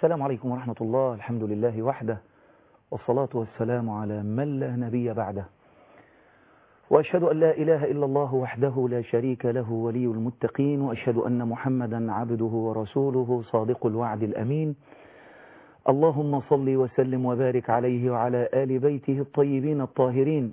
السلام عليكم ورحمة الله الحمد لله وحده والصلاة والسلام على من لا نبي بعده وأشهد أن لا إله إلا الله وحده لا شريك له ولي المتقين وأشهد أن محمدا عبده ورسوله صادق الوعد الأمين اللهم صل وسلم وبارك عليه وعلى آل بيته الطيبين الطاهرين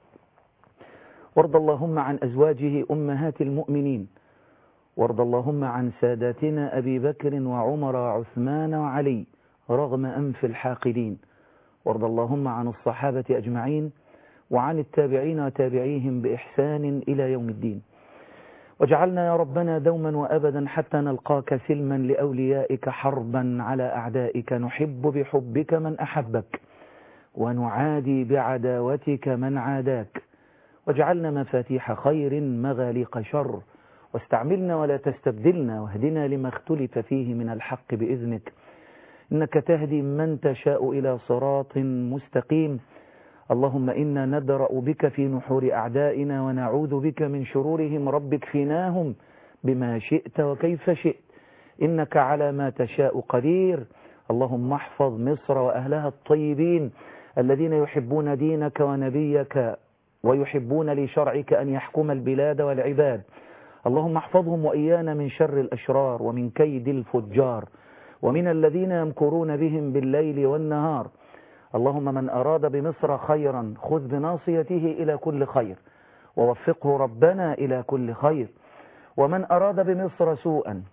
وارض اللهم عن أزواجه أمهات المؤمنين وارض اللهم عن ساداتنا أبي بكر وعمر وعثمان وعلي رغم أنف الحاقدين وارض اللهم عن الصحابة أجمعين وعن التابعين وتابعيهم بإحسان إلى يوم الدين واجعلنا يا ربنا دوما وأبدا حتى نلقاك سلما لأوليائك حربا على أعدائك نحب بحبك من أحبك ونعادي بعداوتك من عاداك واجعلنا مفاتيح خير مغاليق شر واستعملنا ولا تستبدلنا واهدنا لما اختلف فيه من الحق بإذنك إنك تهدي من تشاء إلى صراط مستقيم اللهم إنا ندرأ بك في نحور أعدائنا ونعوذ بك من شرورهم رب اكفناهم بما شئت وكيف شئت إنك على ما تشاء قدير اللهم احفظ مصر وأهلها الطيبين الذين يحبون دينك ونبيك ويحبون لشرعك أن يحكم البلاد والعباد اللهم احفظهم وإيانا من شر الأشرار ومن كيد الفجار ومن الذين يمكرون بهم بالليل والنهار اللهم من أراد بمصر خيرا خذ بناصيته إلى كل خير ووفقه ربنا إلى كل خير ومن أراد بمصر سوءا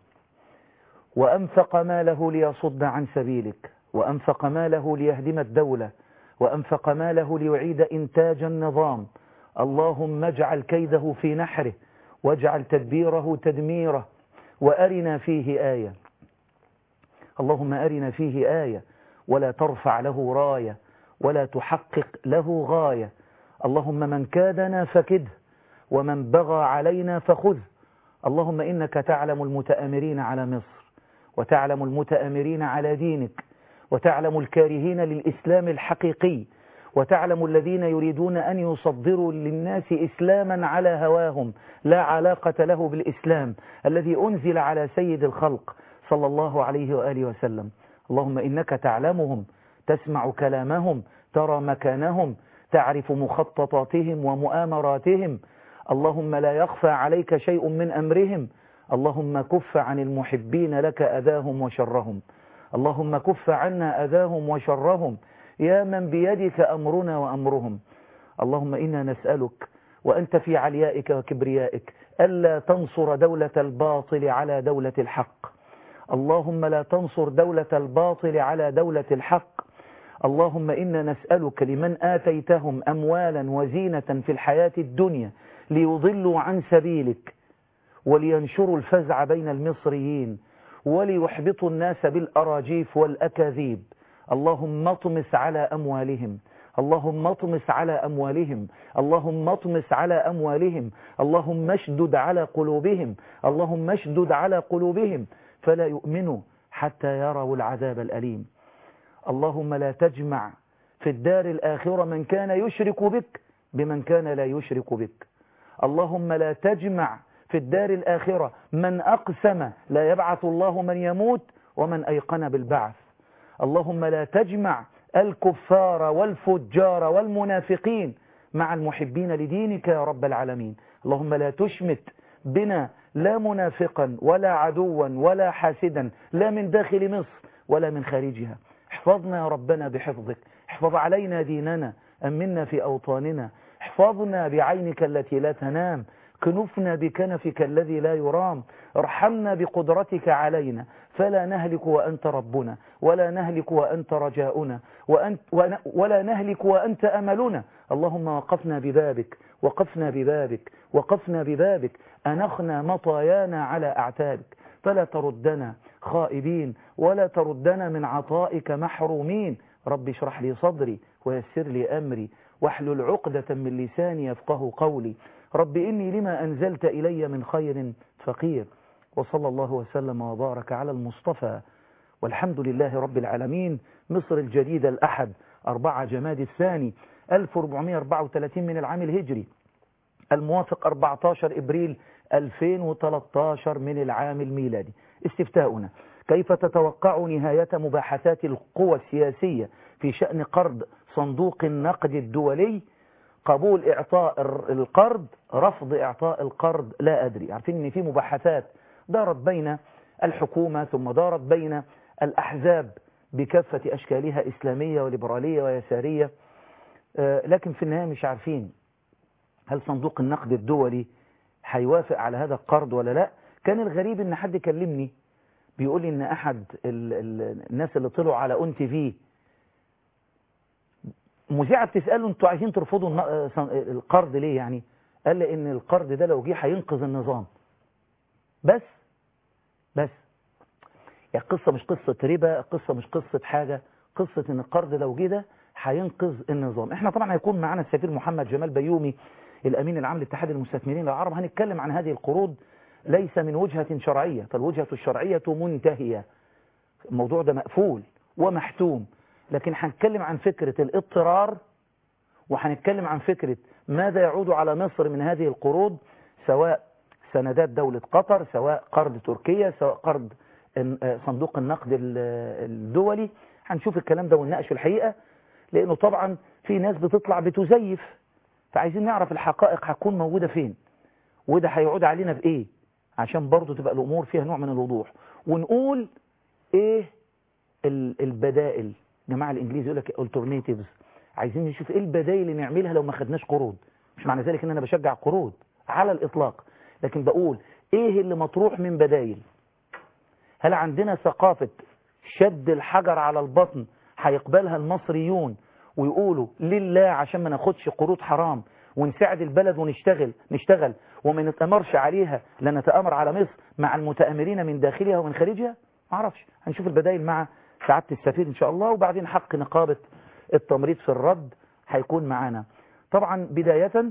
وأنفق ماله ليصد عن سبيلك وأنفق ماله ليهدم الدولة وأنفق ماله ليعيد إنتاج النظام اللهم اجعل كيده في نحره واجعل تدبيره تدميره وأرنا فيه آية اللهم أرنا فيه آية ولا ترفع له راية ولا تحقق له غاية اللهم من كادنا فكده ومن بغى علينا فخذه اللهم إنك تعلم المتآمرين على مصر وتعلم المتآمرين على دينك وتعلم الكارهين للإسلام الحقيقي وتعلم الذين يريدون أن يصدروا للناس إسلاما على هواهم لا علاقة له بالإسلام الذي أنزل على سيد الخلق صلى الله عليه وآله وسلم اللهم إنك تعلمهم تسمع كلامهم ترى مكانهم تعرف مخططاتهم ومؤامراتهم اللهم لا يخفى عليك شيء من أمرهم اللهم كف عن المحبين لك أذاهم وشرهم اللهم كف عنا أذاهم وشرهم يا من بيدك أمرنا وأمرهم اللهم إنا نسألك وأنت في عليائك وكبريائك ألا تنصر دولة الباطل على دولة الحق اللهم لا تنصر دولة الباطل على دولة الحق اللهم إنا نسألك لمن آتيتهم أموالا وزينة في الحياة الدنيا ليضلوا عن سبيلك ولينشروا الفزع بين المصريين وليحبطوا الناس بالأراجيف والأكاذيب اللهم اطمس على أموالهم اللهم اطمس على أموالهم اللهم اطمس على أموالهم اللهم اشدد على قلوبهم اللهم اشدد على قلوبهم فلا يؤمنوا حتى يروا العذاب الأليم اللهم لا تجمع في الدار الآخرة من كان يشرك بك بمن كان لا يشرك بك اللهم لا تجمع في الدار الآخرة من أقسم لا يبعث الله من يموت ومن أيقن بالبعث اللهم لا تجمع الكفار والفجار والمنافقين مع المحبين لدينك يا رب العالمين اللهم لا تشمت بنا لا منافقا ولا عدوا ولا حاسدا لا من داخل مصر ولا من خارجها احفظنا يا ربنا بحفظك احفظ علينا ديننا أمنا في أوطاننا احفظنا بعينك التي لا تنام كنفنا بكنفك الذي لا يرام ارحمنا بقدرتك علينا فلا نهلك وأنت ربنا ولا نهلك وأنت رجاؤنا وأنت ولا نهلك وأنت أملنا اللهم وقفنا ببابك وقفنا ببابك وقفنا ببابك أنخنا مطايانا على أعتابك فلا تردنا خائبين ولا تردنا من عطائك محرومين رب اشرح لي صدري ويسر لي أمري واحلل عقدة من لساني يفقه قولي رب إني لما أنزلت إلي من خير فقير وصلى الله وسلم وبارك على المصطفى والحمد لله رب العالمين مصر الجديدة الأحد أربعة جماد الثاني 1434 من العام الهجري الموافق 14 إبريل 2013 من العام الميلادي استفتاؤنا كيف تتوقع نهاية مباحثات القوى السياسية في شأن قرض صندوق النقد الدولي قبول إعطاء القرض رفض إعطاء القرض لا أدري عارفين أن في مباحثات دارت بين الحكومة ثم دارت بين الأحزاب بكافة أشكالها إسلامية وليبرالية ويسارية لكن في النهاية مش عارفين هل صندوق النقد الدولي هيوافق على هذا القرض ولا لا كان الغريب ان حد كلمني بيقول لي ان احد ال ال الناس اللي طلعوا على اون تي في مذيعه بتساله انتوا عايزين ترفضوا القرض ليه يعني قال لي ان القرض ده لو جه هينقذ النظام بس بس يعني القصه مش قصه ربا القصه مش قصه حاجه قصه ان القرض لو جه ده هينقذ النظام احنا طبعا هيكون معانا السفير محمد جمال بيومي الامين العام لاتحاد المستثمرين العرب هنتكلم عن هذه القروض ليس من وجهة شرعية فالوجهة الشرعية منتهية الموضوع ده مقفول ومحتوم لكن هنتكلم عن فكرة الاضطرار وهنتكلم عن فكرة ماذا يعود على مصر من هذه القروض سواء سندات دولة قطر سواء قرض تركيا سواء قرض صندوق النقد الدولي هنشوف الكلام ده ونناقش في الحقيقة لأنه طبعا في ناس بتطلع بتزيف فعايزين نعرف الحقائق هتكون موجودة فين وده هيعود علينا بإيه عشان برضو تبقى الأمور فيها نوع من الوضوح ونقول إيه البدائل جماعة الإنجليزي يقول لك alternatives عايزين نشوف إيه البدائل اللي نعملها لو ما خدناش قروض مش معنى ذلك إن أنا بشجع قروض على الإطلاق لكن بقول إيه اللي مطروح من بدائل هل عندنا ثقافة شد الحجر على البطن هيقبلها المصريون ويقولوا لله عشان ما ناخدش قروض حرام ونساعد البلد ونشتغل نشتغل وما نتأمرش عليها لا نتأمر على مصر مع المتآمرين من داخلها ومن خارجها ما اعرفش هنشوف البدائل مع سعادة السفير إن شاء الله وبعدين حق نقابة التمريض في الرد هيكون معانا طبعا بداية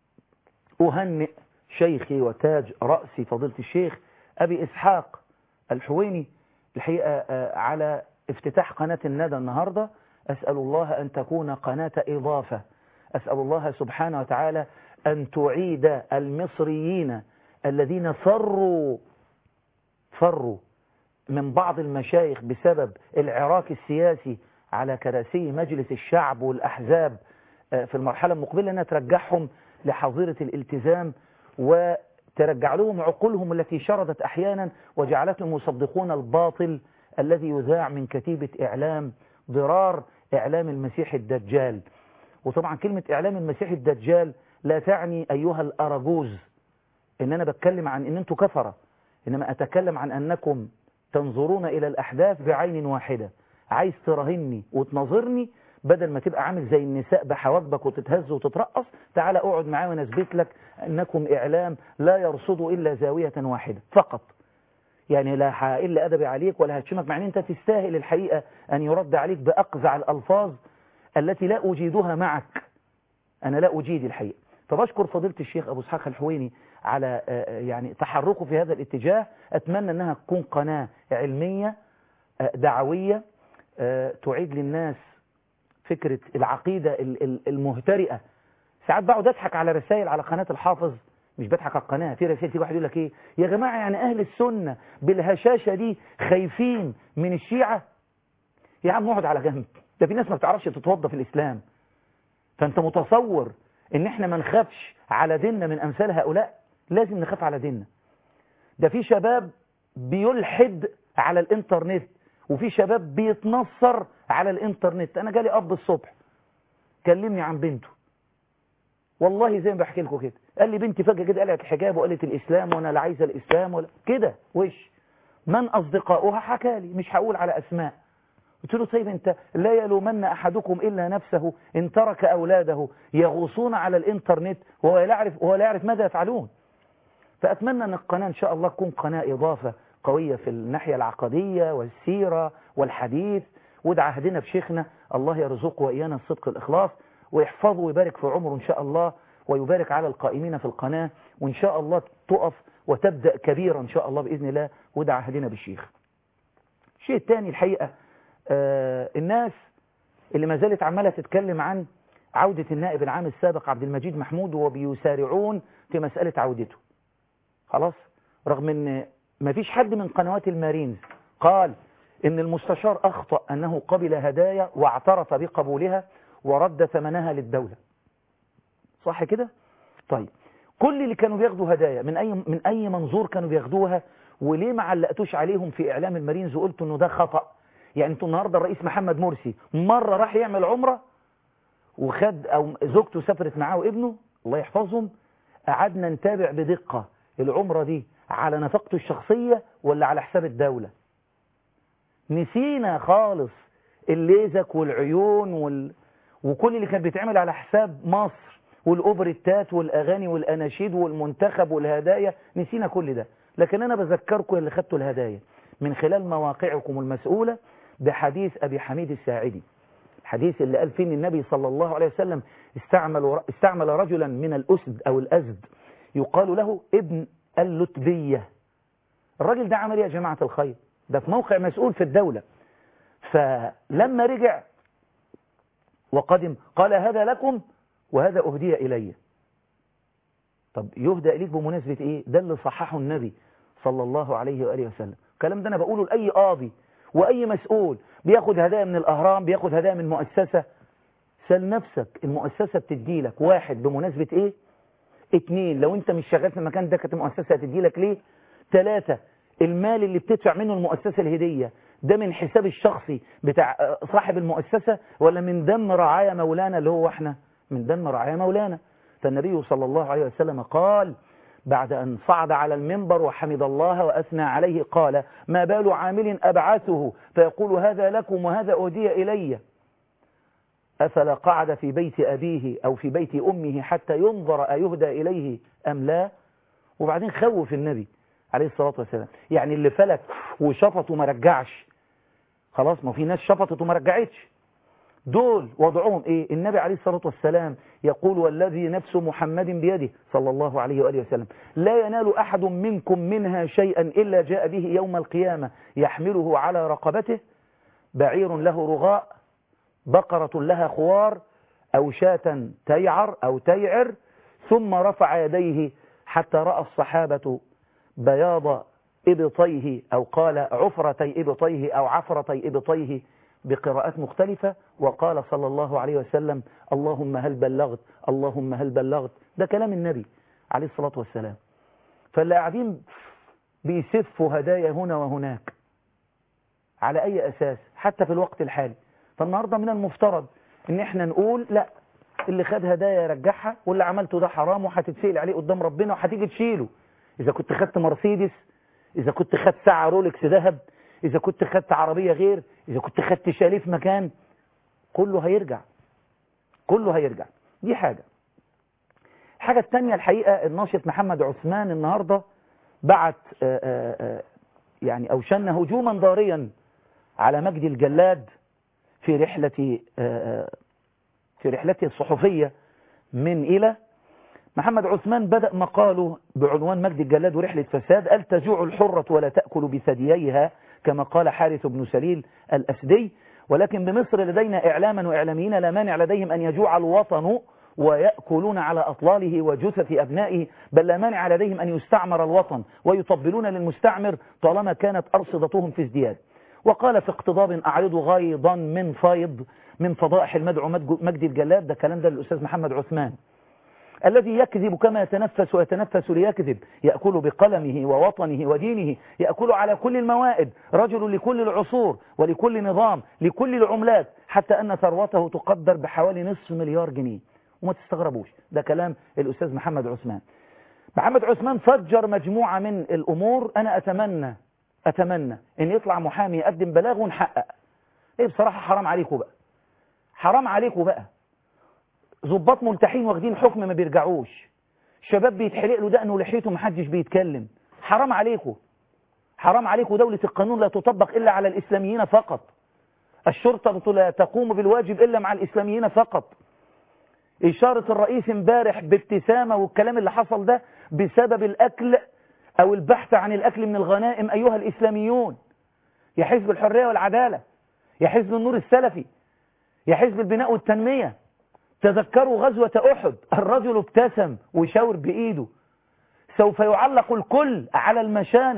أهنئ شيخي وتاج رأسي فضيلة الشيخ أبي إسحاق الحويني الحقيقة على افتتاح قناة الندى النهاردة أسأل الله أن تكون قناة إضافة أسأل الله سبحانه وتعالى أن تعيد المصريين الذين فروا فروا من بعض المشايخ بسبب العراك السياسي على كراسي مجلس الشعب والأحزاب في المرحلة المقبلة أنها ترجعهم لحظيرة الالتزام وترجع لهم عقولهم التي شردت أحيانا وجعلتهم يصدقون الباطل الذي يذاع من كتيبة إعلام ضرار إعلام المسيح الدجال وطبعا كلمة إعلام المسيح الدجال لا تعني أيها الأرجوز إن أنا بتكلم عن إن أنتوا كفرة إنما أتكلم عن أنكم تنظرون إلى الأحداث بعين واحدة عايز تراهني وتناظرني بدل ما تبقى عامل زي النساء بحواجبك وتتهز وتترقص تعال اقعد معايا وانا اثبت لك انكم اعلام لا يرصد الا زاويه واحده فقط يعني لا هقل ادبي عليك ولا هتشمك مع ان انت تستاهل الحقيقه ان يرد عليك باقزع الالفاظ التي لا اجيدها معك انا لا اجيد الحقيقه فبشكر فضيله الشيخ ابو اسحاق الحويني على يعني تحركه في هذا الاتجاه اتمنى انها تكون قناه علميه دعويه تعيد للناس فكرة العقيدة المهترئة ساعات بقعد اضحك على رسائل على قناة الحافظ مش بضحك على القناة في رسائل تيجي واحد يقول لك ايه يا جماعة يعني اهل السنة بالهشاشة دي خايفين من الشيعة يا عم اقعد على جنب ده في ناس ما بتعرفش تتوضى في الاسلام فانت متصور ان احنا ما نخافش على ديننا من امثال هؤلاء لازم نخاف على ديننا ده في شباب بيلحد على الانترنت وفي شباب بيتنصر على الانترنت انا جالي اب الصبح كلمني عن بنته والله زي ما بحكي لكم كده قال لي بنتي فجاه كده قالت الحجاب وقالت الاسلام وانا لا عايزه الاسلام ولا كده وش من اصدقائها حكى لي مش هقول على اسماء قلت له طيب انت لا يلومن احدكم الا نفسه ان ترك اولاده يغوصون على الانترنت وهو لا يعرف وهو لا يعرف ماذا يفعلون فاتمنى ان القناه ان شاء الله تكون قناه اضافه قوية في الناحية العقدية والسيرة والحديث وده عهدنا بشيخنا الله يرزقه وإيانا الصدق الإخلاص ويحفظه ويبارك في عمره إن شاء الله ويبارك على القائمين في القناة وإن شاء الله تقف وتبدأ كبيرا إن شاء الله بإذن الله وده عهدنا بالشيخ الشيء الثاني الحقيقة آه الناس اللي ما زالت عمالة تتكلم عن عودة النائب العام السابق عبد المجيد محمود وبيسارعون في مسألة عودته خلاص رغم ان ما فيش حد من قنوات المارينز قال إن المستشار أخطأ أنه قبل هدايا واعترف بقبولها ورد ثمنها للدولة صح كده؟ طيب كل اللي كانوا بياخدوا هدايا من أي, من أي منظور كانوا بياخدوها وليه ما علقتوش عليهم في إعلام المارينز وقلتوا أنه ده خطأ يعني انتوا النهاردة الرئيس محمد مرسي مرة راح يعمل عمرة وخد أو زوجته سافرت معاه وابنه الله يحفظهم قعدنا نتابع بدقة العمرة دي على نفقته الشخصية ولا على حساب الدولة نسينا خالص الليزك والعيون وال... وكل اللي كان بيتعمل على حساب مصر والأوبريتات والأغاني والأناشيد والمنتخب والهدايا نسينا كل ده لكن أنا بذكركم اللي خدتوا الهدايا من خلال مواقعكم المسؤولة بحديث أبي حميد الساعدي الحديث اللي قال فيه النبي صلى الله عليه وسلم استعمل, استعمل رجلا من الأسد أو الأزد يقال له ابن اللتبية الراجل ده عمل ايه يا جماعة الخير ده في موقع مسؤول في الدولة فلما رجع وقدم قال هذا لكم وهذا أهدي إلي طب يهدى إليك بمناسبة إيه ده اللي صححه النبي صلى الله عليه وآله وسلم الكلام ده أنا بقوله لأي قاضي وأي مسؤول بياخد هدايا من الأهرام بياخد هدايا من مؤسسة سأل نفسك المؤسسة بتدي لك واحد بمناسبة إيه اتنين لو انت مش شغال في المكان ده كانت المؤسسة هتدي لك ليه ثلاثة المال اللي بتدفع منه المؤسسة الهدية ده من حساب الشخصي بتاع صاحب المؤسسة ولا من دم رعايا مولانا اللي هو احنا من دم رعايا مولانا فالنبي صلى الله عليه وسلم قال بعد أن صعد على المنبر وحمد الله وأثنى عليه قال ما بال عامل أبعثه فيقول هذا لكم وهذا أهدي إلي أفلا قعد في بيت أبيه أو في بيت أمه حتى ينظر أيهدى إليه أم لا وبعدين خوف النبي عليه الصلاة والسلام يعني اللي فلت وشفط وما رجعش خلاص ما في ناس شفطت وما رجعتش دول وضعهم ايه النبي عليه الصلاة والسلام يقول والذي نفس محمد بيده صلى الله عليه وآله وسلم لا ينال أحد منكم منها شيئا إلا جاء به يوم القيامة يحمله على رقبته بعير له رغاء بقرة لها خوار أو شاة تيعر أو تيعر ثم رفع يديه حتى رأى الصحابة بياض إبطيه أو قال عفرتي إبطيه أو عفرتي إبطيه بقراءات مختلفة وقال صلى الله عليه وسلم اللهم هل بلغت اللهم هل بلغت ده كلام النبي عليه الصلاة والسلام فاللي قاعدين بيسفوا هدايا هنا وهناك على أي أساس حتى في الوقت الحالي فالنهاردة من المفترض ان احنا نقول لا اللي خد هدايا يرجعها واللي عملته ده حرام وهتتسأل عليه قدام ربنا وهتيجي تشيله اذا كنت خدت مرسيدس اذا كنت خدت ساعة رولكس ذهب اذا كنت خدت عربية غير اذا كنت خدت شاليه في مكان كله هيرجع كله هيرجع دي حاجة الحاجة التانية الحقيقة الناشط محمد عثمان النهاردة بعت آآ آآ يعني أوشن هجوما ضاريا على مجدي الجلاد في رحلة في رحلته الصحفية من إلى محمد عثمان بدأ مقاله بعنوان مجد الجلاد ورحلة فساد قال تجوع الحرة ولا تأكل بثدييها كما قال حارث بن سليل الأسدي ولكن بمصر لدينا إعلاما وإعلاميين لا مانع لديهم أن يجوع الوطن ويأكلون على أطلاله وجثث أبنائه بل لا مانع لديهم أن يستعمر الوطن ويطبلون للمستعمر طالما كانت أرصدتهم في ازدياد وقال في اقتضاب أعرض غيضا من فيض من فضائح المدعو مجدي الجلاد ده كلام ده للأستاذ محمد عثمان الذي يكذب كما يتنفس ويتنفس ليكذب يأكل بقلمه ووطنه ودينه يأكل على كل الموائد رجل لكل العصور ولكل نظام لكل العملات حتى أن ثروته تقدر بحوالي نصف مليار جنيه وما تستغربوش ده كلام الأستاذ محمد عثمان محمد عثمان فجر مجموعة من الأمور أنا أتمنى أتمنى أن يطلع محامي يقدم بلاغ ونحقق إيه بصراحة حرام عليكم بقى حرام عليكم بقى ظباط ملتحين واخدين حكم ما بيرجعوش شباب بيتحرق له دقنه ولحيته محدش بيتكلم حرام عليكم حرام عليكم دولة القانون لا تطبق إلا على الإسلاميين فقط الشرطة لا تقوم بالواجب إلا مع الإسلاميين فقط إشارة الرئيس امبارح بابتسامة والكلام اللي حصل ده بسبب الأكل أو البحث عن الأكل من الغنائم أيها الإسلاميون يا حزب الحرية والعدالة يا حزب النور السلفي يا حزب البناء والتنمية تذكروا غزوة أحد الرجل ابتسم وشاور بإيده سوف يعلق الكل على المشانق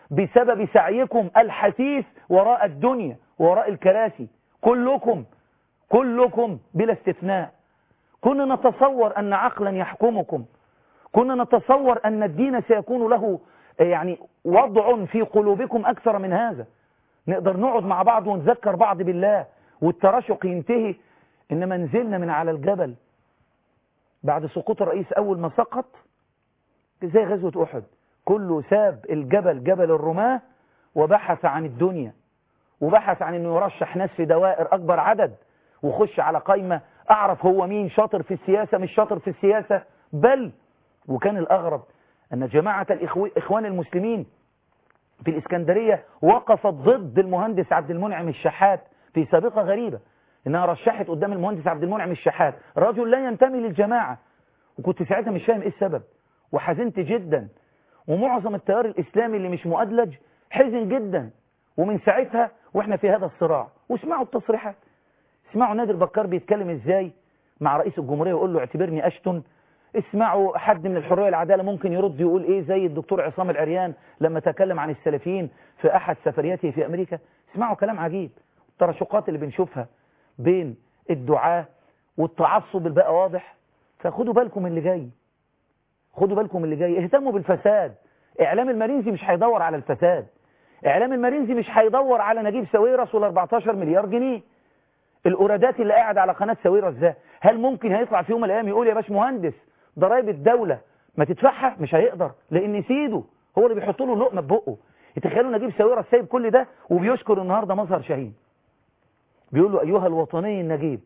بسبب سعيكم الحثيث وراء الدنيا وراء الكراسي كلكم كلكم بلا استثناء كنا نتصور أن عقلا يحكمكم كنا نتصور أن الدين سيكون له يعني وضع في قلوبكم أكثر من هذا نقدر نقعد مع بعض ونذكر بعض بالله والتراشق ينتهي إنما نزلنا من على الجبل بعد سقوط الرئيس أول ما سقط زي غزوة أحد كله ساب الجبل جبل الرماة وبحث عن الدنيا وبحث عن انه يرشح ناس في دوائر اكبر عدد وخش على قائمة اعرف هو مين شاطر في السياسة مش شاطر في السياسة بل وكان الاغرب ان جماعة الاخوان المسلمين في الاسكندرية وقفت ضد المهندس عبد المنعم الشحات في سابقة غريبة انها رشحت قدام المهندس عبد المنعم الشحات رجل لا ينتمي للجماعة وكنت ساعتها مش فاهم ايه السبب وحزنت جدا ومعظم التيار الاسلامي اللي مش مؤدلج حزن جدا ومن ساعتها واحنا في هذا الصراع واسمعوا التصريحات اسمعوا نادر بكار بيتكلم ازاي مع رئيس الجمهورية ويقول له اعتبرني اشتن اسمعوا حد من الحرية العدالة ممكن يرد يقول ايه زي الدكتور عصام العريان لما تكلم عن السلفيين في احد سفرياته في امريكا اسمعوا كلام عجيب التراشقات اللي بنشوفها بين الدعاة والتعصب البقى واضح فخدوا بالكم اللي جاي خدوا بالكم اللي جاي اهتموا بالفساد اعلام المرينزي مش هيدور على الفساد اعلام المرينزي مش هيدور على نجيب ساويرس ولا 14 مليار جنيه الاورادات اللي قاعد على قناه ساويرس ده هل ممكن هيطلع في يوم من الايام يقول يا باش مهندس ضرايب الدوله ما تدفعها مش هيقدر لان سيده هو اللي بيحط له اللقمه ببقه تخيلوا نجيب ساويرس سايب كل ده وبيشكر النهارده مظهر شاهين بيقول له ايها الوطني النجيب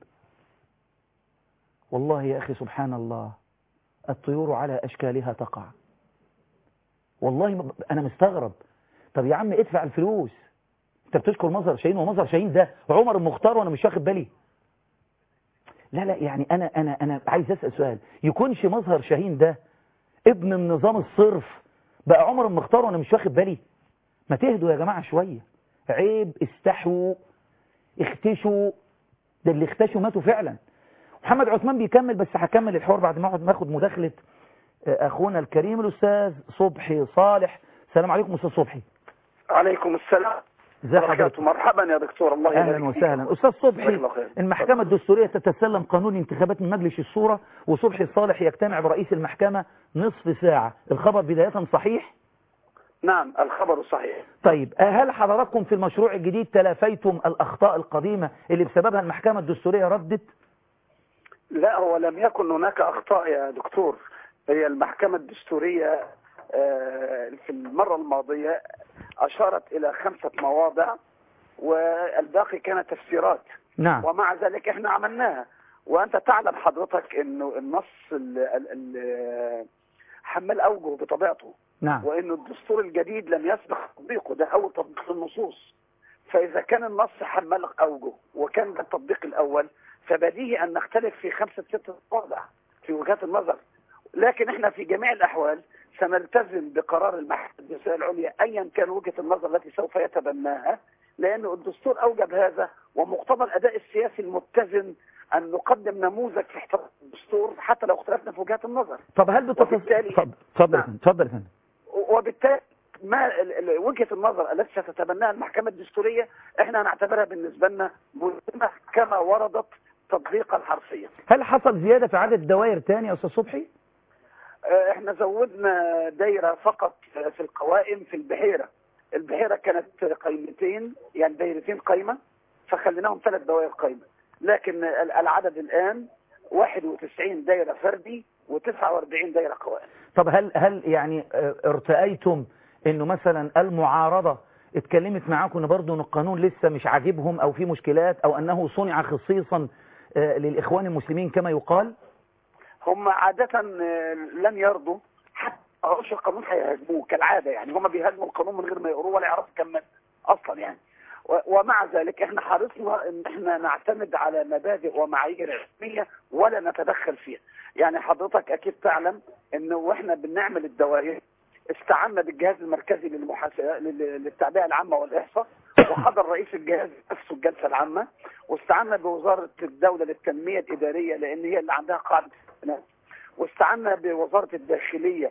والله يا اخي سبحان الله الطيور على اشكالها تقع والله انا مستغرب طب يا عم ادفع الفلوس انت بتشكر مظهر شاهين ومظهر شاهين ده عمر المختار وانا مش واخد بالي لا لا يعني انا انا انا عايز اسال سؤال يكونش مظهر شاهين ده ابن النظام الصرف بقى عمر المختار وانا مش واخد بالي ما تهدوا يا جماعه شويه عيب استحوا اختشوا ده اللي اختشوا ماتوا فعلا محمد عثمان بيكمل بس هكمل الحوار بعد ما اقعد ناخد مداخله اخونا الكريم الاستاذ صبحي صالح السلام عليكم استاذ صبحي عليكم السلام ازي حضرتك مرحبا يا دكتور الله يبارك اهلا وسهلا استاذ صبحي المحكمه الدستوريه تتسلم قانون انتخابات من مجلس الشورى وصبحي الصالح يجتمع برئيس المحكمه نصف ساعه الخبر بدايه صحيح نعم الخبر صحيح طيب هل حضراتكم في المشروع الجديد تلافيتم الاخطاء القديمه اللي بسببها المحكمه الدستوريه ردت لا هو لم يكن هناك اخطاء يا دكتور هي المحكمه الدستوريه في المره الماضيه أشارت إلى خمسة مواضع والباقي كانت تفسيرات نعم ومع ذلك احنا عملناها وأنت تعلم حضرتك أنه النص ال ال ال حمل أوجه بطبيعته نعم وأنه الدستور الجديد لم يسبق تطبيقه ده أول تطبيق النصوص فإذا كان النص حمل أوجه وكان ده التطبيق الأول فبديهي أن نختلف في خمسة ستة مواضع في وجهات النظر لكن احنا في جميع الأحوال سنلتزم بقرار المحكمة الدستورية العليا أيا كان وجهة النظر التي سوف يتبناها لأنه الدستور أوجب هذا ومقتضى الأداء السياسي المتزن أن نقدم نموذج في احترام الدستور حتى لو اختلفنا في وجهات النظر طب هل بتفضل اتفضل اتفضل نعم. وبالتالي ما وجهة النظر التي ستتبناها المحكمة الدستورية احنا هنعتبرها بالنسبة لنا ملزمة كما وردت تطبيقا حرفيا هل حصل زيادة في عدد الدوائر تاني يا أستاذ صبحي؟ احنا زودنا دايرة فقط في القوائم في البحيرة البحيرة كانت قيمتين يعني دايرتين قايمة فخليناهم ثلاث دوائر قايمة لكن العدد الآن 91 دايرة فردي و49 دايرة قوائم طب هل هل يعني ارتأيتم انه مثلا المعارضة اتكلمت معاكم ان برضه ان القانون لسه مش عاجبهم او في مشكلات او انه صنع خصيصا للاخوان المسلمين كما يقال؟ هم عادة لن يرضوا حتى قراش القانون هيهاجموه كالعادة يعني هم بيهاجموا القانون من غير ما يقروه ولا يعرفوا كم أصلا يعني ومع ذلك احنا حرصنا ان احنا نعتمد على مبادئ ومعايير علمية ولا نتدخل فيها يعني حضرتك اكيد تعلم انه واحنا بنعمل الدوائر استعنا بالجهاز المركزي للمحاسبة للتعبئة العامة والإحصاء وحضر رئيس الجهاز نفسه الجلسة العامة واستعنا بوزارة الدولة للتنمية الإدارية لأن هي اللي عندها قاعدة واستعنا بوزارة الداخلية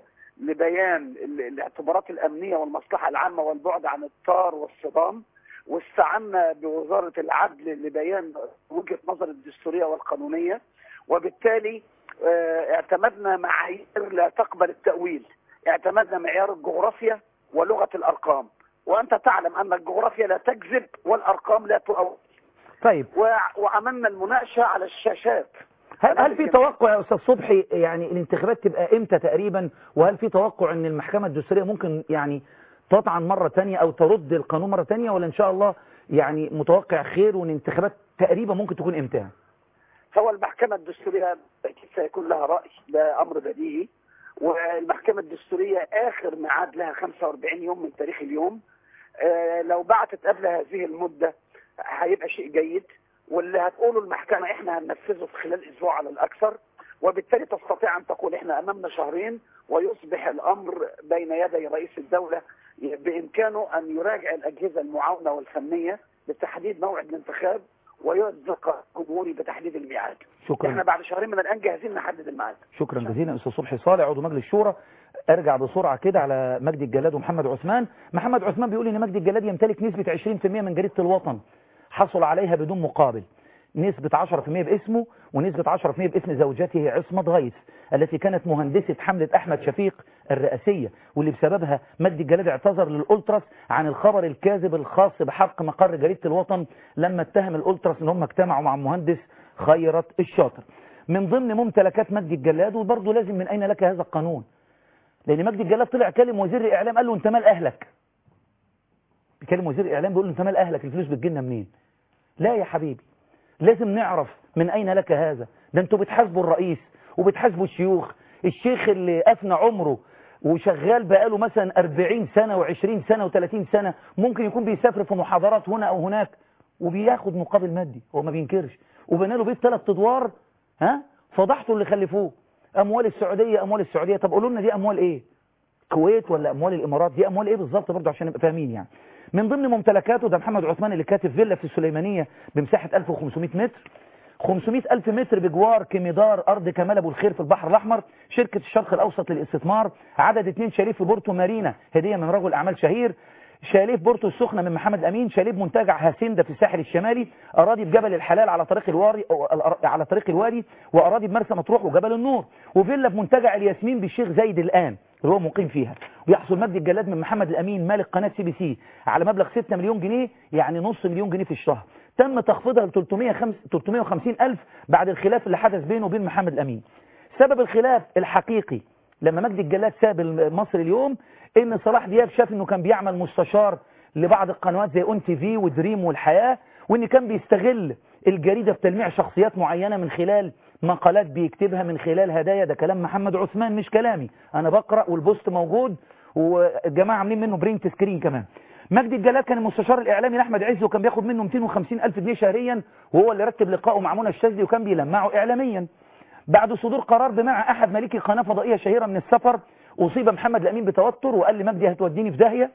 لبيان ال- الاعتبارات الامنيه والمصلحه العامه والبعد عن الطار والصدام واستعنا بوزاره العدل لبيان وجهه نظر الدستوريه والقانونيه وبالتالي آه، اعتمدنا معايير لا تقبل التاويل اعتمدنا معيار الجغرافيا ولغه الارقام وانت تعلم ان الجغرافيا لا تكذب والارقام لا تؤول طيب وع- وعملنا المناقشه على الشاشات هل, هل في توقع يا أستاذ صبحي يعني الانتخابات تبقى إمتى تقريبا وهل في توقع أن المحكمة الدستورية ممكن يعني تطعن مرة تانية أو ترد القانون مرة تانية ولا إن شاء الله يعني متوقع خير وأن الانتخابات تقريبا ممكن تكون إمتى هو المحكمة الدستورية أكيد سيكون لها رأي ده أمر بديهي والمحكمة الدستورية آخر ميعاد لها 45 يوم من تاريخ اليوم آه، لو بعتت قبل هذه المدة هيبقى شيء جيد واللي هتقوله المحكمة احنا هننفذه في خلال أسبوع على الأكثر وبالتالي تستطيع أن تقول احنا أمامنا شهرين ويصبح الأمر بين يدي رئيس الدولة بإمكانه أن يراجع الأجهزة المعاونة والفنية لتحديد موعد الانتخاب ويصدق جمهوري بتحديد الميعاد شكرا احنا بعد شهرين من الآن جاهزين نحدد الميعاد شكرا جزيلا استاذ صبحي صالح عضو مجلس الشورى ارجع بسرعه كده على مجدي الجلاد ومحمد عثمان محمد عثمان بيقول ان مجدي الجلاد يمتلك نسبه 20% من جريده الوطن حصل عليها بدون مقابل نسبة 10% باسمه ونسبة 10% باسم زوجته عصمة غيث التي كانت مهندسة حملة أحمد شفيق الرئاسية واللي بسببها مجدي الجلاد اعتذر للأولتراس عن الخبر الكاذب الخاص بحرق مقر جريدة الوطن لما اتهم الأولتراس ان هم اجتمعوا مع المهندس خيرت الشاطر من ضمن ممتلكات مجدي الجلاد وبرضه لازم من أين لك هذا القانون لأن مجدي الجلاد طلع كلم وزير الإعلام قال له أنت مال أهلك بيكلم وزير الإعلام بيقول له أنت مال أهلك الفلوس بتجيلنا منين لا يا حبيبي لازم نعرف من أين لك هذا ده انتوا بتحاسبوا الرئيس وبتحاسبوا الشيوخ الشيخ اللي أفنى عمره وشغال بقاله مثلا 40 سنة و20 سنة و30 سنة ممكن يكون بيسافر في محاضرات هنا أو هناك وبياخد مقابل مادي هو ما بينكرش وبنى له بيت ثلاث ادوار ها فضحته اللي خلفوه اموال السعوديه اموال السعوديه طب قولوا لنا دي اموال ايه كويت ولا اموال الامارات دي اموال ايه بالظبط برضه عشان نبقى فاهمين يعني من ضمن ممتلكاته ده محمد عثمان اللي كاتب فيلا في السليمانيه بمساحه 1500 متر 500 ألف متر بجوار كمدار أرض كمال أبو الخير في البحر الأحمر شركة الشرق الأوسط للاستثمار عدد اثنين شاليه في بورتو مارينا هدية من رجل أعمال شهير شاليه في بورتو السخنة من محمد أمين شاليه بمنتجع هاسيندا في الساحل الشمالي أراضي بجبل الحلال على طريق الواري على طريق الوادي وأراضي بمرسى مطروح وجبل النور وفيلا في منتجع الياسمين بالشيخ زايد الآن اللي هو مقيم فيها ويحصل مجدي الجلاد من محمد الأمين مالك قناة سي بي سي على مبلغ 6 مليون جنيه يعني نص مليون جنيه في الشهر تم تخفيضها ل 350 ألف بعد الخلاف اللي حدث بينه وبين محمد الأمين سبب الخلاف الحقيقي لما مجدي الجلاد ساب مصر اليوم ان صلاح دياب شاف انه كان بيعمل مستشار لبعض القنوات زي اون تي في ودريم والحياة وان كان بيستغل الجريدة في تلميع شخصيات معينة من خلال مقالات بيكتبها من خلال هدايا ده كلام محمد عثمان مش كلامي انا بقرأ والبوست موجود والجماعة عاملين منه برينت سكرين كمان مجدي الجلاد كان المستشار الاعلامي لاحمد عز وكان بياخد منه 250 الف جنيه شهريا وهو اللي رتب لقائه مع منى الشاذلي وكان بيلمعه اعلاميا بعد صدور قرار بمنع احد مالكي قناه فضائيه شهيره من السفر اصيب محمد الامين بتوتر وقال لي مجدي هتوديني في داهيه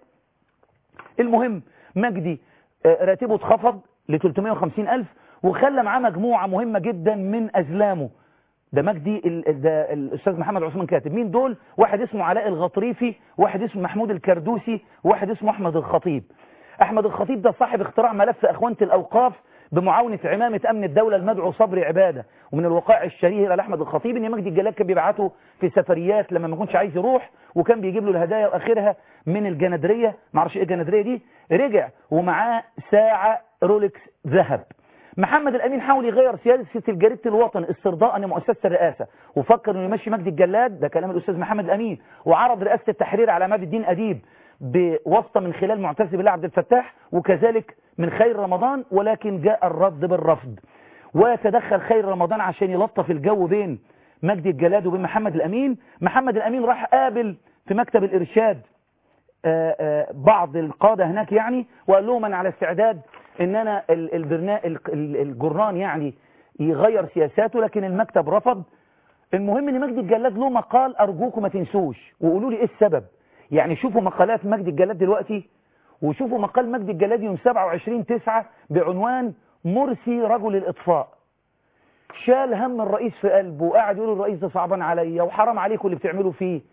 المهم مجدي راتبه اتخفض ل 350 الف وخلى معاه مجموعه مهمه جدا من ازلامه ده مجدي ال ده الاستاذ محمد عثمان كاتب مين دول واحد اسمه علاء الغطريفي واحد اسمه محمود الكردوسي واحد اسمه احمد الخطيب احمد الخطيب ده صاحب اختراع ملف اخوانه الاوقاف بمعاونة عمامة أمن الدولة المدعو صبري عبادة ومن الوقائع الشهيرة لأحمد الخطيب إن مجدي الجلاد كان بيبعته في سفريات لما ما كنتش عايز يروح وكان بيجيب له الهدايا وآخرها من الجندرية معرفش إيه الجندرية دي رجع ومعاه ساعة رولكس ذهب محمد الأمين حاول يغير سياسة الجريدة الوطن استرضاء لمؤسسة الرئاسة وفكر إنه يمشي مجدي الجلاد ده كلام الأستاذ محمد الأمين وعرض رئاسة التحرير على عماد الدين أديب بواسطة من خلال معتز بالله عبد الفتاح وكذلك من خير رمضان ولكن جاء الرد بالرفض وتدخل خير رمضان عشان يلطف الجو بين مجدي الجلاد وبين محمد الأمين محمد الأمين راح قابل في مكتب الإرشاد آآ آآ بعض القادة هناك يعني وقال لهم أنا على استعداد ان انا الجرنان يعني يغير سياساته لكن المكتب رفض المهم ان مجدي الجلاد له مقال ارجوكم ما تنسوش وقولوا لي ايه السبب يعني شوفوا مقالات مجدي الجلاد دلوقتي وشوفوا مقال مجدي الجلاد يوم 27 9 بعنوان مرسي رجل الاطفاء شال هم الرئيس في قلبه وقاعد يقول الرئيس ده صعبان عليا وحرام عليكم اللي بتعملوا فيه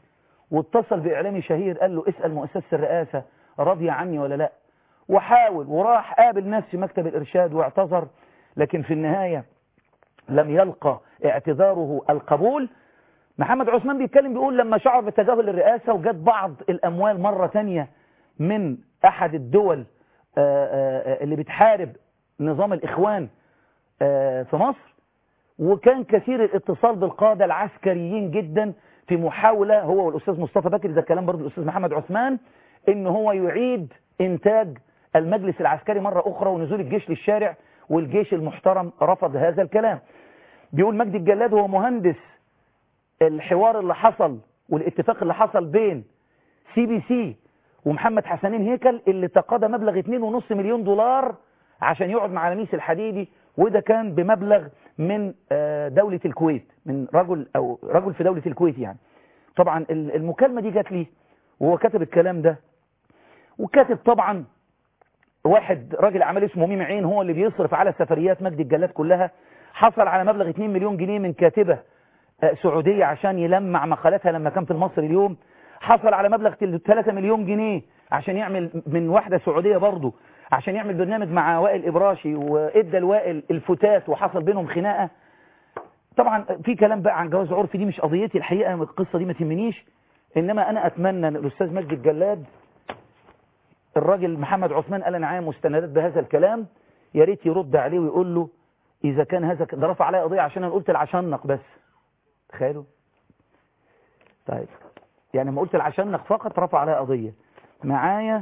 واتصل بإعلامي شهير قال له اسأل مؤسسة الرئاسة راضية عني ولا لا وحاول وراح قابل ناس في مكتب الإرشاد واعتذر لكن في النهاية لم يلقى اعتذاره القبول محمد عثمان بيتكلم بيقول لما شعر بتجاهل الرئاسة وجد بعض الأموال مرة تانية من أحد الدول اللي بتحارب نظام الإخوان في مصر وكان كثير الاتصال بالقادة العسكريين جدا في محاولة هو والأستاذ مصطفى بكر ده كلام برضه الأستاذ محمد عثمان إن هو يعيد إنتاج المجلس العسكري مرة أخرى ونزول الجيش للشارع والجيش المحترم رفض هذا الكلام بيقول مجدي الجلاد هو مهندس الحوار اللي حصل والاتفاق اللي حصل بين سي بي سي ومحمد حسنين هيكل اللي تقاضى مبلغ 2.5 مليون دولار عشان يقعد مع لميس الحديدي وده كان بمبلغ من دولة الكويت من رجل أو رجل في دولة الكويت يعني طبعا المكالمة دي جات لي وهو كتب الكلام ده وكاتب طبعا واحد راجل عمل اسمه ميم عين هو اللي بيصرف على سفريات مجدي الجلاد كلها حصل على مبلغ 2 مليون جنيه من كاتبة سعودية عشان يلمع مقالاتها لما كان في المصري اليوم حصل على مبلغ 3 مليون جنيه عشان يعمل من واحدة سعودية برضه عشان يعمل برنامج مع وائل إبراشي وإدى الوائل الفتات وحصل بينهم خناقة طبعا في كلام بقى عن جواز عرفي دي مش قضيتي الحقيقة القصة دي ما تهمنيش إنما أنا أتمنى أن الأستاذ مجدي الجلاد الراجل محمد عثمان قال أنا عايز مستندات بهذا الكلام يا ريت يرد عليه ويقول له إذا كان هذا ده رفع عليا قضية عشان أنا قلت العشنق بس تخيلوا طيب يعني ما قلت العشنق فقط رفع عليا قضية معايا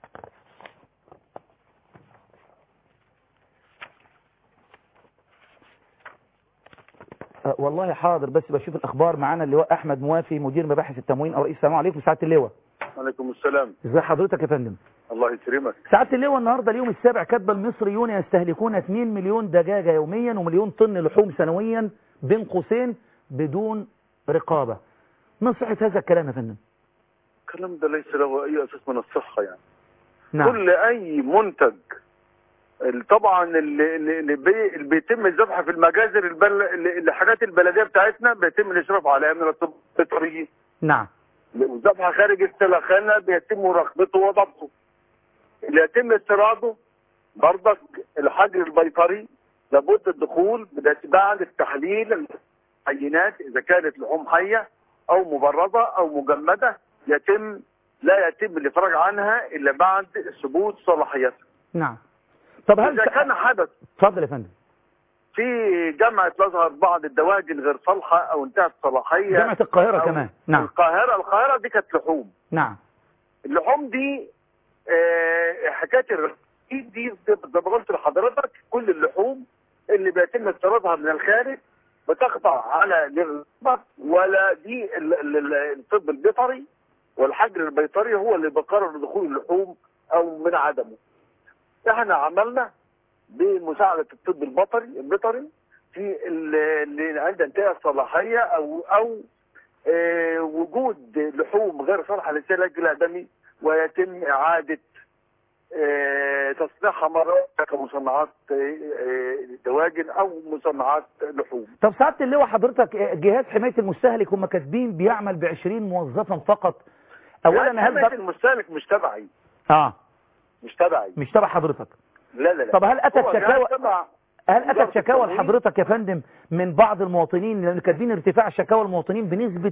والله حاضر بس بشوف الأخبار معانا اللواء أحمد موافي مدير مباحث التموين أو رئيس السلام عليكم سعادة اللواء وعليكم السلام ازي حضرتك يا فندم الله يكرمك سعادة اللواء النهاردة اليوم السابع كاتبه المصريون يستهلكون 2 مليون دجاجة يوميا ومليون طن لحوم سنويا بين قوسين بدون رقابة ما صحة هذا الكلام يا فندم الكلام ده ليس له أي أساس من الصحة يعني نعم كل أي منتج طبعا اللي, اللي, بي اللي بيتم الذبح في المجازر البل... الحاجات البلديه بتاعتنا بيتم الاشراف عليها من الطب البيطري نعم والذبح خارج السلخانه بيتم مراقبته وضبطه اللي يتم استيراده برضك الحجر البيطري لابد الدخول بعد التحليل العينات اذا كانت لحوم حيه او مبرده او مجمده يتم لا يتم الافراج عنها الا بعد ثبوت صلاحيتها نعم طب هل اذا كان حدث اتفضل يا فندم في جامعة الازهر بعض الدواجن غير صالحة او انتهت صلاحية جامعة القاهرة أو كمان نعم القاهرة القاهرة دي كانت لحوم نعم اللحوم دي آه حكاية الرصيد دي زي ما قلت لحضرتك كل اللحوم اللي بيتم استيرادها من الخارج بتخضع على للرقابة ولا دي ال- ال- ال- الطب البيطري والحجر البيطري هو اللي بقرر دخول اللحوم او من عدمه احنا عملنا بمساعدة الطب البيطري البيطري في ال- اللي عند انتهاء الصلاحية او او آه، وجود لحوم غير صالحة للسلاج الادمي ويتم اعادة آه، تصنيعها مرة كمصنعات آه، آه، دواجن او مصنعات لحوم طب سعادة اللواء حضرتك جهاز حماية المستهلك هم كاتبين بيعمل ب 20 موظفا فقط اولا هل حماية ده المستهلك مش تبعي اه مش تبعي مش تبع حضرتك لا لا لا طب هل اتت هو جهاز شكاوى تبع هل وزارة اتت شكاوى التموين. لحضرتك يا فندم من بعض المواطنين لان كاتبين ارتفاع شكاوى المواطنين بنسبة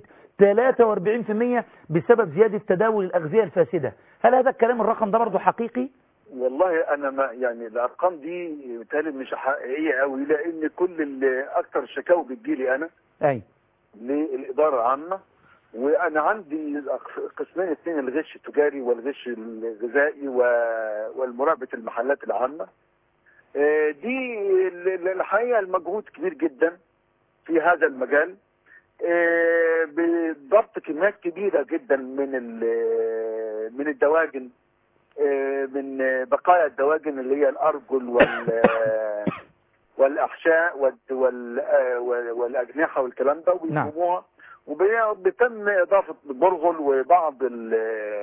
43% بسبب زيادة تداول الاغذية الفاسدة هل هذا الكلام الرقم ده برضه حقيقي والله انا ما يعني الارقام دي بالتالي مش حقيقيه قوي لان كل اللي اكتر الشكاوى بتجيلي انا اي للاداره العامه وانا عندي قسمين اثنين الغش التجاري والغش الغذائي و- والمراقبه المحلات العامه آه، دي ال- ال- الحقيقه المجهود كبير جدا في هذا المجال آه، بضبط كميات كبيره جدا من ال- من الدواجن آه، من آه، بقايا الدواجن اللي هي الارجل وال آه، والاحشاء وال- وال- آه، وال- والاجنحه والكلام ده نعم. وبيجيبوها وبيتم اضافه برغل وبعض ال-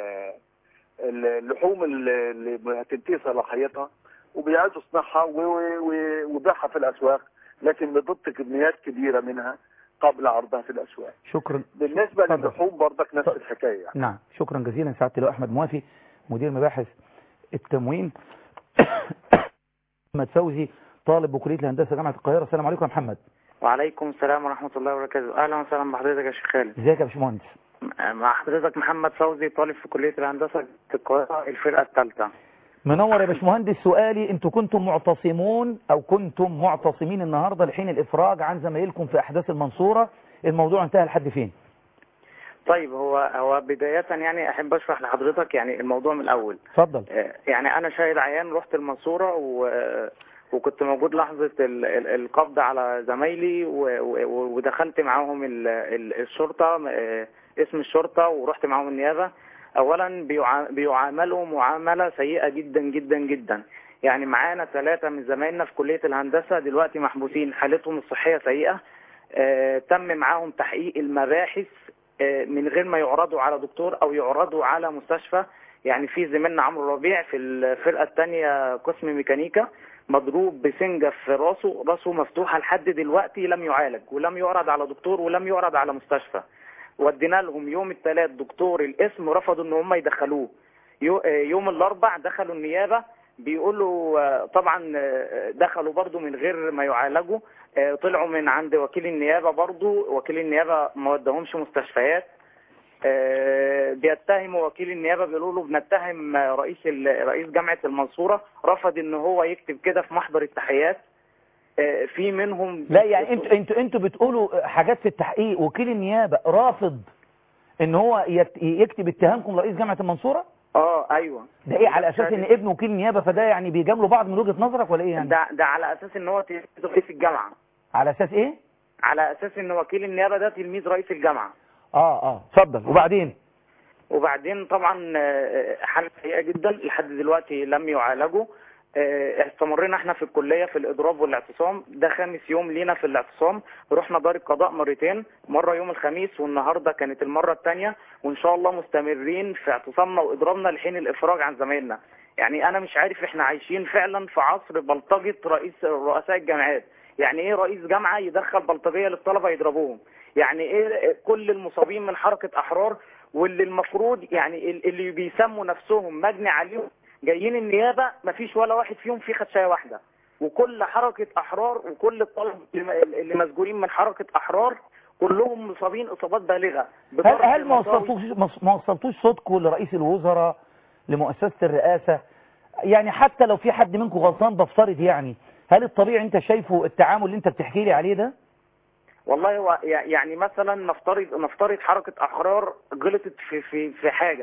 ال- اللحوم اللي اللي هتنتهي صلاحيتها وبيعادوا صنعها و- و- وبيعها في الاسواق لكن بضبط كميات كبيره منها قبل عرضها في الاسواق شكرا بالنسبه اتفضل. للحوم برضك نفس اتفضل. الحكايه يعني نعم شكرا جزيلا سعادة اللواء أحمد موافي مدير مباحث التموين محمد فوزي طالب بكلية الهندسة جامعة القاهرة السلام عليكم يا محمد وعليكم السلام ورحمة الله وبركاته أهلا وسهلا بحضرتك يا شيخ خالد ازيك يا باشمهندس مع حضرتك محمد فوزي طالب في كلية الهندسة في القاهرة الفرقة الثالثة منور يا باشمهندس سؤالي انتوا كنتم معتصمون او كنتم معتصمين النهارده لحين الافراج عن زمايلكم في احداث المنصورة الموضوع انتهى لحد فين طيب هو هو بداية يعني أحب أشرح لحضرتك يعني الموضوع من الأول اتفضل آه، يعني أنا شاهد عيان رحت المنصورة و وكنت موجود لحظة ال- ال- القبض على زمايلي و- و- ودخلت معاهم ال- ال- الشرطة آه، اسم الشرطة ورحت معاهم النيابة أولا بيعا- بيعاملوا معاملة سيئة جدا جدا جدا يعني معانا ثلاثة من زمايلنا في كلية الهندسة دلوقتي محبوسين حالتهم الصحية سيئة آه، تم معاهم تحقيق المباحث آه، من غير ما يعرضوا على دكتور أو يعرضوا على مستشفى يعني في زميلنا عمرو ربيع في الفرقة الثانية قسم ميكانيكا مضروب بسنجة في راسه راسه مفتوحة لحد دلوقتي لم يعالج ولم يعرض على دكتور ولم يعرض على مستشفى ودينا لهم يوم الثلاث دكتور الاسم رفضوا ان هم يدخلوه يو- آه، يوم الاربع دخلوا النيابة بيقولوا آه، طبعا آه، دخلوا برضو من غير ما يعالجوا آه، طلعوا من عند وكيل النيابة برضو وكيل النيابة ما ودهمش مستشفيات آه، بيتهموا وكيل النيابه بيقولوا له بنتهم آه، رئيس ال- رئيس جامعه المنصوره رفض ان هو يكتب كده في محضر التحيات آه، في منهم لا يعني انتوا انتوا انتوا بتقولوا حاجات في التحقيق وكيل النيابة رافض ان هو يت- يكتب اتهامكم لرئيس جامعة المنصورة اه ايوه ده ايه على اساس ان ابن وكيل النيابة فده يعني بيجاملوا بعض من وجهة نظرك ولا ايه يعني ده ده على اساس ان هو تلميذ رئيس الجامعه على اساس ايه على اساس ان وكيل النيابه ده تلميذ رئيس الجامعه اه اه اتفضل وبعدين وبعدين طبعا آه، حالة سيئة جدا لحد دلوقتي لم يعالجوا آه، استمرينا احنا في الكلية في الإضراب والاعتصام ده خامس يوم لينا في الاعتصام رحنا دار القضاء مرتين مرة يوم الخميس والنهاردة كانت المرة الثانية وإن شاء الله مستمرين في اعتصامنا وإضرابنا لحين الإفراج عن زمايلنا يعني أنا مش عارف احنا عايشين فعلا في عصر بلطجة رئيس رؤساء الجامعات يعني ايه رئيس جامعة يدخل بلطجية للطلبة يضربوهم يعني ايه كل المصابين من حركة أحرار واللي المفروض يعني ال- اللي بيسموا نفسهم مجني عليهم جايين النيابة مفيش ولا واحد فيهم فيه خدشاية واحدة وكل حركة أحرار وكل الطلبة اللي اللي مسجونين من حركة أحرار كلهم مصابين إصابات بالغة هل بضرب هل ما المطاوي. وصلتوش ما وصلتوش صوتكم لرئيس الوزراء لمؤسسة الرئاسة يعني حتى لو في حد منكم غلطان بفترض يعني هل الطبيعي انت شايفه التعامل اللي انت بتحكي لي عليه ده والله هو يع- يعني مثلا نفترض نفترض حركة أحرار غلطت في في في حاجة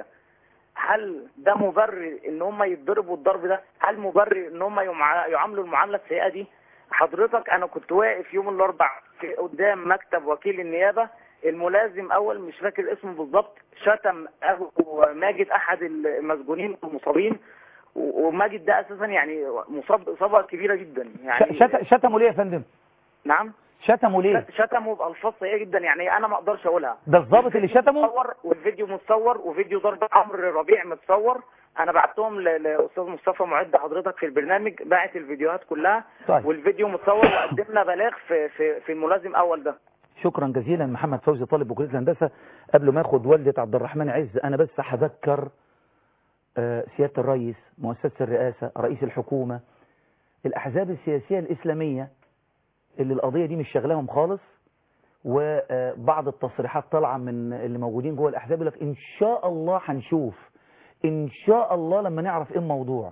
هل ده مبرر ان هم يتضربوا الضرب ده هل مبرر ان هم يمع- يعاملوا المعاملة السيئة دي حضرتك انا كنت واقف يوم الاربع في قدام مكتب وكيل النيابة الملازم اول مش فاكر اسمه بالظبط شتم ابو ماجد احد المسجونين المصابين و- وماجد ده اساسا يعني مصاب اصابة كبيرة جدا يعني ش- شت- شتموا ليه يا فندم نعم شتموا ليه شتموا بألفاظ سيئة جدا يعني أنا ما أقدرش أقولها ده الضابط اللي شتمه متصور والفيديو متصور وفيديو ضرب عمرو ربيع متصور أنا بعتهم ل- لأستاذ مصطفى معد حضرتك في البرنامج باعت الفيديوهات كلها طيب والفيديو متصور وقدمنا بلاغ في في في الملازم أول ده شكرا جزيلا محمد فوزي طالب بكليه الهندسه قبل ما اخد والده عبد الرحمن عز انا بس هذكر آه، سياده الرئيس مؤسسه الرئاسه رئيس الحكومه الاحزاب السياسيه الاسلاميه اللي القضيه دي مش شغلاهم خالص وبعض التصريحات طالعه من اللي موجودين جوه الاحزاب يقول لك ان شاء الله هنشوف ان شاء الله لما نعرف ايه الموضوع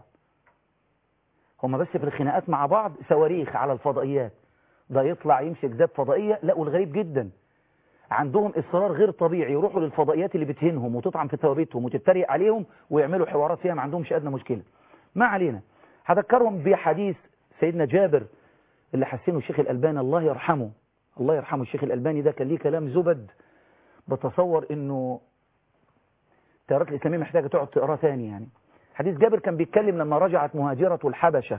هما بس في الخناقات مع بعض صواريخ على الفضائيات ده يطلع يمسك داب فضائية لا والغريب جدا عندهم إصرار غير طبيعي يروحوا للفضائيات اللي بتهينهم وتطعن في ثوابتهم وتتريق عليهم ويعملوا حوارات فيها ما عندهمش أدنى مشكلة ما علينا هذكرهم بحديث سيدنا جابر اللي حسنه الشيخ الألباني الله يرحمه الله يرحمه الشيخ الألباني ده كان ليه كلام زبد بتصور انه التيارات الإسلامية محتاجة تقعد تقراه تاني يعني حديث جابر كان بيتكلم لما رجعت مهاجرة الحبشة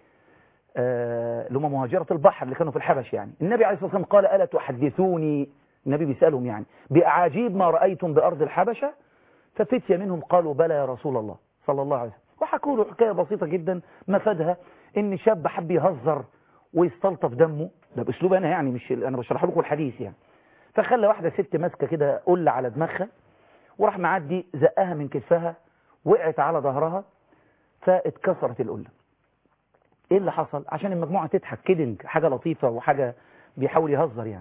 آه، اللي هم مهاجرة البحر اللي كانوا في الحبش يعني النبي عليه الصلاة والسلام قال ألا تحدثوني النبي بيسألهم يعني بأعاجيب ما رأيتم بأرض الحبشة ففتية منهم قالوا بلى يا رسول الله صلى الله عليه وسلم وحكوا له حكاية بسيطة جدا مفادها إن شاب حب يهزر ويستلطف دمه ده بأسلوب أنا يعني مش أنا بشرح لكم الحديث يعني فخلى واحدة ست ماسكة كده قلة على دماغها وراح معدي زقها من كتفها وقعت على ظهرها فاتكسرت القلة ايه اللي حصل عشان المجموعة تضحك كيدنج حاجة لطيفة وحاجة بيحاول يهزر يعني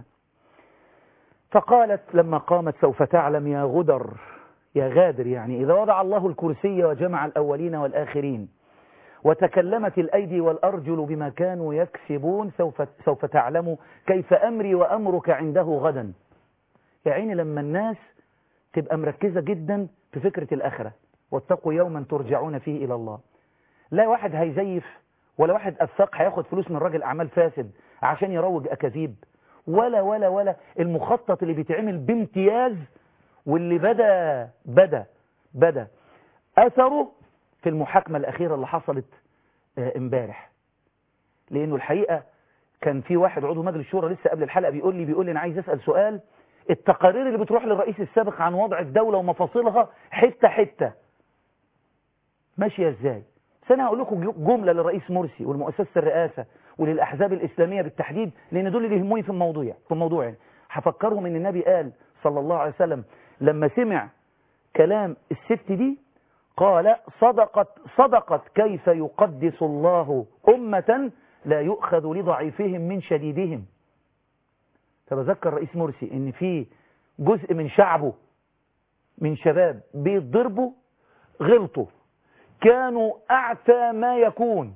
فقالت لما قامت سوف تعلم يا غدر يا غادر يعني إذا وضع الله الكرسي وجمع الأولين والآخرين وتكلمت الأيدي والأرجل بما كانوا يكسبون سوف, سوف تعلم كيف أمري وأمرك عنده غدا يا عيني لما الناس تبقى مركزة جدا في فكرة الآخرة واتقوا يوما ترجعون فيه إلى الله لا واحد هيزيف ولا واحد أفاق هياخد فلوس من راجل أعمال فاسد عشان يروج أكاذيب ولا ولا ولا المخطط اللي بيتعمل بامتياز واللي بدا بدا بدا أثره في المحاكمة الأخيرة اللي حصلت امبارح لأنه الحقيقة كان في واحد عضو مجلس الشورى لسه قبل الحلقة بيقول لي بيقول لي أنا عايز أسأل سؤال التقارير اللي بتروح للرئيس السابق عن وضع الدولة ومفاصلها حتة حتة ماشية ازاي بس انا هقول لكم جملة للرئيس مرسي والمؤسسة الرئاسة وللأحزاب الإسلامية بالتحديد لأن دول اللي يهموني في الموضوع في الموضوع يعني هفكرهم ان النبي قال صلى الله عليه وسلم لما سمع كلام الست دي قال صدقت صدقت كيف يقدس الله أمة لا يؤخذ لضعيفهم من شديدهم فبذكر رئيس مرسي ان في جزء من شعبه من شباب بيتضربوا غلطوا كانوا أعتى ما يكون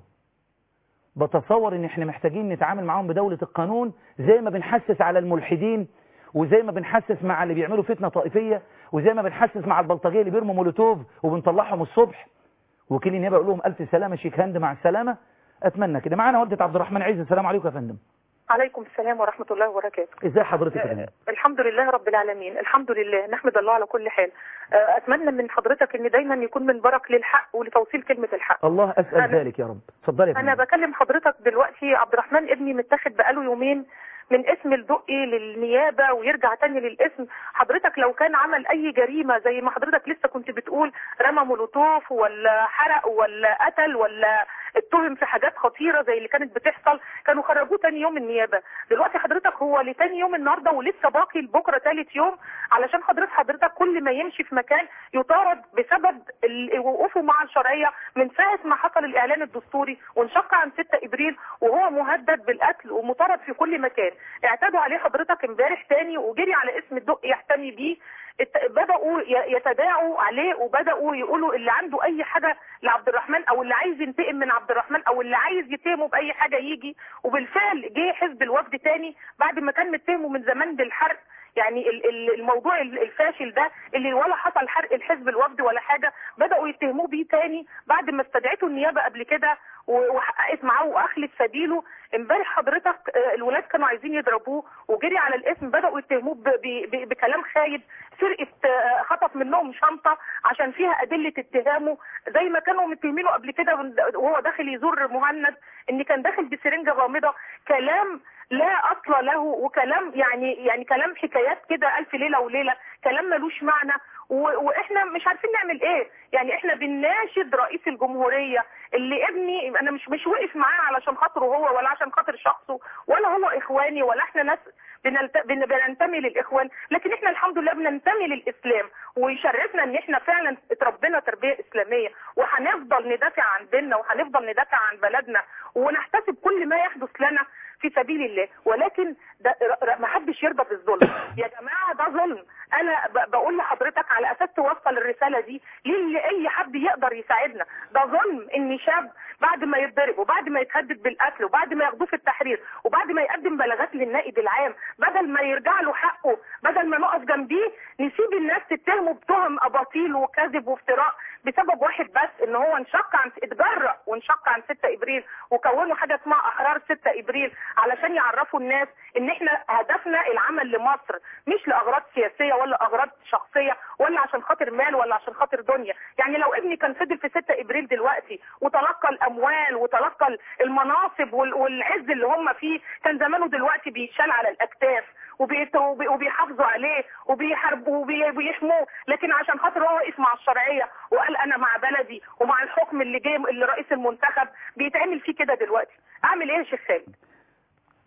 بتصور ان احنا محتاجين نتعامل معاهم بدولة القانون زي ما بنحسس على الملحدين وزي ما بنحسس مع اللي بيعملوا فتنة طائفية وزي ما بنحسس مع البلطجية اللي بيرموا مولوتوف وبنطلعهم الصبح وكيل النيابة يقول لهم ألف سلامة شيك هند مع السلامة أتمنى كده معانا والدة عبد الرحمن عز السلام عليكم يا فندم عليكم السلام ورحمة الله وبركاته ازاي حضرتك يا فندم الحمد لله رب العالمين الحمد لله نحمد الله على كل حال أتمنى من حضرتك أن دايما يكون منبرك للحق ولتوصيل كلمة الحق الله أسأل أنا- ذلك يا رب اتفضلي يا أنا فندم بكلم حضرتك دلوقتي عبد الرحمن ابني متاخد بقاله يومين من اسم الدقي للنيابة ويرجع تاني للاسم حضرتك لو كان عمل أي جريمة زي ما حضرتك لسه كنت بتقول رمى مولوتوف ولا حرق ولا قتل ولا اتهم في حاجات خطيرة زي اللي كانت بتحصل كانوا خرجوه تاني يوم النيابة دلوقتي حضرتك هو لتاني يوم النهاردة ولسه باقي لبكرة تالت يوم علشان حضرتك حضرتك كل ما يمشي في مكان يطارد بسبب ال- وقوفه مع الشرعية من ساعة ما حصل الإعلان الدستوري وانشق عن 6 إبريل وهو مهدد بالقتل ومطارد في كل مكان اعتادوا عليه حضرتك امبارح تاني وجري على اسم الدق يحتمي بيه ات- بدأوا ي- يتداعوا عليه وبدأوا يقولوا اللي عنده أي حاجة لعبد الرحمن أو اللي عايز ينتقم من عبد الرحمن أو اللي عايز يتهمه بأي حاجة يجي وبالفعل جه حزب الوفد تاني بعد ما كان متهمه من زمان بالحرق يعني ال- ال- الموضوع ال- الفاشل ده اللي ولا حصل حرق الحزب الوفد ولا حاجة بدأوا يتهموه بيه تاني بعد ما استدعته النيابة قبل كده و- وحققت معاه واخلت سبيله امبارح حضرتك آه، الولاد كانوا عايزين يضربوه وجري على الاسم بدأوا يتهموه ب- ب- ب- بكلام خايب سرقة آه، خطف منهم شنطة عشان فيها أدلة اتهامه زي ما كانوا متهمينه قبل كده وهو داخل يزور مهند ان كان داخل بسرنجة غامضة كلام لا اصل له وكلام يعني يعني كلام حكايات كده الف ليله وليله كلام ملوش معنى و- واحنا مش عارفين نعمل ايه يعني احنا بنناشد رئيس الجمهوريه اللي ابني انا مش مش وقف معاه علشان خاطره هو ولا عشان خاطر شخصه ولا هو اخواني ولا احنا ناس بنلت... بن- بننتمي للاخوان لكن احنا الحمد لله بننتمي للاسلام ويشرفنا ان احنا فعلا اتربينا تربيه اسلاميه وهنفضل ندافع عن ديننا وهنفضل ندافع عن بلدنا ونحتسب كل ما يحدث لنا في سبيل الله ولكن ده ر- ر- ما حدش يرضى بالظلم يا جماعه ده ظلم انا ب- بقول لحضرتك على اساس توصل الرساله دي للي اي حد يقدر يساعدنا ده ظلم ان شاب بعد ما يتضرب وبعد ما يتهدد بالقتل وبعد ما ياخدوه في التحرير وبعد ما يقدم بلاغات للنائب العام بدل ما يرجع له حقه بدل ما نقف جنبيه نسيب الناس تتهمه بتهم اباطيل وكذب وافتراء بسبب واحد بس ان هو انشق عن اتجرأ وانشق عن 6 ابريل وكونوا حاجه اسمها احرار 6 ابريل علشان يعرفوا الناس ان احنا هدفنا العمل لمصر مش لاغراض سياسيه ولا اغراض شخصيه ولا عشان خاطر مال ولا عشان خاطر دنيا يعني لو ابني كان فضل في 6 ابريل دلوقتي وتلقى الاموال وتلقى المناصب وال- والعز اللي هم فيه كان زمانه دلوقتي بيتشال على الاكتاف وبيت- وبي- وبيحافظوا عليه وبيحاربوا وبي- وبيحموه لكن عشان خاطر هو واقف مع الشرعيه وقال انا مع بلدي ومع الحكم اللي جاي اللي رئيس المنتخب بيتعمل فيه كده دلوقتي اعمل ايه يا شيخ خالد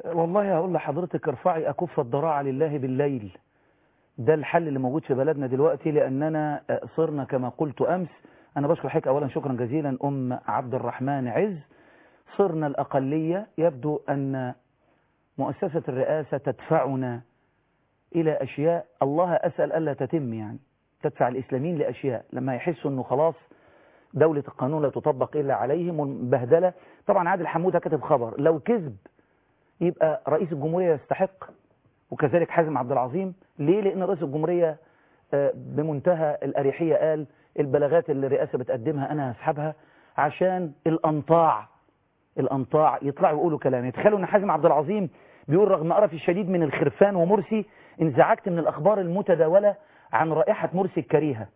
والله هقول لحضرتك ارفعي أكف الضراعة لله بالليل ده الحل اللي موجود في بلدنا دلوقتي لأننا صرنا كما قلت أمس أنا بشكر حضرتك أولا شكرا جزيلا أم عبد الرحمن عز صرنا الأقلية يبدو أن مؤسسة الرئاسة تدفعنا إلى أشياء الله أسأل ألا تتم يعني تدفع الإسلاميين لأشياء لما يحسوا أنه خلاص دولة القانون لا تطبق إلا عليهم والبهدلة طبعا عادل حمودة كتب خبر لو كذب يبقى رئيس الجمهورية يستحق وكذلك حازم عبد العظيم ليه لأن رئيس الجمهورية بمنتهى الأريحية قال البلاغات اللي الرئاسة بتقدمها أنا هسحبها عشان الأنطاع الأنطاع يطلعوا يقولوا كلام يتخيلوا أن حازم عبد العظيم بيقول رغم قرفي الشديد من الخرفان ومرسي انزعجت من الأخبار المتداولة عن رائحة مرسي الكريهة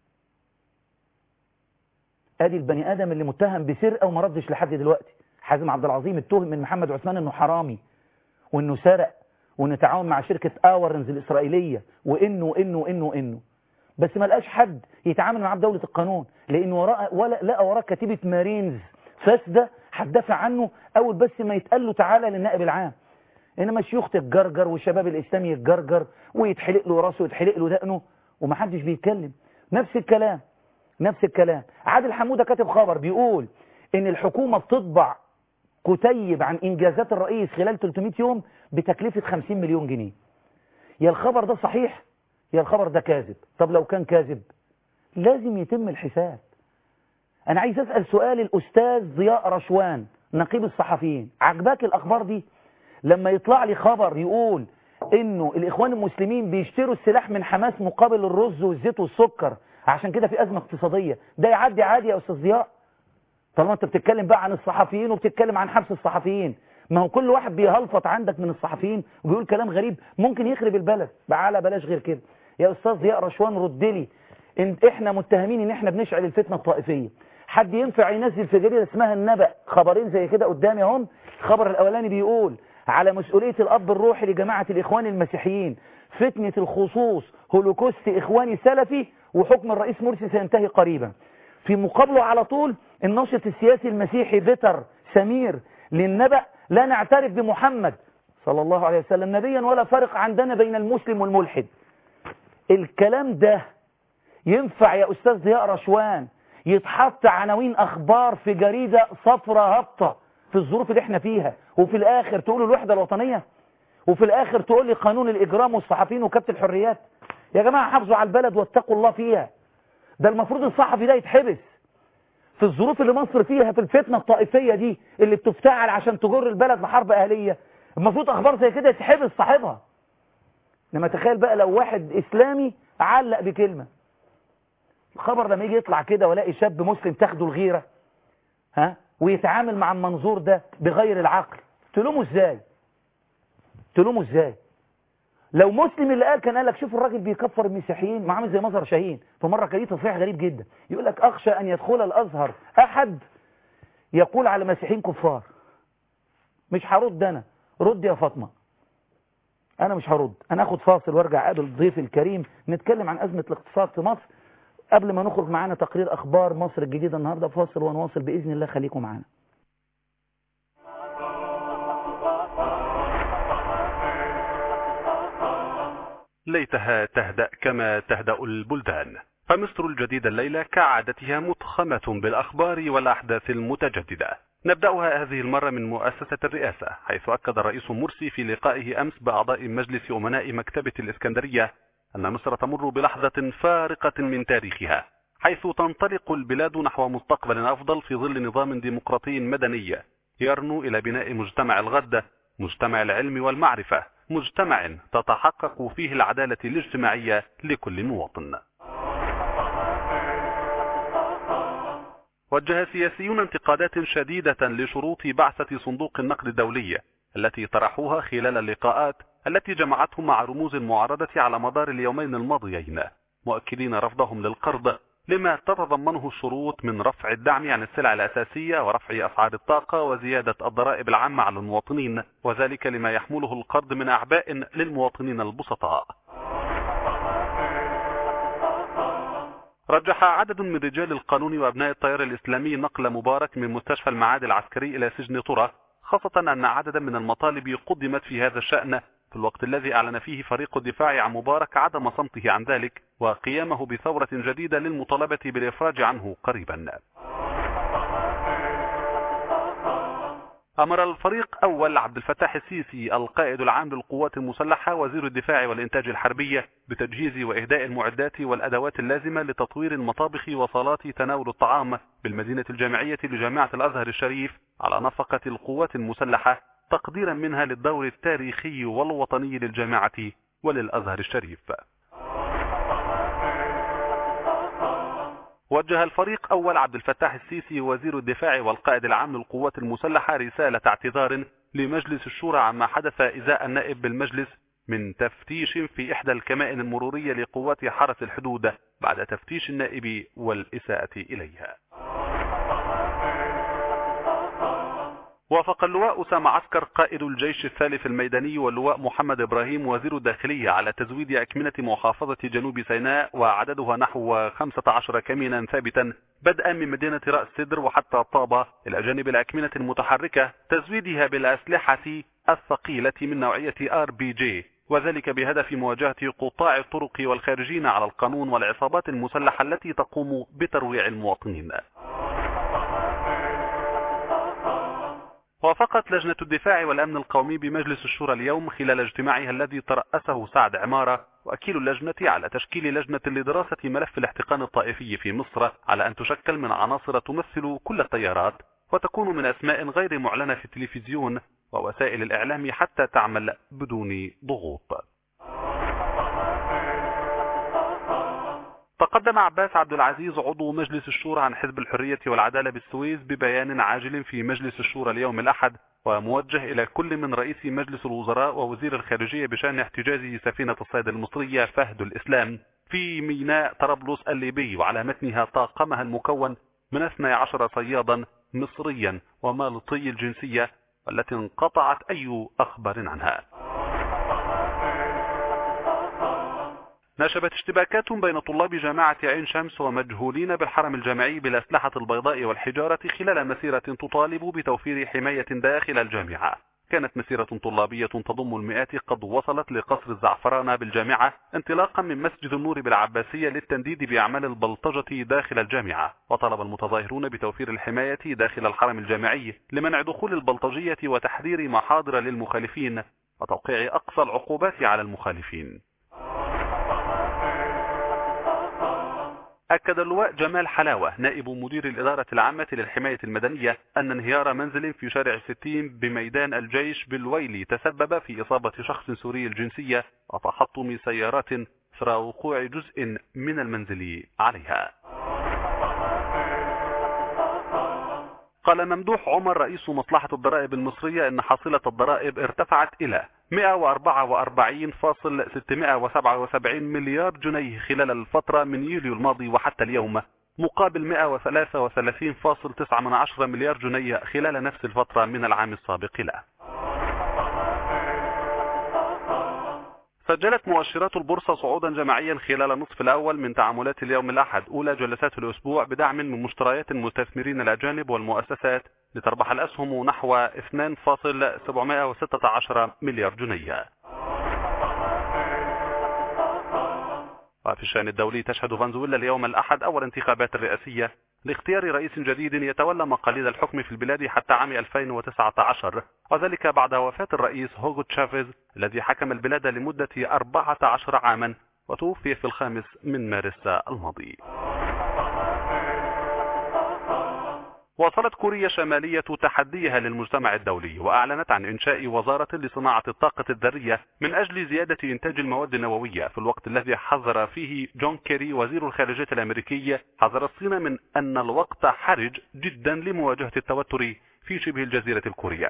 ادي البني ادم اللي متهم بسرقه وما ردش لحد دلوقتي حازم عبد العظيم اتهم من محمد عثمان انه حرامي وانه سرق وانه تعاون مع شركه اورنز الاسرائيليه وانه وانه وانه وانه بس ما لقاش حد يتعامل معاه بدوله القانون لانه وراء ولا لقى وراه كتيبه مارينز فاسده هتدافع عنه اول بس ما يتقال له تعالى للنائب العام انما شيوخ الجرجر والشباب الاسلامي يتجرجر ويتحلق له راسه ويتحلق له دقنه ومحدش بيتكلم نفس الكلام نفس الكلام عادل حمودة كاتب خبر بيقول ان الحكومة بتطبع كتيب عن انجازات الرئيس خلال 300 يوم بتكلفة 50 مليون جنيه يا الخبر ده صحيح يا الخبر ده كاذب طب لو كان كاذب لازم يتم الحساب انا عايز اسأل سؤال الاستاذ ضياء رشوان نقيب الصحفيين عجباك الاخبار دي لما يطلع لي خبر يقول انه الاخوان المسلمين بيشتروا السلاح من حماس مقابل الرز والزيت والسكر عشان كده في أزمة اقتصادية ده يعدي عادي يا أستاذ ضياء طالما أنت بتتكلم بقى عن الصحفيين وبتتكلم عن حبس الصحفيين ما هو كل واحد بيهلفط عندك من الصحفيين وبيقول كلام غريب ممكن يخرب البلد تعالى بلاش غير كده يا أستاذ ضياء رشوان رد لي إن إحنا متهمين إن إحنا بنشعل الفتنة الطائفية حد ينفع ينزل في جريدة اسمها النبأ خبرين زي كده قدامي اهم الخبر الأولاني بيقول على مسؤولية الأب الروحي لجماعة الإخوان المسيحيين فتنة الخصوص هولوكوست إخواني سلفي وحكم الرئيس مرسي سينتهي قريبا في مقابله على طول الناشط السياسي المسيحي بيتر سمير للنبأ لا نعترف بمحمد صلى الله عليه وسلم نبيا ولا فرق عندنا بين المسلم والملحد الكلام ده ينفع يا أستاذ ضياء رشوان يتحط عناوين أخبار في جريدة صفرة هابطة في الظروف اللي احنا فيها وفي الآخر تقولوا الوحدة الوطنية وفي الآخر تقول لي قانون الإجرام والصحفيين وكبت الحريات يا جماعة حافظوا على البلد واتقوا الله فيها ده المفروض الصحفي ده يتحبس في الظروف اللي مصر فيها في الفتنة الطائفية دي اللي بتفتعل عشان تجر البلد لحرب أهلية المفروض أخبار زي كده يتحبس صاحبها لما تخيل بقى لو واحد إسلامي علق بكلمة الخبر لما يجي يطلع كده ولاقي شاب مسلم تاخده الغيرة ها ويتعامل مع المنظور ده بغير العقل تلومه ازاي تلومه ازاي لو مسلم اللي قال كان قال لك شوف الراجل بيكفر المسيحيين ما عامل زي مظهر شاهين فمره كان ليه تصريح غريب جدا يقول لك اخشى ان يدخل الازهر احد يقول على المسيحيين كفار مش هرد انا رد يا فاطمه انا مش هرد انا اخد فاصل وارجع اقابل الضيف الكريم نتكلم عن ازمه الاقتصاد في مصر قبل ما نخرج معانا تقرير اخبار مصر الجديده النهارده فاصل ونواصل باذن الله خليكم معانا ليتها تهدأ كما تهدأ البلدان فمصر الجديدة الليلة كعادتها متخمة بالأخبار والأحداث المتجددة نبدأها هذه المرة من مؤسسة الرئاسة حيث أكد الرئيس مرسي في لقائه أمس بأعضاء مجلس أمناء مكتبة الإسكندرية أن مصر تمر بلحظة فارقة من تاريخها حيث تنطلق البلاد نحو مستقبل أفضل في ظل نظام ديمقراطي مدني يرنو إلى بناء مجتمع الغد مجتمع العلم والمعرفة مجتمع تتحقق فيه العدالة الاجتماعية لكل مواطن وجه سياسيون انتقادات شديدة لشروط بعثة صندوق النقد الدولي التي طرحوها خلال اللقاءات التي جمعتهم مع رموز المعارضة على مدار اليومين الماضيين مؤكدين رفضهم للقرض لما تتضمنه الشروط من رفع الدعم عن السلع الأساسية ورفع أسعار الطاقة وزيادة الضرائب العامة على المواطنين وذلك لما يحمله القرض من أعباء للمواطنين البسطاء رجح عدد من رجال القانون وأبناء التيار الإسلامي نقل مبارك من مستشفى المعاد العسكري إلى سجن طرة خاصة أن عددا من المطالب قدمت في هذا الشأن في الوقت الذي أعلن فيه فريق الدفاع عن مبارك عدم صمته عن ذلك وقيامه بثورة جديدة للمطالبة بالإفراج عنه قريبا أمر الفريق أول عبد الفتاح السيسي القائد العام للقوات المسلحة وزير الدفاع والإنتاج الحربية بتجهيز وإهداء المعدات والأدوات اللازمة لتطوير المطابخ وصالات تناول الطعام بالمدينة الجامعية لجامعة الأزهر الشريف على نفقة القوات المسلحة تقديرا منها للدور التاريخي والوطني للجامعة وللأزهر الشريف وجه الفريق أول عبد الفتاح السيسي وزير الدفاع والقائد العام للقوات المسلحة رسالة اعتذار لمجلس الشورى عما حدث إزاء النائب بالمجلس من تفتيش في إحدى الكمائن المرورية لقوات حرس الحدود بعد تفتيش النائب والإساءة إليها وافق اللواء أسامة عسكر قائد الجيش الثالث الميداني واللواء محمد إبراهيم وزير الداخلية على تزويد أكمنة محافظة جنوب سيناء وعددها نحو 15 كمينا ثابتا بدءا من مدينة رأس سدر وحتى طابة إلى جانب الأكمنة المتحركة تزويدها بالأسلحة الثقيلة من نوعية ار بي جي وذلك بهدف مواجهة قطاع الطرق والخارجين على القانون والعصابات المسلحة التي تقوم بترويع المواطنين وافقت لجنة الدفاع والأمن القومي بمجلس الشورى اليوم خلال اجتماعها الذي ترأسه سعد عمارة وأكيل اللجنة على تشكيل لجنة لدراسة ملف الاحتقان الطائفي في مصر على أن تشكل من عناصر تمثل كل التيارات وتكون من أسماء غير معلنة في التلفزيون ووسائل الإعلام حتى تعمل بدون ضغوط تقدم عباس عبد العزيز عضو مجلس الشورى عن حزب الحرية والعدالة بالسويس ببيان عاجل في مجلس الشورى اليوم الأحد وموجه إلى كل من رئيس مجلس الوزراء ووزير الخارجية بشأن احتجاز سفينة الصيد المصرية فهد الإسلام في ميناء طرابلس الليبي وعلى متنها طاقمها المكون من 12 صيادا مصريا ومالطي الجنسية والتي انقطعت أي أخبار عنها نشبت اشتباكات بين طلاب جامعة عين شمس ومجهولين بالحرم الجامعي بالأسلحة البيضاء والحجارة خلال مسيرة تطالب بتوفير حماية داخل الجامعة كانت مسيرة طلابية تضم المئات قد وصلت لقصر الزعفرانة بالجامعة انطلاقا من مسجد النور بالعباسية للتنديد بأعمال البلطجة داخل الجامعة وطلب المتظاهرون بتوفير الحماية داخل الحرم الجامعي لمنع دخول البلطجية وتحذير محاضر للمخالفين وتوقيع أقصى العقوبات على المخالفين أكد اللواء جمال حلاوة نائب مدير الإدارة العامة للحماية المدنية أن انهيار منزل في شارع ستين بميدان الجيش بالويل تسبب في إصابة شخص سوري الجنسية وتحطم سيارات إثر وقوع جزء من المنزل عليها قال ممدوح عمر رئيس مصلحة الضرائب المصرية أن حصيلة الضرائب ارتفعت إلى 144.677 مليار جنيه خلال الفترة من يوليو الماضي وحتى اليوم مقابل 133.9 مليار جنيه خلال نفس الفترة من العام السابق له سجلت مؤشرات البورصة صعودا جماعيا خلال النصف الأول من تعاملات اليوم الأحد أولى جلسات الأسبوع بدعم من مشتريات المستثمرين الأجانب والمؤسسات لتربح الأسهم نحو 2.716 مليار جنيه وفي الشأن الدولي تشهد فنزويلا اليوم الأحد أول انتخابات الرئاسية لاختيار رئيس جديد يتولى مقاليد الحكم في البلاد حتى عام 2019 وذلك بعد وفاة الرئيس هوغو تشافيز الذي حكم البلاد لمدة 14 عاما وتوفي في الخامس من مارس الماضي واصلت كوريا الشمالية تحديها للمجتمع الدولي وأعلنت عن إنشاء وزارة لصناعة الطاقة الذرية من أجل زيادة إنتاج المواد النووية في الوقت الذي حذر فيه جون كيري وزير الخارجية الأمريكي حذر الصين من أن الوقت حرج جدا لمواجهة التوتر في شبه الجزيرة الكورية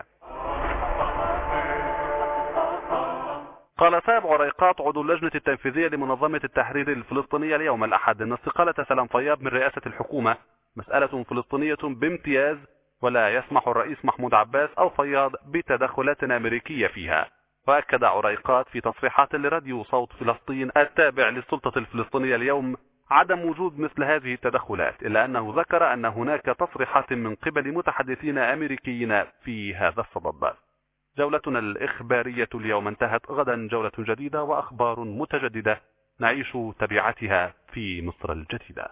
قال ساب عريقات عضو اللجنة التنفيذية لمنظمة التحرير الفلسطينية اليوم الأحد أن استقالة سلام طياب من رئاسة الحكومة مسألة فلسطينية بامتياز ولا يسمح الرئيس محمود عباس أو فياض بتدخلات أمريكية فيها وأكد عريقات في تصريحات لراديو صوت فلسطين التابع للسلطة الفلسطينية اليوم عدم وجود مثل هذه التدخلات إلا أنه ذكر أن هناك تصريحات من قبل متحدثين أمريكيين في هذا الصدد جولتنا الإخبارية اليوم انتهت غدا جولة جديدة وأخبار متجددة نعيش تبعاتها في مصر الجديدة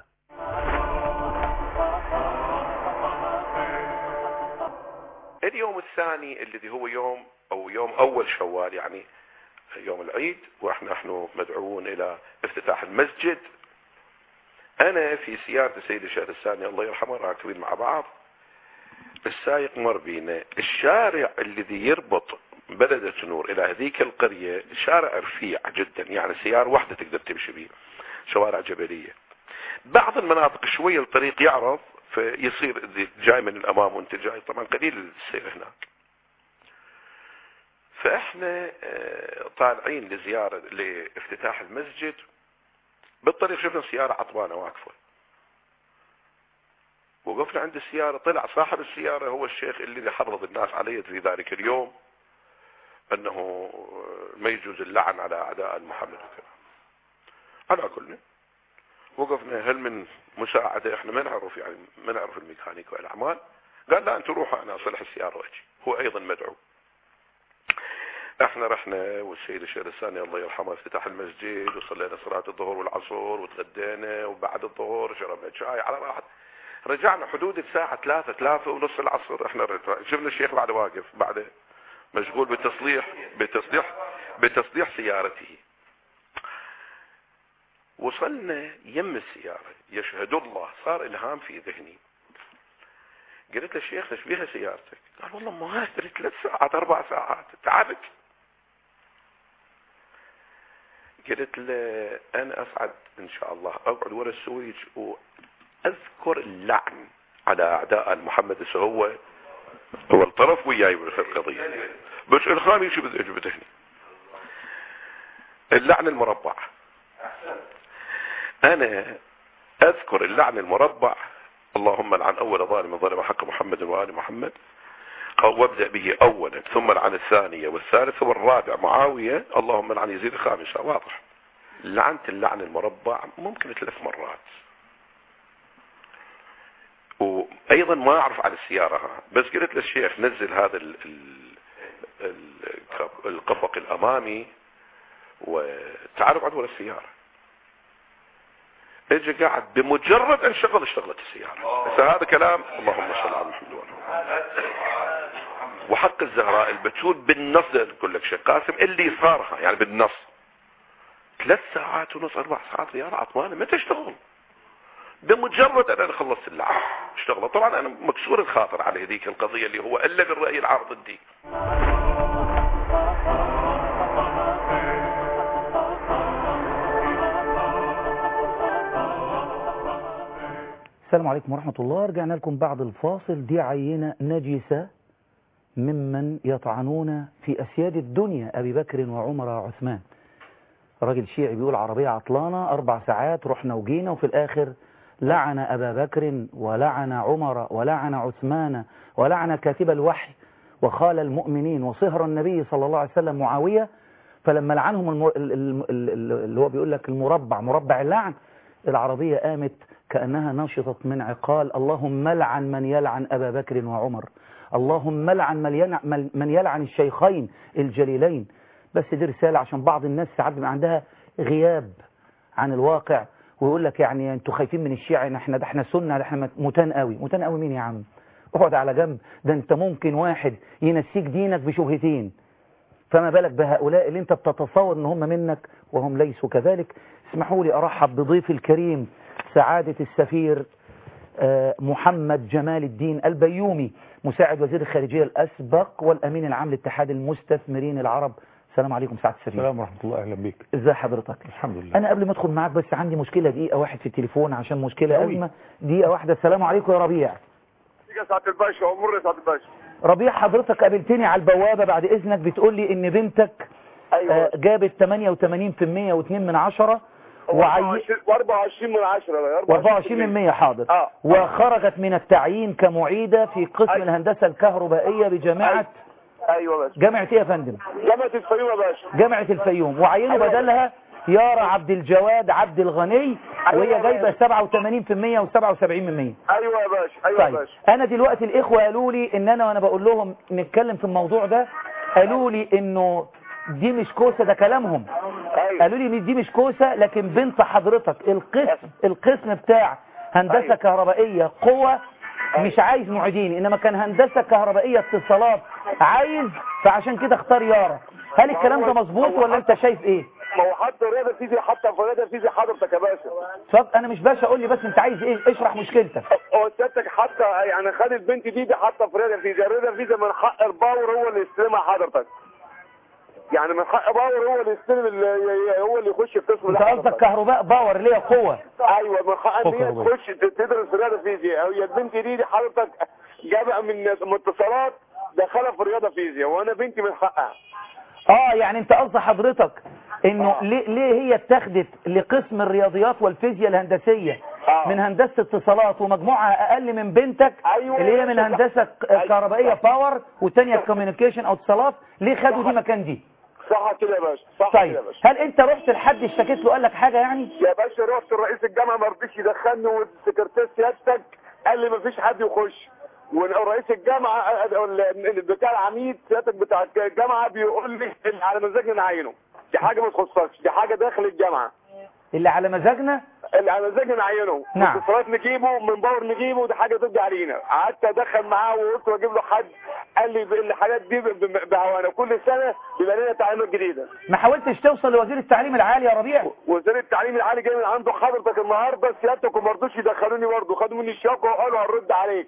اليوم الثاني الذي هو يوم او يوم اول شوال يعني يوم العيد واحنا نحن مدعوون الى افتتاح المسجد انا في سيارة السيد الشهر الثاني الله يرحمه راكبين مع بعض السايق مر بينا الشارع الذي يربط بلدة نور الى هذيك القرية شارع رفيع جدا يعني سيارة واحدة تقدر تمشي به شوارع جبلية بعض المناطق شوية الطريق يعرض فيصير جاي من الامام وانت جاي طبعا قليل السير هناك فاحنا آه، طالعين لزيارة لافتتاح المسجد بالطريق شفنا سيارة عطبانة واقفة وقفنا عند السيارة طلع صاحب السيارة هو الشيخ اللي حرض الناس عليه في ذلك اليوم انه ما يجوز اللعن على اعداء محمد وكذا على كل وقفنا هل من مساعدة احنا ما نعرف يعني ما نعرف الميكانيك والاعمال قال لا انتوا روحوا انا اصلح السيارة واجي هو ايضا مدعو احنا رحنا والسيد الشيخ الثاني الله يرحمه افتتح المسجد وصلينا صلاة الظهر والعصر وتغدينا وبعد الظهر شربنا شاي على راحت رجعنا حدود الساعة ثلاثة ثلاثة ونص العصر احنا رجع. شفنا الشيخ بعد واقف بعد مشغول بالتصليح بتصليح بتصليح سيارته وصلنا يم السيارة يشهد الله صار إلهام في ذهني قلت له شيخ ايش بيها سيارتك قال والله ما ادري ثلاث ساعات اربع ساعات تعبت قلت له انا اصعد ان شاء الله اقعد ورا السويج واذكر اللعن على اعداء محمد هو هو الطرف وياي في القضيه بس الخامي شو بده بذهني اللعن المربع انا اذكر اللعن المربع اللهم لعن اول ظالم ظلم حق محمد وال محمد او وابدا به اولا ثم لعن الثانيه والثالثه والرابع معاويه اللهم لعن يزيد الخامسه واضح لعنت اللعن المربع ممكن ثلاث مرات وايضا ما اعرف على السياره بس قلت للشيخ نزل هذا ال ال القبق الامامي وتعرف عدوى السياره اجى قاعد بمجرد ان شغل اشتغلت السيارة بس هذا كلام اللهم صل على محمد وعلى وحق الزهراء البتول بالنص اقول لك شيء قاسم اللي صارها يعني بالنص ثلاث ساعات ونص اربع ساعات سيارة عطمانة ما تشتغل بمجرد ان انا خلصت اللعب اشتغلت طبعا انا مكسور الخاطر على هذيك القضية اللي هو الا بالرأي العام ضدي السلام عليكم ورحمة الله رجعنا لكم بعد الفاصل دي عينة نجسة ممن يطعنون في أسياد الدنيا أبي بكر وعمر وعثمان راجل شيعي بيقول عربية عطلانة أربع ساعات رحنا وجينا وفي الآخر لعن أبا بكر ولعن عمر ولعن عثمان ولعن كاتب الوحي وخال المؤمنين وصهر النبي صلى الله عليه وسلم معاوية فلما لعنهم الم... اللي هو بيقول لك المربع مربع اللعن العربية قامت كأنها نشطت من عقال اللهم لعن من يلعن أبا بكر وعمر اللهم لعن من يلعن الشيخين الجليلين بس دي رسالة عشان بعض الناس ساعات بيبقى عندها غياب عن الواقع ويقول لك يعني انتوا خايفين من الشيعة احنا ده احنا سنة ده احنا متان قوي متان قوي مين يا عم اقعد على جنب ده انت ممكن واحد ينسيك دينك بشبهتين فما بالك بهؤلاء اللي انت بتتصور ان هم منك وهم ليسوا كذلك اسمحوا لي ارحب بضيفي الكريم سعادة السفير محمد جمال الدين البيومي مساعد وزير الخارجية الأسبق والأمين العام لاتحاد المستثمرين العرب السلام عليكم سعادة السفير السلام ورحمة الله أهلا بك ازي حضرتك الحمد لله أنا قبل ما أدخل معاك بس عندي مشكلة دقيقة واحد في التليفون عشان مشكلة أوي. أزمة دقيقة واحدة السلام عليكم يا ربيع يا سعاده الباشا امر يا سعاده الباشا ربيع حضرتك قابلتني على البوابة بعد إذنك بتقول لي إن بنتك ايوه آه، جابت 88% و2 من عشرة وعي... و24 من 10 و24 من 100 حاضر اه وخرجت من التعيين كمعيدة في قسم أي. الهندسة الكهربائية بجامعة ايوه باشا جامعة ايه يا فندم جامعه الفيوم يا باشا جامعة الفيوم وعينوا أيوة. بدلها يارا عبد الجواد عبد الغني أيوة وهي يا جايبه باشا. 87% و77% ايوه يا باشا ايوه يا طيب باشا انا دلوقتي الاخوه قالوا لي ان انا وانا بقول لهم نتكلم في الموضوع ده قالوا لي انه دي مش كوسه ده كلامهم ايوه قالوا لي ان دي مش كوسه لكن بنت حضرتك القسم القسم بتاع هندسه أيوة. كهربائيه قوه مش عايز معيدين انما كان هندسه كهربائيه اتصالات عايز فعشان كده اختار يارا هل الكلام ده مظبوط ولا انت شايف ايه ما هو حتى رياضه فيزياء حتى في رياضه فيزياء حضرتك يا باشا اتفضل انا مش باشا قول لي بس انت عايز ايه اشرح مشكلتك هو سيادتك حتى يعني خد البنت دي دي حتى في رياضه فيزياء رياضه فيزياء من حق الباور هو اللي يستلمها حضرتك يعني من حق باور هو اللي يستلم ال- هو اللي يخش القسم انت ده قصدك حضرتك. كهرباء باور اللي هي قوه ايوه من حقها ان هي كهربائي. تخش تدرس رياضه فيزياء هي البنت دي دي حضرتك جابها من من اتصالات دخلها في رياضه فيزياء وانا بنتي من حقها اه يعني انت قصد حضرتك انه آه. ليه, ليه هي اتخذت لقسم الرياضيات والفيزياء الهندسية آه. من هندسة اتصالات ومجموعها اقل من بنتك أيوة. اللي هي من هندسة ك- أيوة. كهربائية باور والتانية كوميونيكيشن او اتصالات ليه خدوا دي مكان دي صح كده يا باشا صح كده طيب يا باشا هل انت رحت لحد اشتكيت له قال لك حاجة يعني يا باشا رحت لرئيس الجامعه ما رضيش يدخلني والسكرتير سيادتك قال لي ما فيش حد يخش ورئيس الجامعه ال- بتاع العميد سيادتك بتاع الجامعه بيقول لي اللي على مزاجنا نعينه دي حاجه ما تخصكش دي حاجه داخل الجامعه اللي على مزاجنا اللي على مزاجنا نعينه نعم. اتصالات نجيبه من باور نجيبه دي حاجه ترجع علينا قعدت ادخل معاه وقلت واجيب له حد قال لي الحاجات دي ب- ب- بهوانا كل سنه بيبقى لنا تعليمات جديده ما حاولتش توصل لوزير التعليم العالي يا ربيع وزير التعليم العالي جاي من عنده حضرتك النهارده سيادتك وما رضوش يدخلوني برضه خدوا مني الشقه وقالوا هنرد عليك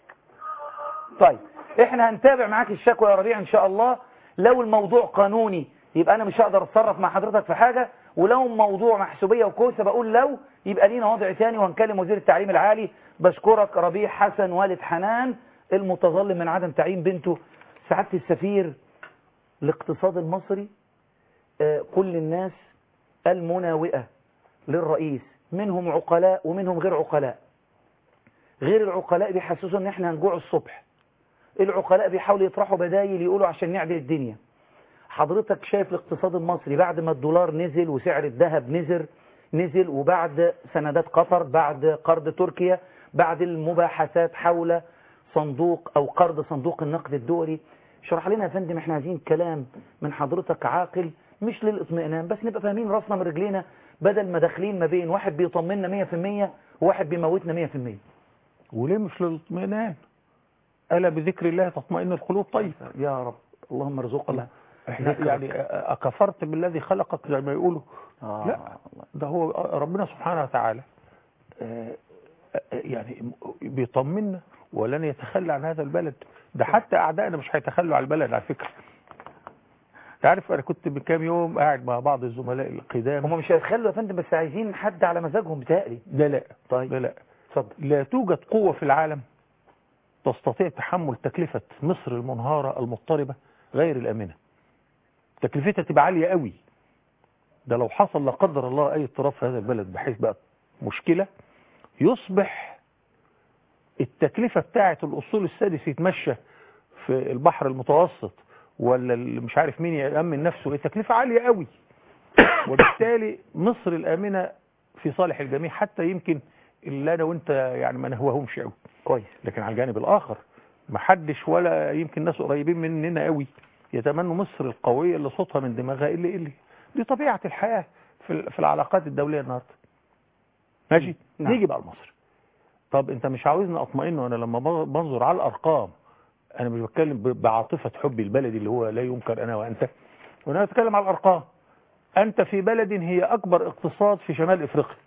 طيب احنا هنتابع معاك الشكوى يا ربيع ان شاء الله لو الموضوع قانوني يبقى انا مش هقدر اتصرف مع حضرتك في حاجة ولو الموضوع محسوبية وكوسة بقول لو يبقى لينا وضع تاني وهنكلم وزير التعليم العالي بشكرك ربيع حسن والد حنان المتظلم من عدم تعيين بنته سعادة السفير الاقتصاد المصري آه، كل الناس المناوئة للرئيس منهم عقلاء ومنهم غير عقلاء غير العقلاء بيحسسوا ان احنا هنجوع الصبح العقلاء بيحاولوا يطرحوا بدايل يقولوا عشان نعدل الدنيا حضرتك شايف الاقتصاد المصري بعد ما الدولار نزل وسعر الذهب نزل نزل وبعد سندات قطر بعد قرض تركيا بعد المباحثات حول صندوق او قرض صندوق النقد الدولي اشرح لنا يا فندم احنا عايزين كلام من حضرتك عاقل مش للاطمئنان بس نبقى فاهمين راسنا من رجلينا بدل ما داخلين ما بين واحد بيطمنا 100% وواحد بيموتنا 100% وليه مش للاطمئنان ألا بذكر الله تطمئن القلوب طيب يا رب اللهم ارزقنا احنا ذكرك. يعني أكفرت بالذي خلقك زي ما يقولوا آه لا ده هو ربنا سبحانه وتعالى آه، آه، يعني بيطمنا ولن يتخلى عن هذا البلد ده حتى أعدائنا مش هيتخلوا عن البلد على فكرة تعرف أنا كنت من كام يوم قاعد مع بعض الزملاء القدام هم مش هيتخلوا يا فندم بس عايزين حد على مزاجهم بتهيألي لا لا طيب لا لا اتفضل لا توجد قوة في العالم تستطيع تحمل تكلفة مصر المنهارة المضطربة غير الآمنة تكلفتها تبقى عالية قوي ده لو حصل لا قدر الله أي اضطراب في هذا البلد بحيث بقى مشكلة يصبح التكلفة بتاعة الأصول السادس يتمشى في البحر المتوسط ولا اللي مش عارف مين يأمن نفسه ايه تكلفة عالية قوي وبالتالي مصر الآمنة في صالح الجميع حتى يمكن اللي أنا وأنت يعني ما نهوهمش قوي كويس لكن على الجانب الآخر ما حدش ولا يمكن ناس قريبين مننا قوي يتمنوا مصر القوية اللي صوتها من دماغها اللي اللي دي طبيعة الحياة في ال- في العلاقات الدولية النهارده ماشي نعم. نيجي بقى لمصر طب انت مش عاوزني اطمئن وانا لما ب- بنظر على الارقام انا مش بتكلم ب- بعاطفة حبي البلدي اللي هو لا ينكر انا وانت وانا بتكلم على الارقام انت في بلد هي اكبر اقتصاد في شمال افريقيا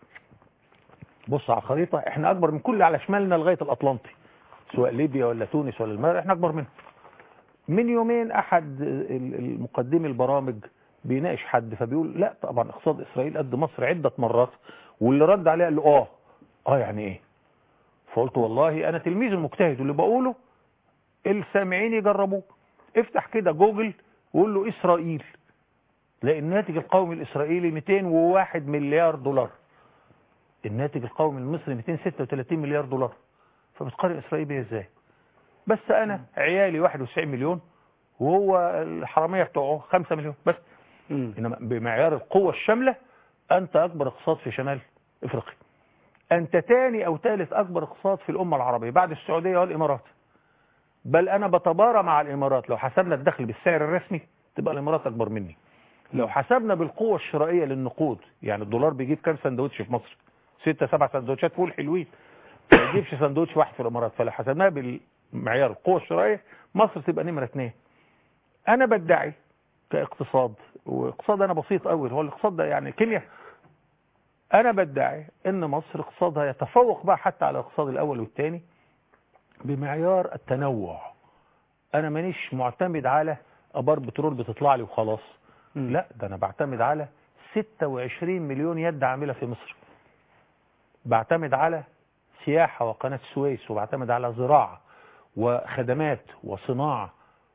بص على الخريطة احنا اكبر من كل على شمالنا لغاية الاطلنطي سواء ليبيا ولا تونس ولا المغرب احنا اكبر منهم من يومين احد ال- المقدمي البرامج بيناقش حد فبيقول لا طبعا اقتصاد اسرائيل قد مصر عدة مرات واللي رد عليه قال له اه اه يعني ايه فقلت والله انا تلميذ المجتهد واللي بقوله السامعين يجربوه افتح كده جوجل وقول له اسرائيل تلاقي الناتج القومي الاسرائيلي 201 مليار دولار الناتج القومي المصري 236 مليار دولار فبتقارن اسرائيل بيها ازاي بس انا عيالي 91 مليون وهو الحراميه بتوعه 5 مليون بس انما بمعيار القوه الشامله انت اكبر اقتصاد في شمال افريقيا انت تاني او ثالث اكبر اقتصاد في الامه العربيه بعد السعوديه والامارات بل انا بتبارى مع الامارات لو حسبنا الدخل بالسعر الرسمي تبقى الامارات اكبر مني لو حسبنا بالقوه الشرائيه للنقود يعني الدولار بيجيب كام سندوتش في مصر ستة سبع سندوتشات فول حلوين ما يجيبش سندوتش واحد في الامارات فلو حسبناها بالمعيار القوه الشرائيه مصر تبقى نمره اثنين انا بدعي كاقتصاد واقتصاد انا بسيط قوي هو الاقتصاد ده يعني كيمياء انا بدعي ان مصر اقتصادها يتفوق بقى حتى على الاقتصاد الاول والثاني بمعيار التنوع انا مانيش معتمد على ابار بترول بتطلع لي وخلاص مم. لا ده انا بعتمد على 26 مليون يد عامله في مصر بعتمد على سياحه وقناه السويس وبعتمد على زراعه وخدمات وصناعه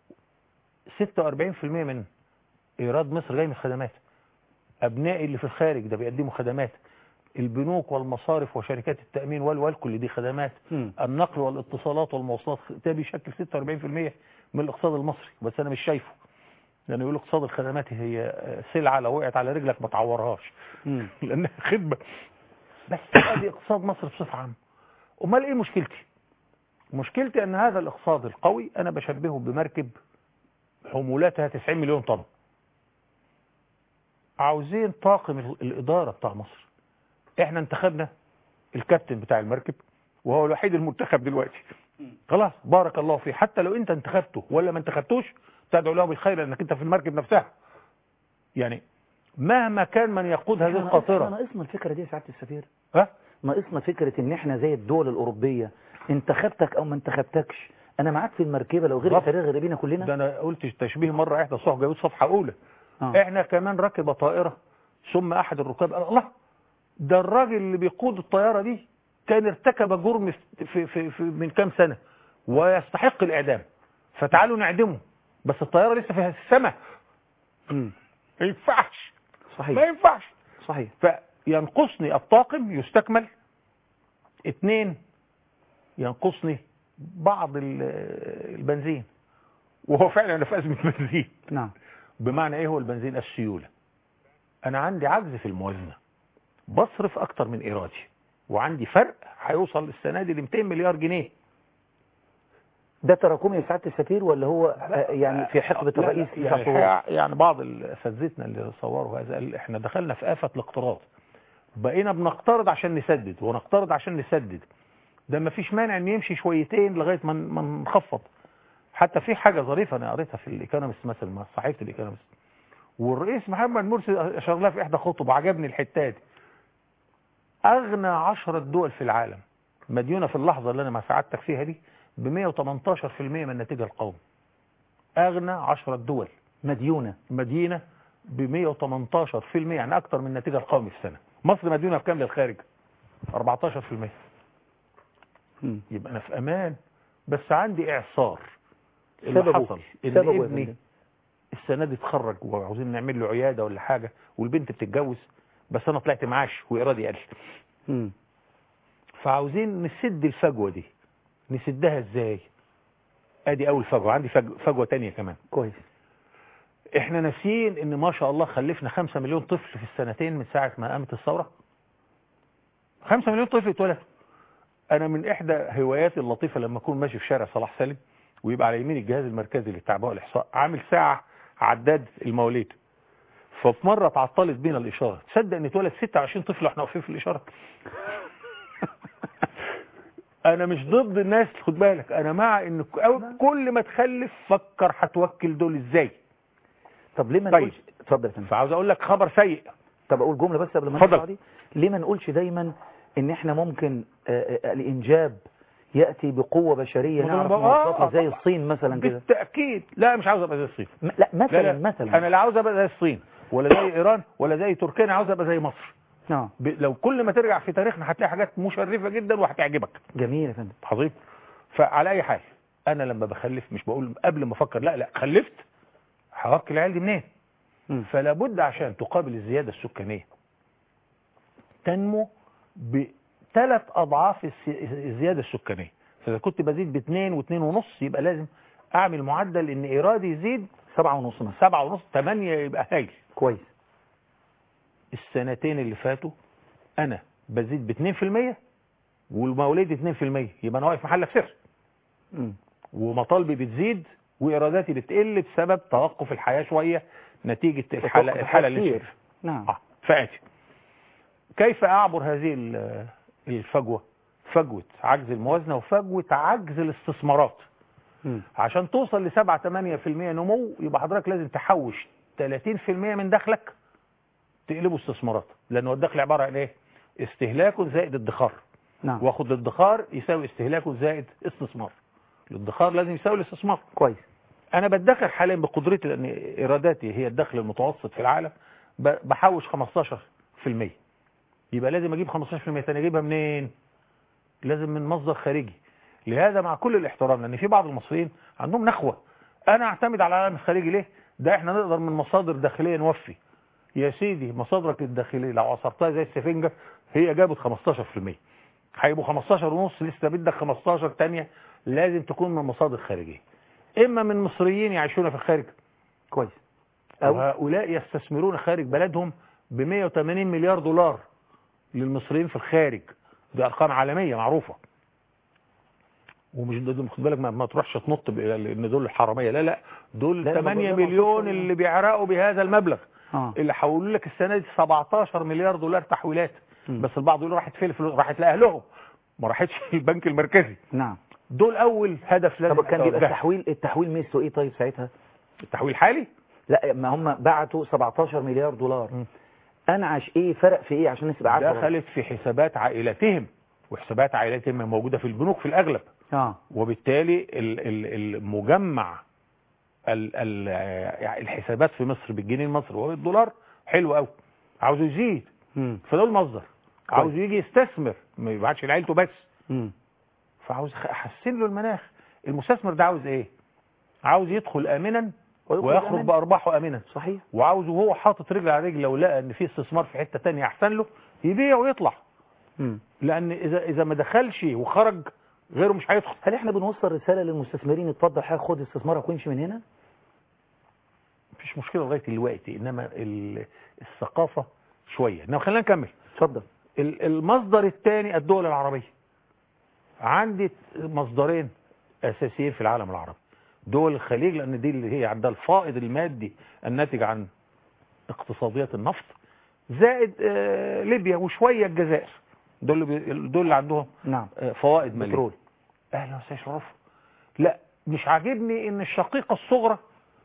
46% من ايراد مصر جاي من الخدمات ابنائي اللي في الخارج ده بيقدموا خدمات البنوك والمصارف وشركات التامين وال وال كل دي خدمات مم. النقل والاتصالات والمواصلات ده بيشكل 46% من الاقتصاد المصري بس انا مش شايفه لان يقولوا اقتصاد الخدمات هي سلعه لو وقعت على رجلك ما تعورهاش مم. لانها خدمه بس ادي اقتصاد مصر بصفه عامه امال ايه مشكلتي مشكلتي ان هذا الاقتصاد القوي انا بشبهه بمركب حمولتها 90 مليون طن عاوزين طاقم ال- الاداره بتاع مصر احنا انتخبنا الكابتن بتاع المركب وهو الوحيد المنتخب دلوقتي خلاص بارك الله فيه حتى لو انت انتخبته ولا ما انتخبتوش تدعو له بالخير لانك انت في المركب نفسها يعني مهما كان من يقود هذه احنا القاطره ناقصنا الفكرة دي يا سعادة السفير ها ناقصنا فكرة ان احنا زي الدول الاوروبية انتخبتك او ما انتخبتكش انا معاك في المركبة لو غير بالظبط. الفريق غير بينا كلنا ده انا قلت تشبيه مره احدى صحبه جابت صفحه اولى آه. احنا كمان ركب طائره ثم احد الركاب قال الله ده الراجل اللي بيقود الطياره دي كان ارتكب جرم في, في, في, في من كام سنه ويستحق الاعدام فتعالوا نعدمه بس الطياره لسه في السماء مم. ما ينفعش ما صحيح ينفعش صحيح فينقصني الطاقم يستكمل اثنين ينقصني بعض ال- البنزين وهو فعلا انا في ازمه بنزين نعم بمعنى ايه هو البنزين السيوله انا عندي عجز في الموازنه بصرف اكتر من ايرادي وعندي فرق هيوصل السنه دي ل 200 مليار جنيه ده تراكمي يا سعادة السفير ولا هو آه، يعني في حقبة لا، لا، الرئيس يعني, تسع شهور الحقيقة يعني بعض اساتذتنا اللي صوروا هذا قال احنا دخلنا في آفة الاقتراض بقينا بنقترض عشان نسدد ونقترض عشان نسدد ده ما فيش مانع ان يمشي شويتين لغايه ما ما نخفض حتى في حاجه ظريفه انا قريتها في الايكونومست مثلا مع صحيفه الايكونومست والرئيس محمد مرسي اشار لها في احدى خطب وعجبني الحته دي اغنى عشرة دول في العالم مديونه في اللحظه اللي انا مع سعادتك فيها دي ب 118% من الناتج القومي اغنى عشرة دول مديونة مدينه ب 118% يعني اكتر من الناتج القومي في السنه مصر مديونه بكام للخارج 14% مم. يبقى انا في امان بس عندي اعصار اللي سببه- حصل ان سببه يا ابني فندم. السنه دي اتخرج وعاوزين نعمل له عياده ولا حاجه والبنت بتتجوز بس انا طلعت معاش وايرادي قل مم. فعاوزين نسد الفجوه دي نسدها ازاي ادي اول فجوه عندي فج- فجوه تانية كمان كويس احنا ناسيين ان ما شاء الله خلفنا خمسة مليون طفل في السنتين من ساعة ما قامت الثورة خمسة مليون طفل اتولد انا من احدى هواياتي اللطيفة لما اكون ماشي في شارع صلاح سالم ويبقى على يمين الجهاز المركزي للتعبئة والاحصاء عامل ساعة عداد المواليد ففي مرة اتعطلت بينا الاشارة تصدق ان اتولد 26 طفل واحنا واقفين في الاشارة انا مش ضد الناس خد بالك انا مع ان ك- أو- كل ما تخلف فكر هتوكل دول ازاي طب ليه ما طيب. نقولش اتفضل يا فندم فعاوز اقول لك خبر سيء طب اقول جملة بس قبل ما اتفضل. نطلع دي ليه ما نقولش دايما ان احنا ممكن آه، آه، الانجاب ياتي بقوة بشرية ما أنا نعرف بقى- نوصفها آه، زي طبعا. الصين مثلا كده بالتاكيد لا مش عاوز ابقى زي الصين م- لا مثلا لا لا. مثلا انا لا عاوز ابقى زي الصين ولا زي ايران ولا زي تركيا انا عاوز ابقى زي مصر اه ب... لو كل ما ترجع في تاريخنا هتلاقي حاجات مشرفه جدا وهتعجبك جميل يا فندم عظيم فعلى اي حال انا لما بخلف مش بقول قبل ما افكر لا لا خلفت هوكل العيال دي منين مم. فلا بد عشان تقابل الزياده السكانيه تنمو بثلاث اضعاف الس- الزياده السكانيه فاذا كنت بزيد باثنين واثنين ونص يبقى لازم اعمل معدل ان ايرادي يزيد سبعة ونص مثلا سبعة ونص ثمانية يبقى هايل كويس السنتين اللي فاتوا انا بزيد ب 2% والمواليد 2% يبقى انا واقف محلك سر مم. ومطالبي بتزيد وايراداتي بتقل بسبب توقف الحياه شويه نتيجه الحاله توقف الحاله اللي الحياة شايفها نعم اه فاتي كيف اعبر هذه ال- الفجوه فجوه عجز الموازنه وفجوه عجز الاستثمارات مم. عشان توصل ل 7 8% نمو يبقى حضرتك لازم تحوش 30% من دخلك تقلبه استثمارات لانه الدخل عباره عن ايه استهلاك زائد ادخار نعم واخد الادخار يساوي استهلاك زائد استثمار الادخار لازم يساوي الاستثمار كويس انا بدخر حاليا بقدرتي لان ايراداتي هي الدخل المتوسط في العالم ب- بحوش 15% يبقى لازم اجيب 15% تاني اجيبها منين لازم من مصدر خارجي لهذا مع كل الاحترام لان في بعض المصريين عندهم نخوه انا اعتمد على العالم الخارجي ليه ده احنا نقدر من مصادر داخليه نوفي يا سيدي مصادرك الداخليه لو عصرتها زي السفنجه هي جابت 15% هيبقوا 15 ونص لسه بدك 15 تانية لازم تكون من مصادر خارجيه اما من مصريين يعيشون في الخارج كويس او أو هؤلاء يستثمرون خارج بلدهم ب 180 مليار دولار للمصريين في الخارج دي ارقام عالميه معروفه ومش دول خد بالك ما, ما تروحش تنط ب- ان دول الحراميه لا لا دول لا، 8 الموضوع ده مليون منطقي. اللي بيعرقوا بهذا المبلغ اه اللي حولوا لك السنه دي 17 مليار دولار تحويلات مم. بس البعض يقول راحت فين الفلوس راحت لاهلهم ما راحتش البنك المركزي نعم دول اول هدف لازم طب كان بيبقى أتوجهه. التحويل التحويل ميزته ايه طيب ساعتها التحويل حالي لا ما هم بعتوا 17 مليار دولار مم. انعش ايه فرق في ايه عشان الناس تبقى عارفه دخلت في حسابات عائلاتهم وحسابات عائلاتهم موجودة في البنوك في الأغلب اه وبالتالي ال- ال- المجمع ال- ال- يعني الحسابات في مصر بالجنيه المصري وبالدولار حلو قوي عاوز يزيد مم. فده المصدر عاوز يجي يستثمر ما يبعتش لعيلته بس مم. فعاوز يخ- احسن له المناخ المستثمر ده عاوز ايه عاوز يدخل امنا ويخرج ويخرج أمان. بارباحه امنا صحيح وعاوز وهو حاطط رجل على رجل لو لقى ان في استثمار في حته تانية احسن له يبيع ويطلع مم. لان اذا اذا ما دخلش وخرج غيره مش هيدخل هل احنا بنوصل رساله للمستثمرين اتفضل حاجه خد استثمارك وامشي من هنا مفيش مشكله لغايه دلوقتي انما ال- الثقافه شويه انما خلينا نكمل اتفضل ال- المصدر الثاني الدول العربيه عندي مصدرين اساسيين في العالم العربي دول الخليج لان دي اللي هي عندها الفائض المادي الناتج عن اقتصاديات النفط زائد آه، ليبيا وشويه الجزائر دول اللي بي- دول اللي عندهم نعم آه، فوائد ماليه بترول اهلا وسهلا شرف لا مش عاجبني ان الشقيقه الصغرى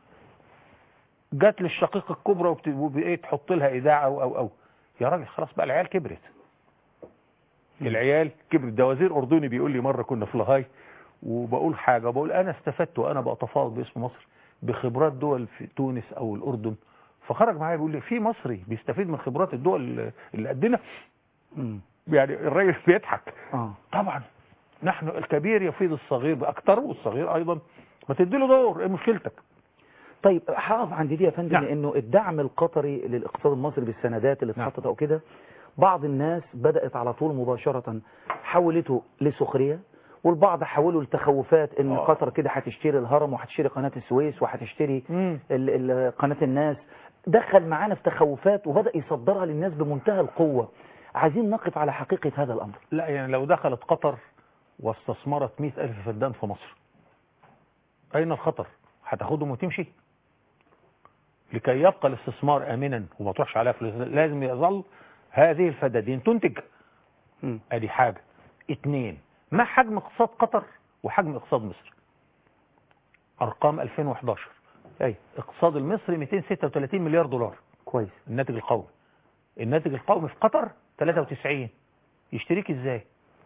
جت للشقيقه الكبرى وبت- وبايه تحط لها ايداع او او او يا راجل خلاص بقى العيال كبرت العيال كبرت ده وزير اردني بيقول لي مره كنا في لاهاي وبقول حاجه بقول انا استفدت وانا بتفاوض باسم مصر بخبرات دول في تونس او الاردن فخرج معايا بيقول لي في مصري بيستفيد من خبرات الدول اللي قدنا مم. يعني الراجل بيضحك اه طبعا نحن الكبير يفيد الصغير باكثر والصغير ايضا ما تديله دور ايه مشكلتك طيب هقف عند دي يا فندم نعم. لانه الدعم القطري للاقتصاد المصري بالسندات اللي نعم. اتحطت او كده بعض الناس بدات على طول مباشره حولته لسخريه والبعض حولوا لتخوفات ان آه. قطر كده هتشتري الهرم وهتشتري قناه السويس وهتشتري ال- ال- قناه الناس دخل معانا في تخوفات وبدا يصدرها للناس بمنتهى القوه عايزين نقف على حقيقه هذا الامر لا يعني لو دخلت قطر واستثمرت مئة ألف فدان في مصر أين الخطر هتاخدهم وتمشي لكي يبقى الاستثمار آمنا وما تروحش عليها فلوس لازم يظل هذه الفدادين تنتج مم. ادي حاجة اتنين ما حجم اقتصاد قطر وحجم اقتصاد مصر ارقام 2011 اي اقتصاد المصري 236 مليار دولار كويس الناتج القومي الناتج القومي في قطر 93 يشتريك ازاي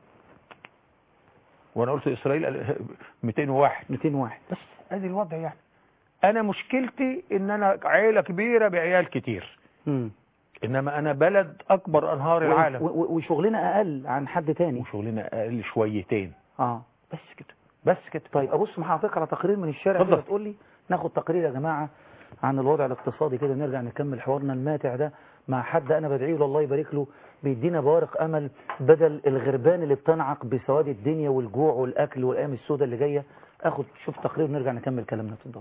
وانا قلت اسرائيل 201 201 بس ادي الوضع يعني انا مشكلتي ان انا عيله كبيره بعيال كتير مم. انما انا بلد اكبر انهار العالم و- و- وشغلنا اقل عن حد تاني وشغلنا اقل شويتين اه بس كده بس كده طيب ابص مع حضرتك على تقرير من الشارع اتفضل. كده تقول لي ناخد تقرير يا جماعه عن الوضع الاقتصادي كده نرجع نكمل حوارنا الماتع ده مع حد انا بدعي له الله يبارك له بيدينا بوارق امل بدل الغربان اللي بتنعق بسواد الدنيا والجوع والاكل والايام السوداء اللي جايه اخد شوف تقرير ونرجع نكمل كلامنا اتفضل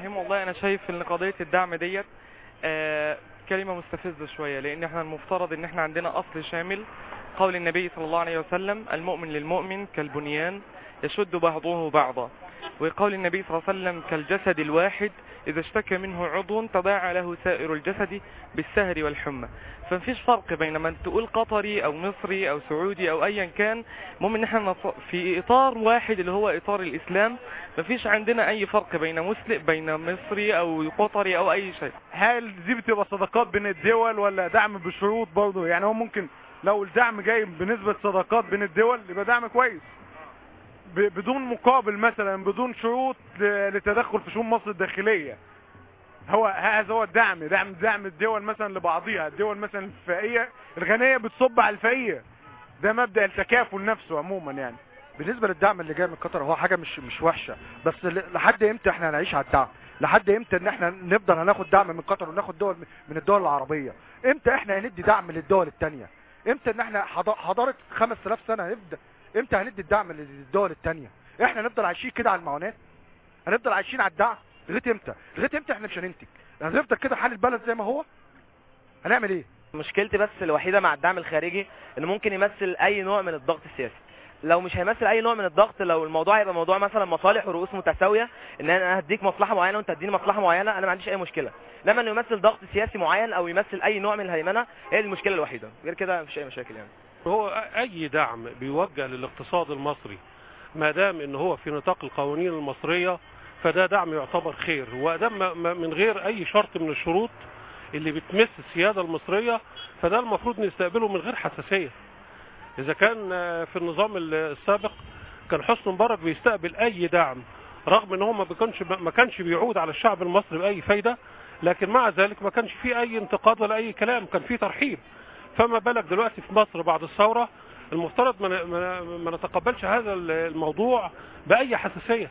الرحيم والله انا شايف ان قضيه الدعم ديت آه، كلمه مستفزه شويه لان احنا المفترض ان احنا عندنا اصل شامل قول النبي صلى الله عليه وسلم المؤمن للمؤمن كالبنيان يشد بعضه بعضا وقول النبي صلى الله عليه وسلم كالجسد الواحد إذا اشتكى منه عضو تضاعى له سائر الجسد بالسهر والحمى فمفيش فرق بين من تقول قطري أو مصري أو سعودي أو أيا كان المهم إن احنا نص- في إطار واحد اللي هو إطار الإسلام مفيش عندنا أي فرق بين مسلم بين مصري أو قطري أو أي شيء هل دي بتبقى صداقات بين الدول ولا دعم بشروط برضه يعني هو ممكن لو الدعم جاي بنسبة صداقات بين الدول يبقى دعم كويس ب- بدون مقابل مثلا بدون شروط ل- لتدخل في شؤون مصر الداخلية هو هذا هو الدعم دعم دعم الدول مثلا لبعضيها الدول مثلا الفقيرة الغنية بتصب على الفقير ده مبدأ التكافل نفسه عموما يعني بالنسبه للدعم اللي جاي من قطر هو حاجه مش مش وحشه بس ل- لحد امتى احنا هنعيش على الدعم لحد امتى ان احنا نفضل هناخد دعم من قطر وناخد دول من الدول العربيه امتى احنا هندي دعم للدول التانية امتى ان احنا حض- حضاره 5000 سنه هنبدا امتى هندي الدعم للدول التانية احنا هنفضل عايشين كده على المعونات هنفضل عايشين على الدعم لغايه امتى لغايه امتى احنا مش هننتج هنفضل كده حال البلد زي ما هو هنعمل ايه مشكلتي بس الوحيده مع الدعم الخارجي انه ممكن يمثل اي نوع من الضغط السياسي لو مش هيمثل اي نوع من الضغط لو الموضوع هيبقى موضوع مثلا مصالح ورؤوس متساويه ان انا هديك مصلحه معينه وانت تديني مصلحه معينه انا ما عنديش اي مشكله لما انه يمثل ضغط سياسي معين او يمثل اي نوع من الهيمنه هي دي المشكله الوحيده غير كده مفيش اي مشاكل يعني هو اي دعم بيوجه للاقتصاد المصري ما دام ان هو في نطاق القوانين المصريه فده دعم يعتبر خير وده ما- ما- من غير اي شرط من الشروط اللي بتمس السياده المصريه فده المفروض نستقبله من غير حساسيه اذا كان آه، في النظام السابق كان حسني مبارك بيستقبل اي دعم رغم ان هو ما كانش ما كانش بيعود على الشعب المصري باي فايده لكن مع ذلك ما كانش فيه اي انتقاد ولا اي كلام كان فيه ترحيب فما بالك دلوقتي في مصر بعد الثوره المفترض ما ن- ما ن- ما نتقبلش هذا الموضوع باي حساسيه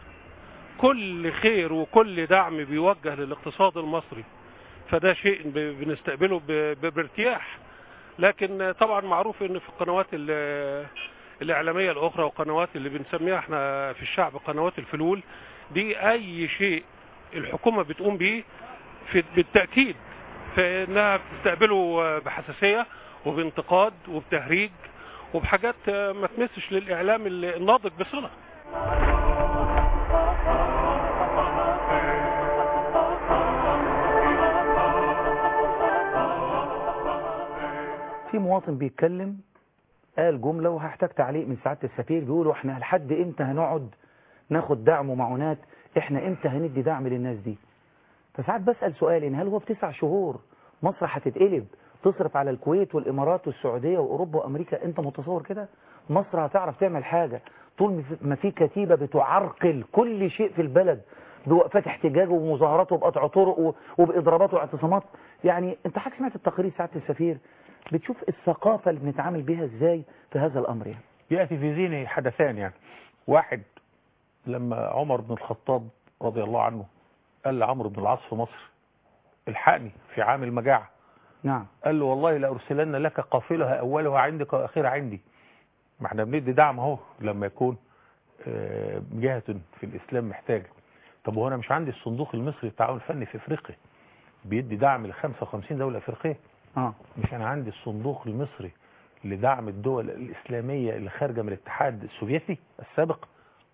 كل خير وكل دعم بيوجه للاقتصاد المصري فده شيء ب- بنستقبله ب- ب- بارتياح لكن طبعا معروف ان في القنوات ال- الاعلاميه الاخرى والقنوات اللي بنسميها احنا في الشعب قنوات الفلول دي اي شيء الحكومه بتقوم بيه في بالتاكيد فانها بتستقبله بحساسيه وبانتقاد وبتهريج وبحاجات ما تمسش للاعلام الناضج بصله في مواطن بيتكلم قال جملة وهحتاج تعليق من سعادة السفير بيقولوا احنا لحد امتى هنقعد ناخد دعم ومعونات احنا امتى هندي دعم للناس دي فساعات بسأل سؤال ان هل هو في تسع شهور مصر هتتقلب تصرف على الكويت والامارات والسعودية واوروبا وامريكا انت متصور كده مصر هتعرف تعمل حاجة طول ما في كتيبة بتعرقل كل شيء في البلد بوقفات احتجاج ومظاهرات وبقطع طرق و- وباضرابات واعتصامات يعني انت حضرتك سمعت التقرير سعاده السفير بتشوف الثقافه اللي بنتعامل بيها ازاي في هذا الامر يعني يأتي في ذهني حدثان يعني واحد لما عمر بن الخطاب رضي الله عنه قال لعمرو بن العاص في مصر الحقني في عام المجاعة نعم قال له والله لأرسلن لك قافلها أولها عندك وآخرها عندي ما احنا بندي دعم اهو لما يكون آه، جهة في الإسلام محتاجة طب وهو أنا مش عندي الصندوق المصري للتعاون الفني في أفريقيا بيدي دعم ل 55 دولة أفريقية اه مش أنا عندي الصندوق المصري لدعم الدول الإسلامية اللي خارجة من الاتحاد السوفيتي السابق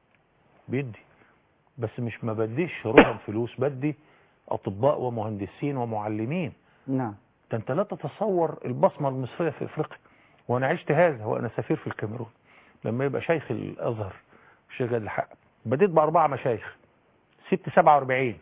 بيدي بس مش ما بديش رهم فلوس بدي أطباء ومهندسين ومعلمين نعم ده انت لا تتصور البصمة المصرية في افريقيا وانا عشت هذا وانا سفير في الكاميرون لما يبقى شيخ الازهر الشيخ جاد الحق بديت باربعة مشايخ ست سبعة واربعين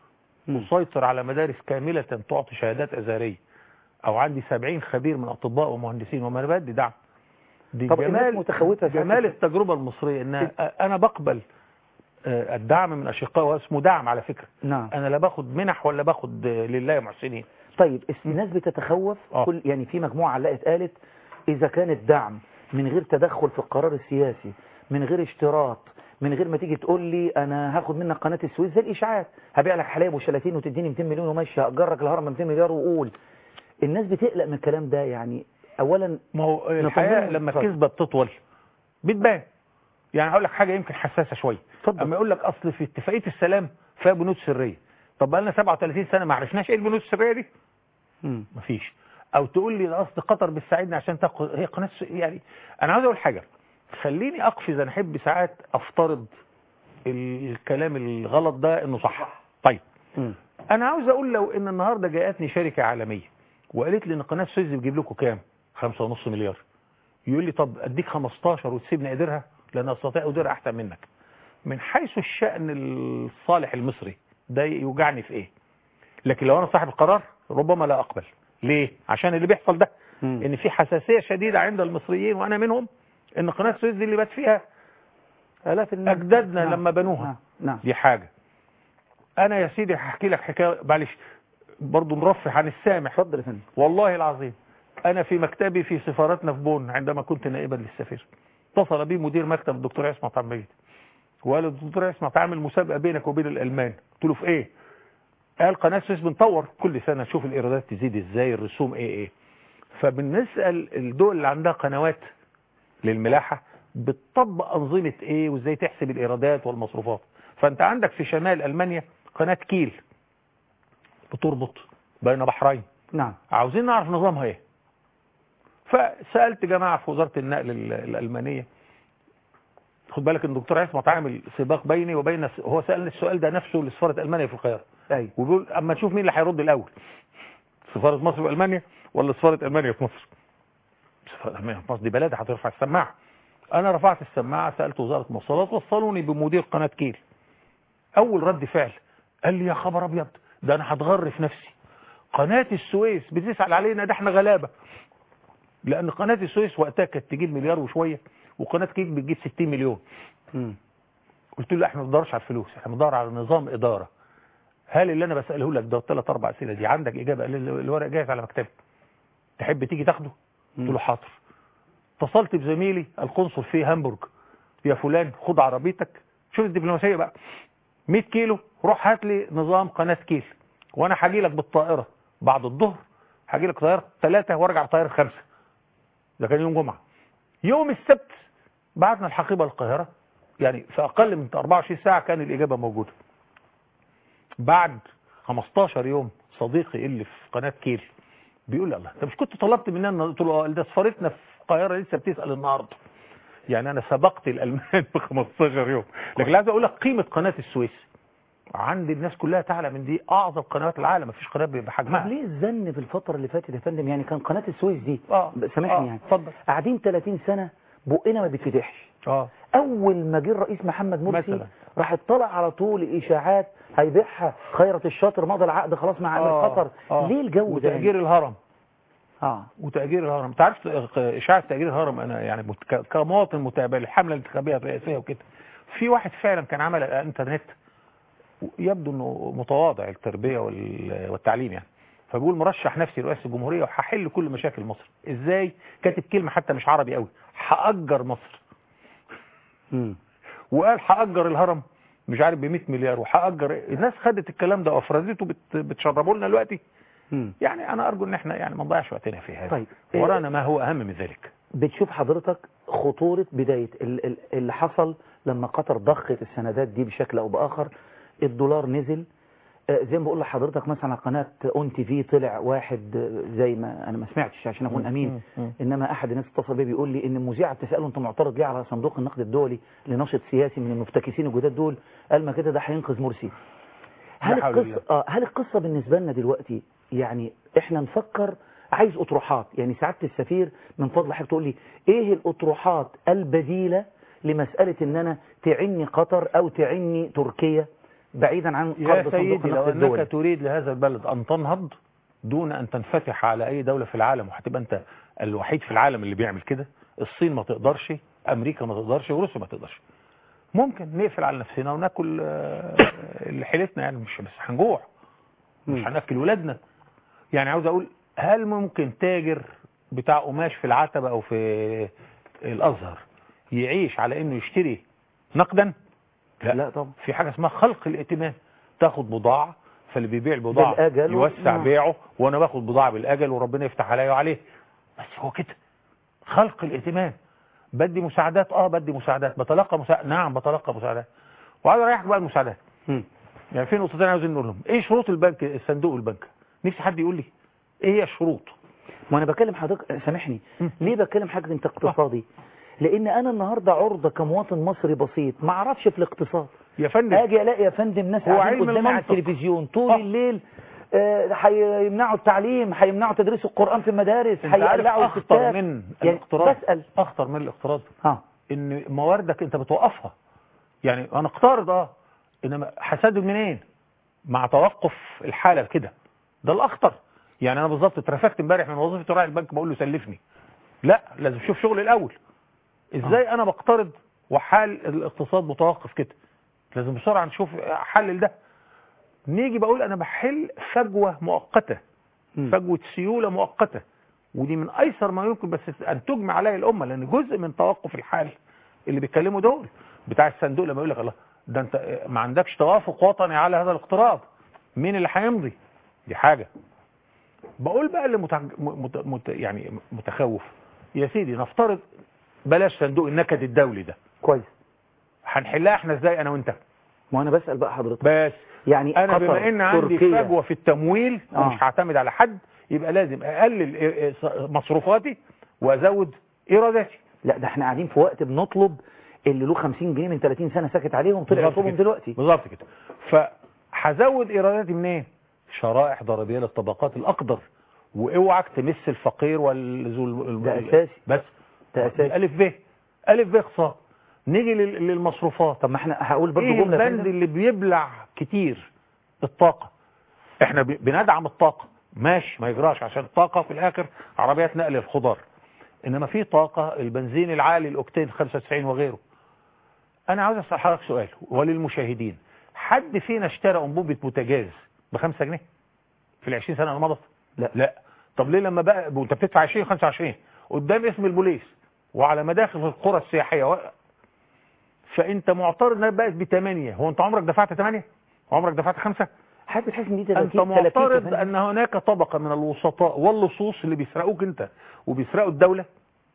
مسيطر على مدارس كاملة تعطي شهادات ازهرية او عندي سبعين خبير من اطباء ومهندسين وما انا بدي دعم دي طب الناس جمال متخوفة جمال ساعات- التجربة المصرية ان انا بقبل آه، الدعم من اشقائي واسمه دعم على فكرة نعم انا لا باخد منح ولا باخد آه، لله محسنين طيب الناس بتتخوف كل يعني في مجموعة علقت قالت إذا كان الدعم من غير تدخل في القرار السياسي من غير اشتراط من غير ما تيجي تقول لي أنا هاخد منك قناة السويس زي الإشاعات هبيع لك حلايب وشلاتين وتديني 200 مليون وماشي هأجرك الهرم ب 200 مليار وقول الناس بتقلق من الكلام ده يعني أولا ما هو الحياة نطمنهم. لما اتفضل. الكذبة بتطول بتبان يعني هقول لك حاجة يمكن حساسة شوية اما يقول لك اصل في اتفاقية السلام فيها بنود سرية طب بقى لنا 37 سنه ما عرفناش ايه البنود السريه دي مم. مفيش او تقول لي ده اصل قطر بتساعدني عشان تاخد هي قناه الس- يعني انا عاوز اقول حاجه خليني اقفز انا احب ساعات افترض الكلام الغلط ده انه صح طيب مم. انا عاوز اقول لو ان النهارده جاءتني شركه عالميه وقالت لي ان قناه السويس بتجيب لكم كام خمسة ونص مليار يقول لي طب اديك 15 وتسيبني اديرها لان استطيع اديرها احسن منك من حيث الشأن الصالح المصري ده يوجعني في ايه لكن لو انا صاحب القرار ربما لا اقبل ليه عشان اللي بيحصل ده مم. ان في حساسية شديدة عند المصريين وانا منهم ان قناة السويس دي اللي بات فيها آلاف الناس اجدادنا نعم. لما بنوها نعم. نعم دي حاجة انا يا سيدي هحكي لك حكاية معلش برضه مرفه عن السامح اتفضل يا فندم والله العظيم انا في مكتبي في سفارتنا في بون عندما كنت نائبا للسفير اتصل بي مدير مكتب الدكتور عصمت عميد وقال له الدكتور عصمت عامل مسابقه بينك وبين الالمان قلت له في ايه قال قناه السويس بنطور كل سنه نشوف الايرادات تزيد ازاي الرسوم ايه ايه فبنسال الدول اللي عندها قنوات للملاحه بتطبق انظمه ايه وازاي تحسب الايرادات والمصروفات فانت عندك في شمال المانيا قناه كيل بتربط بين بحرين نعم عاوزين نعرف نظامها ايه فسالت جماعه في وزاره النقل ال- الالمانيه خد بالك ان الدكتور عصمت عامل سباق بيني وبين هو سالني السؤال ده نفسه لسفاره المانيا في القاهره ايوه وبيقول اما نشوف مين اللي هيرد الاول سفاره مصر في المانيا ولا سفاره المانيا في مصر سفاره المانيا في مصر دي بلد هترفع السماعه انا رفعت السماعه سالت وزاره المواصلات وصلوني بمدير قناه كيل اول رد فعل قال لي يا خبر ابيض ده انا هتغر في نفسي قناه السويس بتسال علينا ده احنا غلابه لان قناه السويس وقتها كانت تجيب مليار وشويه وقناه كيل بتجيب 60 مليون مم. قلت له لا احنا ما بندورش على الفلوس احنا بندور على نظام اداره هل اللي انا بساله لك ده ثلاث اربع اسئله دي عندك اجابه قال لي الورق جاهز على مكتبي تحب تيجي تاخده قلت له حاضر اتصلت بزميلي القنصل في هامبورج يا فلان خد عربيتك شوف الدبلوماسيه بقى 100 كيلو روح هات لي نظام قناه كيل وانا هاجي لك بالطائره بعد الظهر هاجي لك طياره ثلاثه وارجع بطياره خمسه ده كان يوم جمعه يوم السبت بعتنا الحقيبه القاهره يعني في اقل من 24 ساعه كان الاجابه موجوده بعد 15 يوم صديقي اللي في قناه كيل بيقول لي الله انت مش كنت طلبت مننا قلت له اه ده سفارتنا في القاهره لسه بتسال النهارده يعني انا سبقت الالمان ب 15 يوم لكن عايز اقول لك قيمه قناه السويس عند الناس كلها تعلم ان دي اعظم قنوات العالم مفيش قناه طب بحجمها ليه الزن في الفترة اللي فاتت يا فندم يعني كان قناة السويس دي اه سامحني آه، يعني اتفضل قاعدين 30 سنة بقنا ما بيتفتحش اه اول ما جه الرئيس محمد مرسي مثلا. راح اطلع على طول الاشاعات هيبيعها خيرة الشاطر مضى العقد خلاص مع امير آه، قطر آه. ليه الجو ده وتأجير يعني؟ الهرم اه وتأجير الهرم انت عارف اشاعه تأجير الهرم انا يعني مت- ك- كمواطن متابع للحمله الانتخابيه الرئاسيه وكده في واحد فعلا كان عمل على الانترنت يبدو انه متواضع التربيه وال- والتعليم يعني فبيقول مرشح نفسي رئاسه الجمهوريه وهحل كل مشاكل مصر ازاي كاتب كلمه حتى مش عربي قوي هاجر مصر مم. وقال هاجر الهرم مش عارف ب 100 مليار وهاجر الناس خدت الكلام ده وافرزته بت- بتشربوا لنا دلوقتي مم. يعني انا ارجو ان احنا يعني ما نضيعش وقتنا في هذا طيب. ورانا ما هو اهم من ذلك بتشوف حضرتك خطورة بداية ال- ال- اللي حصل لما قطر ضخت السندات دي بشكل او باخر الدولار نزل آه، زي ما بقول لحضرتك مثلا على قناة اون تي في طلع واحد آه، زي ما انا ما سمعتش عشان اكون امين انما احد الناس اتصل بيا بيقول لي ان المذيعه بتساله انت معترض ليه على صندوق النقد الدولي لناشط سياسي من المفتكسين الجداد دول قال ما كده ده هينقذ مرسي هل لا حول القصه اه هل القصه بالنسبه لنا دلوقتي يعني احنا نفكر عايز اطروحات يعني سعاده السفير من فضل حضرتك تقول لي ايه الاطروحات البديله لمساله ان انا تعني قطر او تعني تركيا بعيدا عن يا قرض صندوق سيدي لو النقد الدولي انك تريد لهذا البلد ان تنهض دون ان تنفتح على اي دولة في العالم وهتبقى انت الوحيد في العالم اللي بيعمل كده الصين ما تقدرش امريكا ما تقدرش وروسيا ما تقدرش ممكن نقفل على نفسنا وناكل آه، اللي حيلتنا يعني مش بس هنجوع مش هناكل ولادنا يعني عاوز اقول هل ممكن تاجر بتاع قماش في العتبة او في الازهر يعيش على انه يشتري نقدا لا, لا طبعا في حاجة اسمها خلق الائتمان تاخد بضاعة فاللي بيبيع البضاعة بالأجل و- يوسع نعم. بيعه وانا باخد بضاعة بالاجل وربنا يفتح عليا وعليه بس هو كده خلق الائتمان بدي مساعدات اه بدي مساعدات بتلقى مساعدات نعم بتلقى مساعدات وعايز اريحك بقى المساعدات مم. يعني في نقطتين عاوزين نقولهم ايه شروط البنك الصندوق والبنك نفسي حد يقول لي ايه هي الشروط ما انا بكلم حضرتك سامحني ليه بكلم حضرتك انت اقتصادي لان انا النهارده عرضه كمواطن مصري بسيط ما اعرفش في الاقتصاد يا فندم اجي الاقي يا فندم ناس هو قاعدين علم قدامي على المنطق. التلفزيون طول الليل آه، هيمنعوا التعليم هيمنعوا تدريس القرآن في المدارس انت عارف هيقلعوا اخطر الستات من يعني الاقتراض بسأل اخطر من الاقتراض اه ان مواردك انت بتوقفها يعني انا اقترض اه انما هسدد منين مع توقف الحاله كده ده الاخطر يعني انا بالظبط اترفدت امبارح من وظيفه راعي البنك بقول له سلفني لا لازم اشوف شغلي الاول ازاي انا بقترض وحال الاقتصاد متوقف كده لازم بسرعه نشوف حل ده نيجي بقول انا بحل فجوه مؤقته فجوه سيوله مؤقته ودي من ايسر ما يمكن بس ان تجمع عليها الامه لان جزء من توقف الحال اللي بيتكلموا دول بتاع الصندوق لما يقول لك الله ده انت ما عندكش توافق وطني على هذا الاقتراض مين اللي هيمضي دي حاجه بقول بقى اللي متع... مت... مت... يعني متخوف يا سيدي نفترض بلاش صندوق النكد الدولي ده كويس هنحلها احنا ازاي انا وانت ما انا بسأل بقى حضرتك بس يعني انا قطر بما ان عندي تركيا فجوه في التمويل آه. ومش هعتمد على حد يبقى لازم اقلل إيه- إيه مصروفاتي وازود ايراداتي لا ده احنا قاعدين في وقت بنطلب اللي له 50 جنيه من 30 سنة ساكت عليهم طلع بالظبط يطلبهم كده. دلوقتي بالظبط كده فهزود ايراداتي منين شرائح ضريبيه للطبقات الاقدر واوعك تمس الفقير والذو ده أساسي. بس ده أساسي. الف ب الف ب اقتصاد نيجي لل- للمصروفات طب ما احنا هقول برضه ايه جملة يا البند فندم؟ اللي بيبلع كتير الطاقة احنا ب- بندعم الطاقة ماشي ما يجراش عشان الطاقة في الاخر عربيات نقل الخضار انما في طاقة البنزين العالي الاوكتين 95 وغيره انا عاوز اسال حضرتك سؤال وللمشاهدين حد فينا اشترى انبوبة بوتاجاز بخمسة جنيه في ال 20 سنة اللي مضت لا لا طب ليه لما بقى وانت بتدفع 20 25 قدام اسم البوليس وعلى مداخل القرى السياحية و... فانت معترض انها بقت ب 8 هو انت عمرك دفعت 8 عمرك دفعت 5 حد بتحس ان دي انت 30 30 يا معترض فندم؟ ان هناك طبقة من الوسطاء واللصوص اللي بيسرقوك انت وبيسرقوا الدولة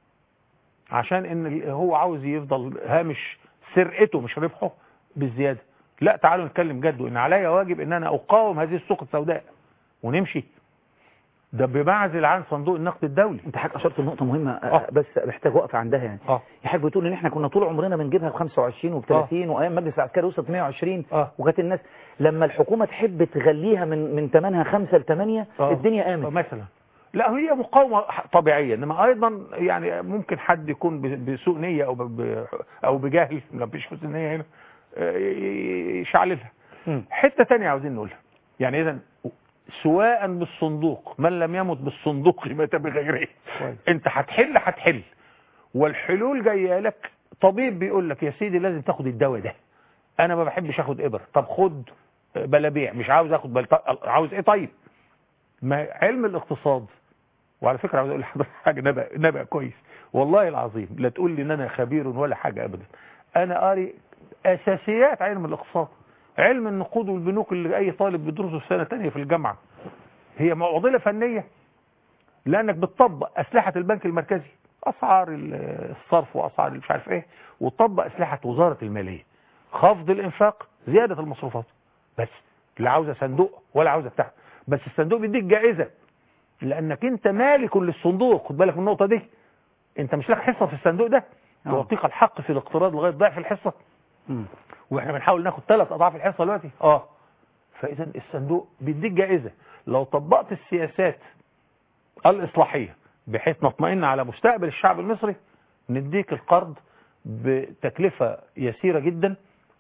عشان ان ال- هو عاوز يفضل هامش سرقته مش ربحه بالزيادة لا تعالوا نتكلم جد وان عليا واجب ان انا اقاوم هذه السوق السوداء ونمشي ده بمعزل عن صندوق النقد الدولي انت حضرتك اشرت لنقطه مهمه آه. بس محتاج وقفه عندها يعني اه يا حاج بتقول ان احنا كنا طول عمرنا بنجيبها ب 25 وب 30 وايام مجلس العسكري وصلت 120 اه وكانت الناس لما الحكومه تحب تغليها من من ثمنها 5 ل 8 آه. الدنيا قامت مثلا لا هي مقاومة طبيعية انما ايضا يعني ممكن حد يكون ب- بسوء نية او ب- ب- او بجهل ما فيش حسن نية هنا آه، ي- يشعللها حتة تانية عاوزين نقولها يعني اذا سواء بالصندوق من لم يمت بالصندوق مات بغيره انت هتحل هتحل والحلول جايه لك طبيب بيقول لك يا سيدي لازم تاخد الدواء ده انا ما بحبش اخد ابر طب خد بلابيع مش عاوز اخد بل... عاوز ايه طيب ما علم الاقتصاد وعلى فكره عاوز اقول لحضرتك حاجه نبأ نبأ كويس والله العظيم لا تقول لي ان انا خبير ولا حاجه ابدا انا قاري اساسيات علم الاقتصاد علم النقود والبنوك اللي اي طالب بيدرسه في سنه ثانيه في الجامعه هي معضله فنيه لانك بتطبق اسلحه البنك المركزي اسعار ال- الصرف واسعار مش عارف ايه وتطبق اسلحه وزاره الماليه خفض الانفاق زياده المصروفات بس لا عاوزه صندوق ولا عاوزه بتاع بس الصندوق بيديك جائزه لانك انت مالك للصندوق خد بالك من النقطه دي انت مش لك حصه في الصندوق ده آه. يعطيك الحق في الاقتراض لغايه ضعف الحصه واحنا بنحاول ناخد ثلاث اضعاف الحصه دلوقتي اه فاذا الصندوق بيديك جائزه لو طبقت السياسات الاصلاحيه بحيث نطمئن على مستقبل الشعب المصري نديك القرض بتكلفه يسيره جدا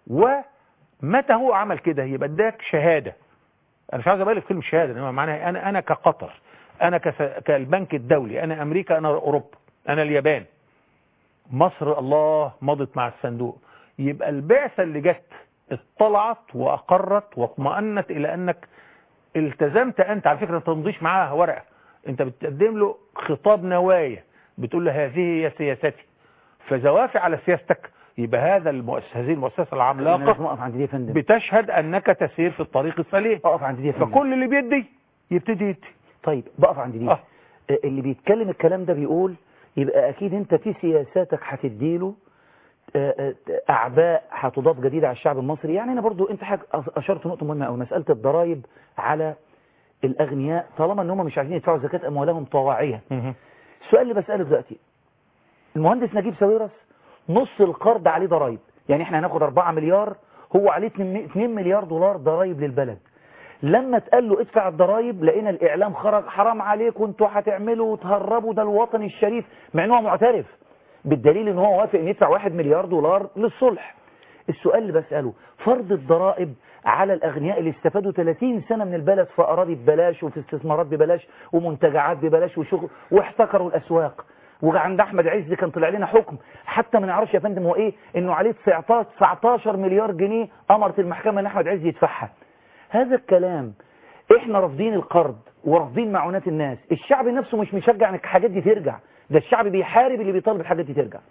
ومتى هو عمل كده يبقى اداك شهاده انا مش عاوز ابالغ في كلمه شهاده انما معناها انا انا كقطر انا كس- كالبنك الدولي انا امريكا انا اوروبا انا اليابان مصر الله مضت مع الصندوق يبقى البعثة اللي جت اطلعت واقرت واطمأنت الى انك التزمت انت على فكرة انت ما تمضيش معاها ورقة انت بتقدم له خطاب نوايا بتقول له هذه هي سياستي فزوافع على سياستك يبقى هذا المؤسسة هذه المؤسسة أنا لازم العملاقة اقف عند دي يا فندم بتشهد انك تسير في الطريق السليم اقف عند دي يا فندم فكل اللي بيدي يبتدي يدي طيب بقف عند دي آه. اللي بيتكلم الكلام ده بيقول يبقى اكيد انت في سياساتك هتديله آه، آه، اعباء هتضاف جديده على الشعب المصري يعني انا برضو انت حاجة اشرت نقطه مهمه قوي مساله الضرائب على الاغنياء طالما ان هم مش عايزين يدفعوا زكاه اموالهم طواعيه السؤال اللي بساله دلوقتي المهندس نجيب ساويرس نص القرض عليه ضرائب يعني احنا هناخد 4 مليار هو عليه 2 مليار دولار ضرائب للبلد لما اتقال له ادفع الضرائب لقينا الاعلام خرج حرام عليكم انتوا هتعملوا وتهربوا ده الوطن الشريف مع ان هو معترف بالدليل ان هو وافق ان يدفع 1 مليار دولار للصلح السؤال اللي بساله فرض الضرائب على الاغنياء اللي استفادوا 30 سنه من البلد في اراضي ببلاش وفي استثمارات ببلاش ومنتجعات ببلاش وشغل واحتكروا الاسواق وعند احمد عز كان طلع لنا حكم حتى ما نعرفش يا فندم هو ايه انه عليه 19 19 مليار جنيه امرت المحكمه ان احمد عز يدفعها هذا الكلام احنا رافضين القرض ورافضين معونات الناس الشعب نفسه مش مشجع ان الحاجات دي ترجع ده الشعب بيحارب اللي بيطالب الحاجات دي ترجع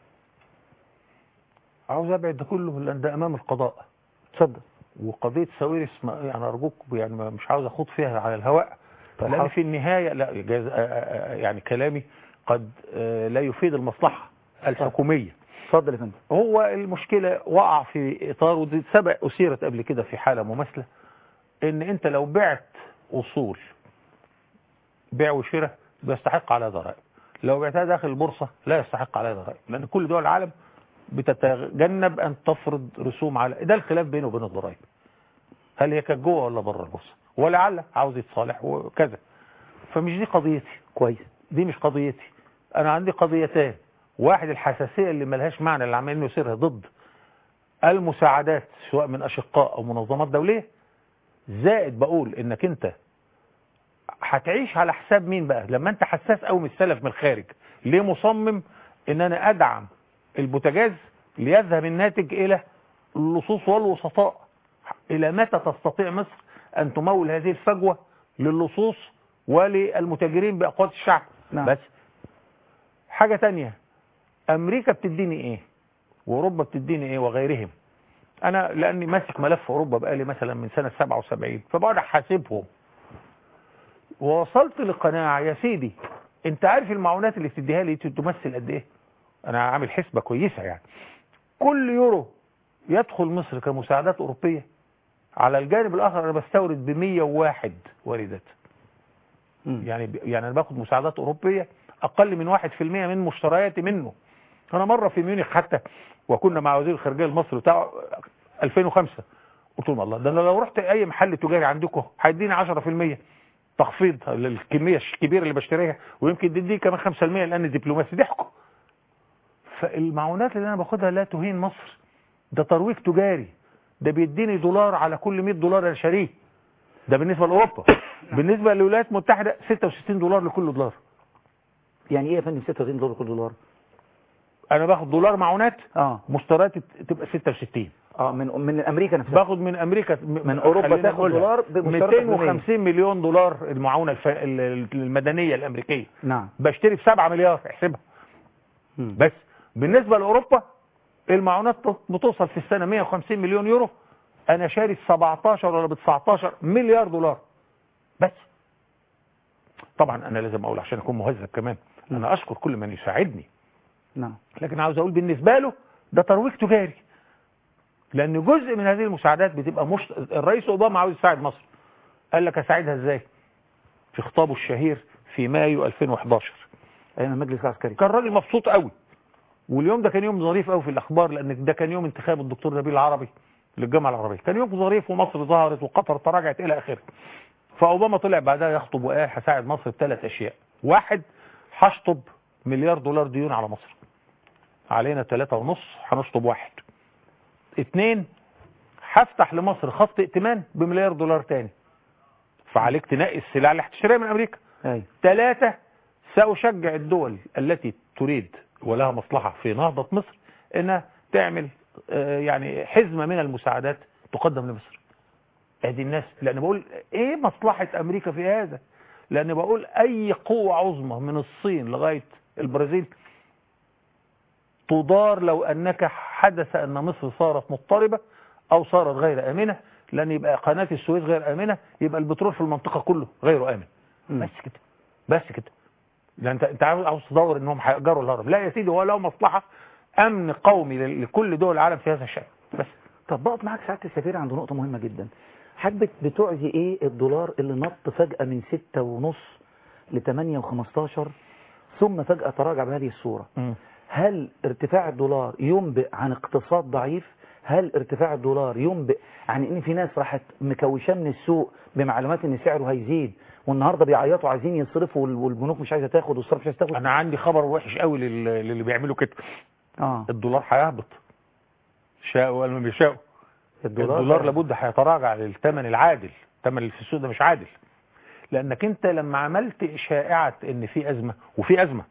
عاوز ابعد ده كله لان ده امام القضاء اتفضل وقضيه ساويرس ما- يعني ارجوك يعني ما- مش عاوز اخوض فيها على الهواء طيب لان حاضر. في النهايه لا جاز آه، آه، يعني كلامي قد آه، لا يفيد المصلحه الحكوميه اتفضل يا فندم هو المشكله وقع في اطار ودي سبق اثيرت قبل كده في حاله مماثله ان انت لو بعت اصول بيع وشراء بيستحق عليها ضرائب لو بعتها داخل البورصه لا يستحق عليها ضرائب لان كل دول العالم بتتجنب ان تفرض رسوم على ده الخلاف بينه وبين الضرائب هل هي كانت جوه ولا بره البورصه ولعل عاوز يتصالح وكذا فمش دي قضيتي كويس دي مش قضيتي انا عندي قضيتين واحد الحساسيه اللي ملهاش معنى اللي عمالين نثيرها ضد المساعدات سواء من اشقاء او منظمات دوليه زائد بقول انك انت هتعيش على حساب مين بقى لما انت حساس قوي من السلف من الخارج ليه مصمم ان انا ادعم البوتاجاز ليذهب الناتج الى اللصوص والوسطاء الى متى تستطيع مصر ان تمول هذه الفجوه للصوص وللمتاجرين باقوات الشعب نعم. بس حاجه تانية امريكا بتديني ايه واوروبا بتديني ايه وغيرهم انا لاني ماسك ملف اوروبا بقالي مثلا من سنه 77 فبقعد احاسبهم ووصلت لقناعه يا سيدي انت عارف المعونات اللي بتديها لي تمثل قد ايه انا عامل حسبه كويسه يعني كل يورو يدخل مصر كمساعدات اوروبيه على الجانب الاخر انا بستورد ب 101 واردات يعني ب- يعني انا باخد مساعدات اوروبيه اقل من 1% من مشترياتي منه انا مره في ميونخ حتى وكنا مع وزير الخارجيه المصري بتاع 2005 قلت لهم الله ده انا لو رحت اي محل تجاري عندكم هيديني 10% تخفيض للكميه الكبيره اللي بشتريها ويمكن تديني كمان 5% لان دبلوماسي ضحكوا فالمعونات اللي انا باخدها لا تهين مصر ده ترويج تجاري ده بيديني دولار على كل 100 دولار انا شاريه ده بالنسبه لاوروبا بالنسبه للولايات المتحده 66 دولار لكل دولار يعني ايه يا فندم 36 دولار كل دولار انا باخد دولار معونات اه مشترياتي تبقى 66 اه من من امريكا نفسها باخد من امريكا من أوروبا خلينا تاخد نقولها. دولار بمشتريات 250 مليون دولار المعونه الف... ال- المدنيه الامريكيه نعم بشتري ب 7 مليار احسبها بس بالنسبه لاوروبا المعونات بتوصل في السنه 150 مليون يورو انا شاري 17 ولا ب 19 مليار دولار بس طبعا انا لازم اقول عشان اكون مهذب كمان انا اشكر كل من يساعدني نعم لكن عاوز اقول بالنسبه له ده ترويج تجاري لان جزء من هذه المساعدات بتبقى مش الرئيس اوباما عاوز يساعد مصر قال لك اساعدها ازاي في خطابه الشهير في مايو 2011 ايام المجلس العسكري كان راجل مبسوط قوي واليوم ده كان يوم ظريف قوي في الاخبار لان ده كان يوم انتخاب الدكتور نبيل العربي للجامعه العربيه كان يوم ظريف ومصر ظهرت وقطر تراجعت الى اخره فاوباما طلع بعدها يخطب وقال هساعد مصر بثلاث اشياء واحد هشطب مليار دولار ديون على مصر علينا ثلاثة ونص هنشطب واحد اتنين هفتح لمصر خط ائتمان بمليار دولار تاني فعليك تنقي السلع اللي هتشتريها من امريكا ايوه ثلاثة سأشجع الدول التي تريد ولها مصلحة في نهضة مصر انها تعمل آه، يعني حزمة من المساعدات تقدم لمصر ادي الناس لان بقول ايه مصلحة امريكا في هذا لان بقول اي قوة عظمى من الصين لغاية البرازيل تضار لو انك حدث ان مصر صارت مضطربة او صارت غير امنة لان يبقى قناة السويس غير امنة يبقى البترول في المنطقة كله غير امن بس كده بس كده لان انت انت عاوز عاوز تدور انهم هيأجروا الهرم لا يا سيدي هو له مصلحة امن قومي ل- لكل دول العالم في هذا الشأن بس طب بقف معاك سعاده السفير عند نقطه مهمه جدا حضرتك بتعزي ايه الدولار اللي نط فجاه من ستة ونص ل 8 و15 ثم فجاه تراجع بهذه الصوره هل ارتفاع الدولار ينبئ عن اقتصاد ضعيف هل ارتفاع الدولار ينبئ عن ان في ناس راحت مكوشاه من السوق بمعلومات ان سعره هيزيد والنهارده بيعيطوا عايزين يصرفوا وال- والبنوك مش عايزه تاخد والصرف مش عايزه تاخد انا عندي خبر وحش قوي لل- للي بيعملوا كده اه الدولار هيهبط شاءوا ولا ما بيشاءوا الدولار الدولار هيهبط. لابد هيتراجع للثمن العادل الثمن اللي في السوق ده مش عادل لانك انت لما عملت شائعه ان في ازمه وفي ازمه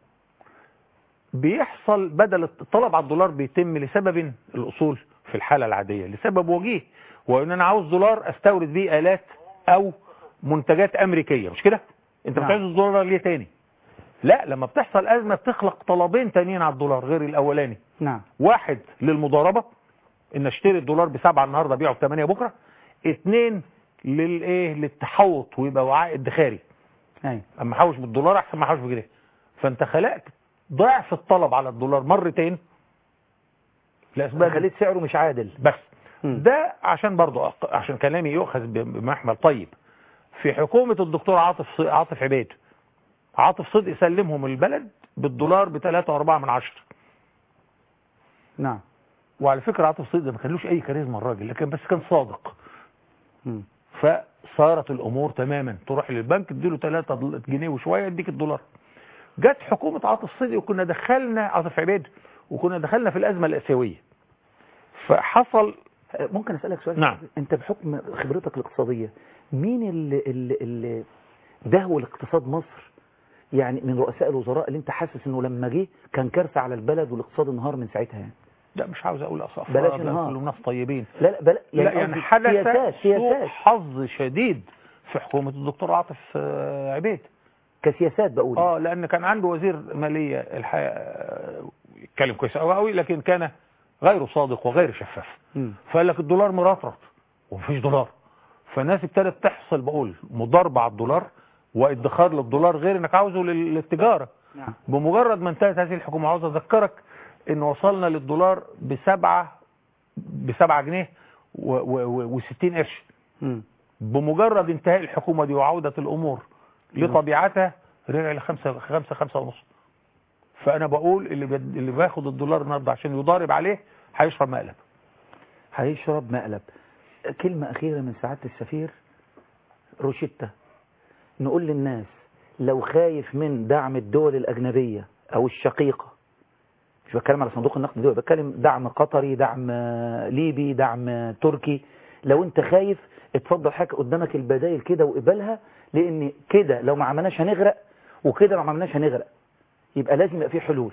بيحصل بدل الطلب على الدولار بيتم لسبب الاصول في الحاله العاديه لسبب وجيه وان انا عاوز دولار استورد بيه الات او منتجات امريكيه مش كده انت مش نعم. عايز الدولار ليه تاني لا لما بتحصل ازمه بتخلق طلبين تانيين على الدولار غير الاولاني نعم واحد للمضاربة ان اشتري الدولار بسبعة النهاردة ابيعه بثمانية بكرة اتنين للايه للتحوط ويبقى وعاء ادخاري ايوه اما احوش بالدولار احسن ما احوش بجنيه فانت خلقت ضعف الطلب على الدولار مرتين لاسباب خليت سعره مش عادل بس ده عشان برضو أق- عشان كلامي يؤخذ بمحمل طيب في حكومة الدكتور عاطف ص- عاطف عبيد عاطف صدقي سلمهم البلد بالدولار بثلاثة واربعة من عشرة نعم وعلى فكرة عاطف صدقي ما كانلوش اي كاريزما الراجل لكن بس كان صادق مم. فصارت الامور تماما تروح للبنك تديله 3 جنيه وشويه يديك الدولار جت حكومه عاطف صدقي وكنا دخلنا عاطف عبيد وكنا دخلنا في الازمه الاسيويه فحصل ممكن اسالك سؤال نعم. انت بحكم خبرتك الاقتصاديه مين اللي اللي, اللي دهو الاقتصاد مصر يعني من رؤساء الوزراء اللي انت حاسس انه لما جه كان كارثه على البلد والاقتصاد انهار من ساعتها يعني لا مش عاوز اقول اصف بلاش انهار. كلهم ناس طيبين لا لا بلا لا يعني قصدي حدث سياسات سوء سياسات حظ شديد في حكومه الدكتور عاطف آه، عبيد كسياسات بقول اه لان كان عنده وزير ماليه الحقيقه آه، يتكلم كويس قوي قوي لكن كان غير صادق وغير شفاف مم. فقال لك الدولار مرطرط ومفيش دولار فالناس ابتدت تحصل بقول مضاربه على الدولار وادخار للدولار غير انك عاوزه لل- للتجاره نعم بمجرد ما انتهت هذه الحكومه عاوز اذكرك ان وصلنا للدولار بسبعة بسبعة جنيه و60 قرش مم. بمجرد انتهاء الحكومه دي وعوده الامور لطبيعتها رجع لخمسة خمسة خمسة ونص فانا بقول اللي بيد... اللي بياخد الدولار النهارده عشان يضارب عليه هيشرب مقلب هيشرب مقلب كلمة أخيرة من سعادة السفير روشيتا نقول للناس لو خايف من دعم الدول الأجنبية أو الشقيقة مش بتكلم على صندوق النقد الدولي بتكلم دعم قطري دعم آه، ليبي دعم آه، تركي لو انت خايف اتفضل حاجة قدامك البدايل كده وقبلها لان كده لو ما عملناش هنغرق وكده لو ما عملناش هنغرق يبقى لازم يبقى في حلول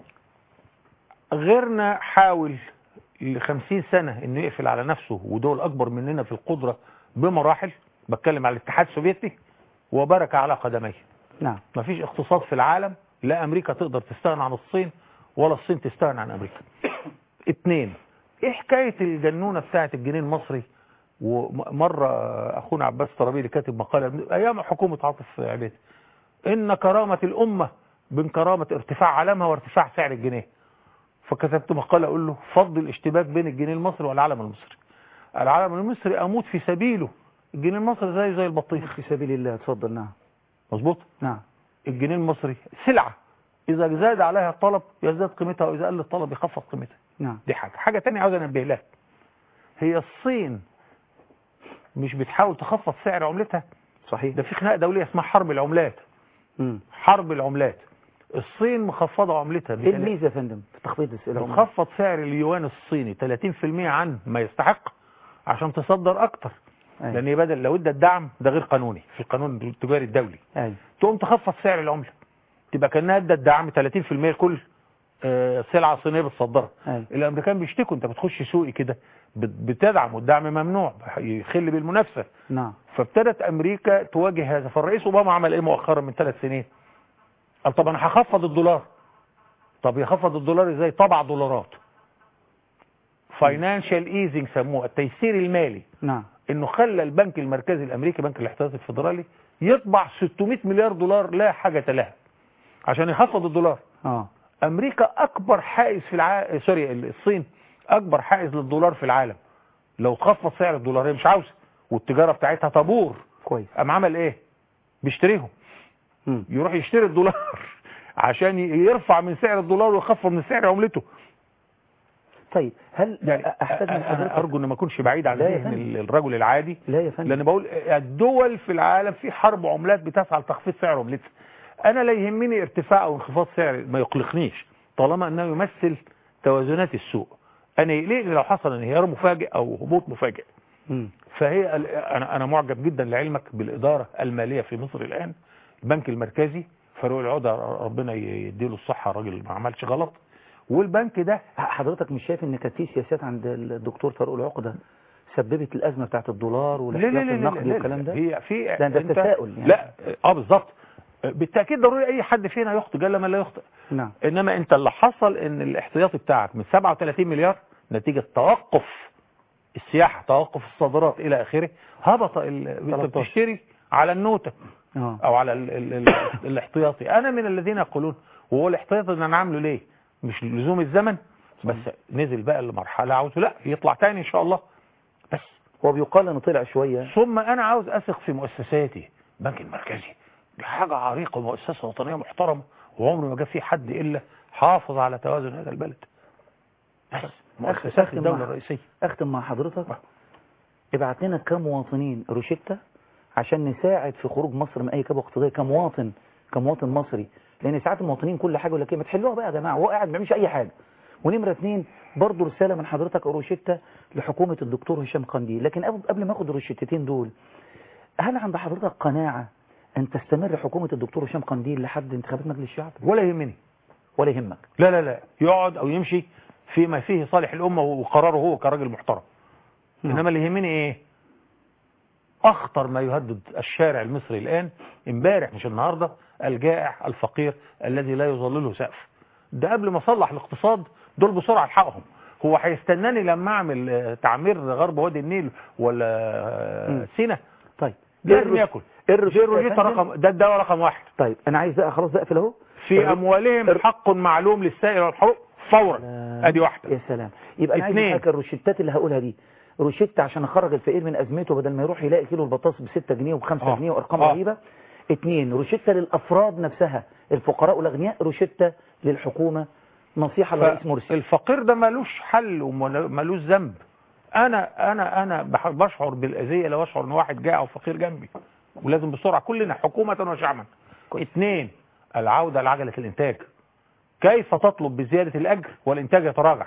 غيرنا حاول ل 50 سنة انه يقفل على نفسه ودول اكبر مننا في القدرة بمراحل بتكلم على الاتحاد السوفيتي وبرك على قدميه نعم مفيش اقتصاد في العالم لا امريكا تقدر تستغنى عن الصين ولا الصين تستغنى عن امريكا اتنين ايه حكاية الجنونة بتاعت الجنيه المصري ومرة اخونا عباس طرابيلي كاتب مقالة ايام حكومة عاطف عبيد ان كرامة الامة بين كرامة ارتفاع علمها وارتفاع سعر الجنيه فكتبت مقالة اقول له فضل الاشتباك بين الجنيه المصري والعلم المصري العلم المصري اموت في سبيله الجنيه المصري زي زي البطيخ في سبيل الله اتفضل نعم مظبوط نعم الجنيه المصري سلعة إذا زاد عليها الطلب يزداد قيمتها وإذا قل الطلب يخفض قيمتها نعم دي حاجة حاجة تانية عاوز أنبه لها هي الصين مش بتحاول تخفض سعر عملتها صحيح ده في خناقة دولية اسمها حرب العملات مم. حرب العملات الصين مخفضة عملتها ايه الميزة يا فندم في تخفيض العملة بتخفض سعر اليوان الصيني 30% عن ما يستحق عشان تصدر أكتر أيوة. لأن هي بدل لو ادى الدعم ده غير قانوني في القانون التجاري الدولي أيوة. تقوم تخفض سعر العملة تبقى كأنها ادى الدعم 30% لكل آه، سلعة صينية بتصدرها أيوة. الأمريكان بيشتكوا أنت بتخش سوقي كده بت- بتدعم والدعم ممنوع يخل بالمنافسة نعم فابتدت أمريكا تواجه هذا فالرئيس أوباما عمل إيه مؤخرا من ثلاث سنين قال طب أنا هخفض الدولار طب يخفض الدولار إزاي طبع دولارات فاينانشال ايزنج سموه التيسير المالي نعم انه خلى البنك المركزي الامريكي بنك الاحتياطي الفيدرالي يطبع 600 مليار دولار لا حاجة لها عشان يخفض الدولار اه امريكا اكبر حائز في العالم سوري الصين اكبر حائز للدولار في العالم لو خفض سعر الدولار هي مش عاوزه والتجاره بتاعتها طابور كويس قام عمل ايه بيشتريهم يروح يشتري الدولار عشان يرفع من سعر الدولار ويخفض من سعر عملته طيب هل يعني احتاج من حضرتك انا ارجو ان ما اكونش بعيد عن لا يا ذهن فندم. ال- الرجل العادي لا يا فندم لان بقول الدول في العالم في حرب عملات بتسعى لتخفيض سعر عملتها انا لا يهمني ارتفاع او انخفاض سعر ما يقلقنيش طالما انه يمثل توازنات السوق انا يقلقني لو حصل انهيار مفاجئ او هبوط مفاجئ مم. فهي ال- انا انا معجب جدا لعلمك بالاداره الماليه في مصر الان البنك المركزي فاروق العوده ربنا يديله الصحه الراجل ما عملش غلط والبنك ده حضرتك مش شايف ان كانت في سياسات عند الدكتور فاروق العقده سببت الازمه بتاعت الدولار لا والاحتياط لا لا النقدي لا والكلام ده هي في ده ده أنت- تساؤل يعني لا اه بالظبط بالتاكيد ضروري اي حد فينا يخطئ جل من لا يخطئ نعم انما انت اللي حصل ان الاحتياطي بتاعك من 37 مليار نتيجه توقف السياحه توقف الصادرات الى اخره هبط ال- انت 13. بتشتري على النوته اه او على ال ال ال الاحتياطي انا من الذين يقولون وهو الاحتياطي ده انا عامله ليه مش لزوم الزمن بس نزل بقى لمرحله عاوزه لا يطلع تاني ان شاء الله بس هو بيقال انه طلع شويه ثم انا عاوز اثق في مؤسساتي البنك المركزي دي حاجه عريقه ومؤسسه وطنيه محترمه وعمر ما جه فيه حد الا حافظ على توازن هذا البلد بس مؤسسات أختم الدوله مع- الرئيسيه اختم مع حضرتك ابعت لنا كمواطنين روشتة عشان نساعد في خروج مصر من اي كبوه اقتصاديه كمواطن كمواطن مصري لان ساعات المواطنين كل حاجه يقول لك ايه ما تحلوها بقى يا جماعه هو قاعد ما بيعملش اي حاجه ونمره اثنين برضه رساله من حضرتك روشتة لحكومه الدكتور هشام قنديل لكن قبل قبل ما اخد الروشتتين دول هل عند حضرتك قناعه ان تستمر حكومه الدكتور هشام قنديل لحد انتخابات مجلس الشعب ولا يهمني ولا يهمك لا لا لا يقعد او يمشي فيما فيه صالح الامه وقراره هو كراجل محترم نعم. انما اللي يهمني ايه اخطر ما يهدد الشارع المصري الان امبارح مش النهارده الجائع الفقير الذي لا يظلله سقف ده قبل ما اصلح الاقتصاد دول بسرعه الحقهم هو هيستناني لما اعمل آه، تعمير غرب وادي النيل ولا آه، مم. سينا طيب لازم ياكل الروشتة دي الروشتة رقم ده الدواء رقم واحد طيب انا عايز بقى خلاص بقفل اهو في الر- اموالهم حق معلوم للسائل والحروق فورا ادي واحده يا سلام يبقى انا عايز اتنين. حضرتك الروشتات اللي هقولها دي روشتة عشان اخرج الفقير من ازمته بدل ما يروح يلاقي كيلو البطاطس ب 6 جنيه وب 5 آه. جنيه وارقام آه. رهيبه اتنين روشتة للافراد نفسها الفقراء والاغنياء روشتة للحكومه نصيحه لرئيس مرسي الفقير ده ملوش حل وملوش ذنب انا انا انا بح- بشعر بالاذيه لو اشعر ان واحد جاع وفقير جنبي ولازم بسرعه كلنا حكومه وشعبا اثنين العوده لعجله الانتاج كيف تطلب بزياده الاجر والانتاج يتراجع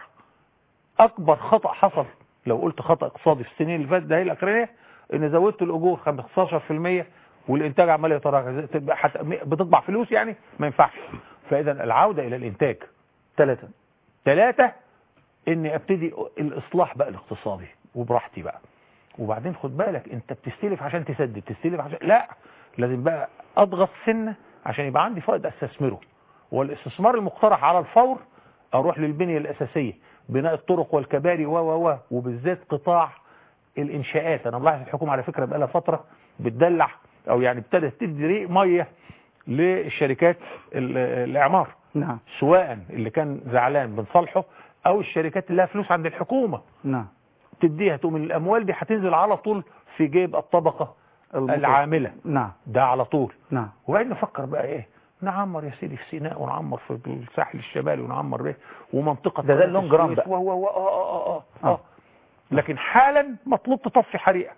اكبر خطا حصل لو قلت خطا اقتصادي في السنين اللي فاتت ده هي الاخرانيه ان زودت الاجور 15% والانتاج عمال يتراجع تبقى حت... بتطبع فلوس يعني ما ينفعش فاذا العوده الى الانتاج ثلاثة ثلاثة اني ابتدي الاصلاح بقى الاقتصادي وبراحتي بقى وبعدين خد بالك انت بتستلف عشان تسدد تستلف عشان لا لازم بقى اضغط سنة عشان يبقى عندي فائض استثمره والاستثمار المقترح على الفور اروح للبنية الاساسية بناء الطرق والكباري و و و وبالذات قطاع الانشاءات انا ملاحظ الحكومة على فكرة بقى لها فترة بتدلع او يعني ابتدت تدي ريق مية للشركات ال- الاعمار نعم سواء اللي كان زعلان بنصالحه او الشركات اللي لها فلوس عند الحكومة نعم تديها تقوم الاموال دي هتنزل على طول في جيب الطبقة المتوسط. العاملة نعم ده على طول نعم وبعدين نفكر بقى ايه نعمر يا سيدي في سيناء ونعمر في الساحل الشمالي ونعمر ايه ومنطقة ده- ده قناة اللونج ران السويس بقى. و و و اه اه اه اه, آه. آه. لكن حالا مطلوب تطفي حريقة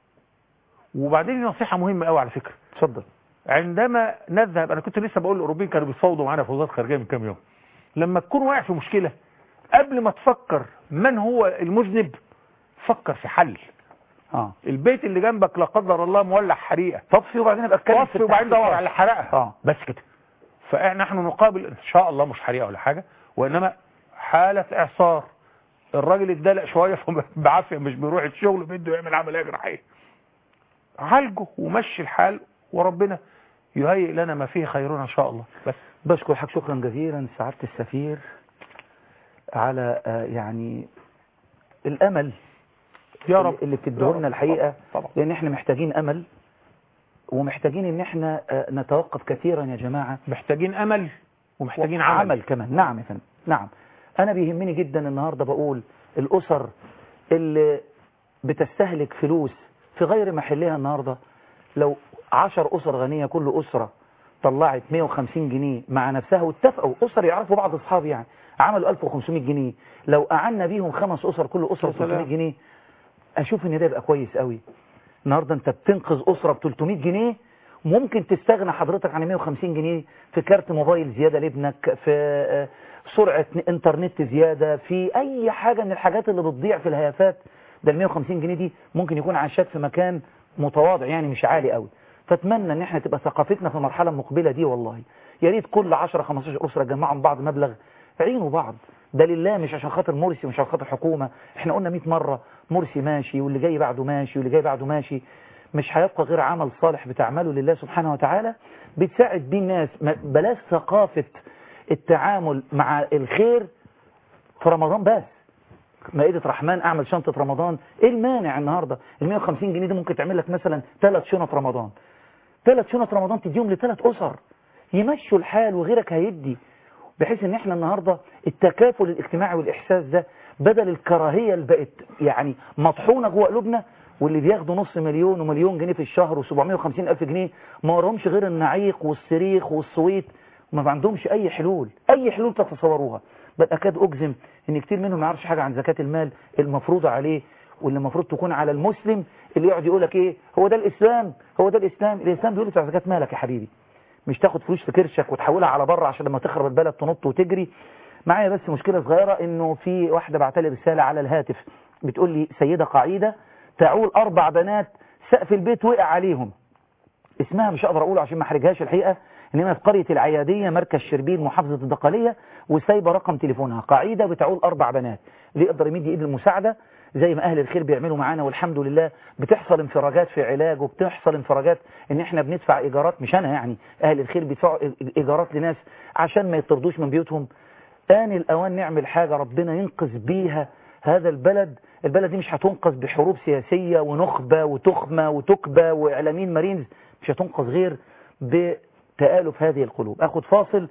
وبعدين نصيحة مهمة قوي على فكرة اتفضل عندما نذهب انا كنت لسه بقول الاوروبيين كانوا بيتفاوضوا معانا في وزاره الخارجيه من كام يوم لما تكون واقع في مشكله قبل ما تفكر من هو المذنب فكر في حل اه البيت اللي جنبك لا قدر الله مولع حريقه طفي وبعدين ابقى اتكلم طفي وبعدين دور على حرقها اه بس كده فنحن نقابل ان شاء الله مش حريقه ولا حاجه وانما حاله اعصار الراجل اتدلق شويه بعافيه مش بيروح الشغل بده يعمل عمليه جراحيه عالجه ومشي الحال وربنا يهيئ لنا ما فيه خيرنا ان شاء الله بس بشكر حضرتك شكرا جزيلا سعادة السفير على آه، يعني الامل يا رب اللي بتديه لنا الحقيقة طبعا لان احنا محتاجين امل ومحتاجين ان احنا آه، نتوقف كثيرا يا جماعة محتاجين امل ومحتاجين عمل, عمل. عمل كمان نعم يا فندم نعم انا بيهمني جدا النهارده بقول الاسر اللي بتستهلك فلوس في غير محلها النهارده لو عشر اسر غنيه كل اسره طلعت 150 جنيه مع نفسها واتفقوا اسر يعرفوا بعض اصحاب يعني عملوا 1500 جنيه لو قعدنا بيهم خمس اسر كل اسره يا 300 سلام. جنيه اشوف ان ده يبقى كويس قوي النهارده انت بتنقذ اسره ب 300 جنيه ممكن تستغنى حضرتك عن 150 جنيه في كارت موبايل زياده لابنك في آه، سرعه انترنت زياده في اي حاجه من الحاجات اللي بتضيع في الهيافات ده ال 150 جنيه دي ممكن يكون عشاك في مكان متواضع يعني مش عالي قوي فاتمنى ان احنا تبقى ثقافتنا في المرحله المقبله دي والله يا ريت كل 10 15 اسره يجمعوا من بعض مبلغ عينوا بعض ده لله مش عشان خاطر مرسي مش عشان خاطر حكومه احنا قلنا 100 مره مرسي ماشي واللي جاي بعده ماشي واللي جاي بعده ماشي مش هيبقى غير عمل صالح بتعمله لله سبحانه وتعالى بتساعد بيه الناس ما- بلاش ثقافه التعامل مع الخير في رمضان بس مائدة رحمن اعمل شنطة رمضان ايه المانع النهاردة ال 150 جنيه دي ممكن تعمل لك مثلا ثلاث شنط رمضان ثلاث شنط رمضان تديهم لثلاث اسر يمشوا الحال وغيرك هيدي بحيث ان احنا النهاردة التكافل الاجتماعي والاحساس ده بدل الكراهية اللي بقت يعني مطحونة جوه قلوبنا واللي بياخدوا نص مليون ومليون جنيه في الشهر و750 الف جنيه ما وراهمش غير النعيق والصريخ والصويت وما عندهمش اي حلول اي حلول تتصوروها بل اكاد اجزم ان كتير منهم ما يعرفش حاجه عن زكاه المال المفروضه عليه واللي المفروض تكون على المسلم اللي يقعد يقول لك ايه هو ده الاسلام هو ده الاسلام الاسلام بيقول بتاع زكاه مالك يا حبيبي مش تاخد فلوس في كرشك وتحولها على بره عشان لما تخرب البلد تنط وتجري معايا بس مشكله صغيره انه في واحده بعتلي رساله على الهاتف بتقول لي سيده قاعده تعول اربع بنات سقف البيت وقع عليهم اسمها مش هقدر اقوله عشان ما احرجهاش الحقيقه انما في قريه العياديه مركز شربين محافظه الدقهليه وسايبه رقم تليفونها قاعده بتعول اربع بنات اللي يقدر يمد ايد المساعده زي ما اهل الخير بيعملوا معانا والحمد لله بتحصل انفراجات في علاج وبتحصل انفراجات ان احنا بندفع ايجارات مش انا يعني اهل الخير بيدفعوا ايجارات لناس عشان ما يطردوش من بيوتهم آن الأوان نعمل حاجة ربنا ينقذ بيها هذا البلد البلد دي مش هتنقذ بحروب سياسية ونخبة وتخمة وتكبة وإعلاميين مارينز مش هتنقذ غير بتآلف هذه القلوب أخد فاصل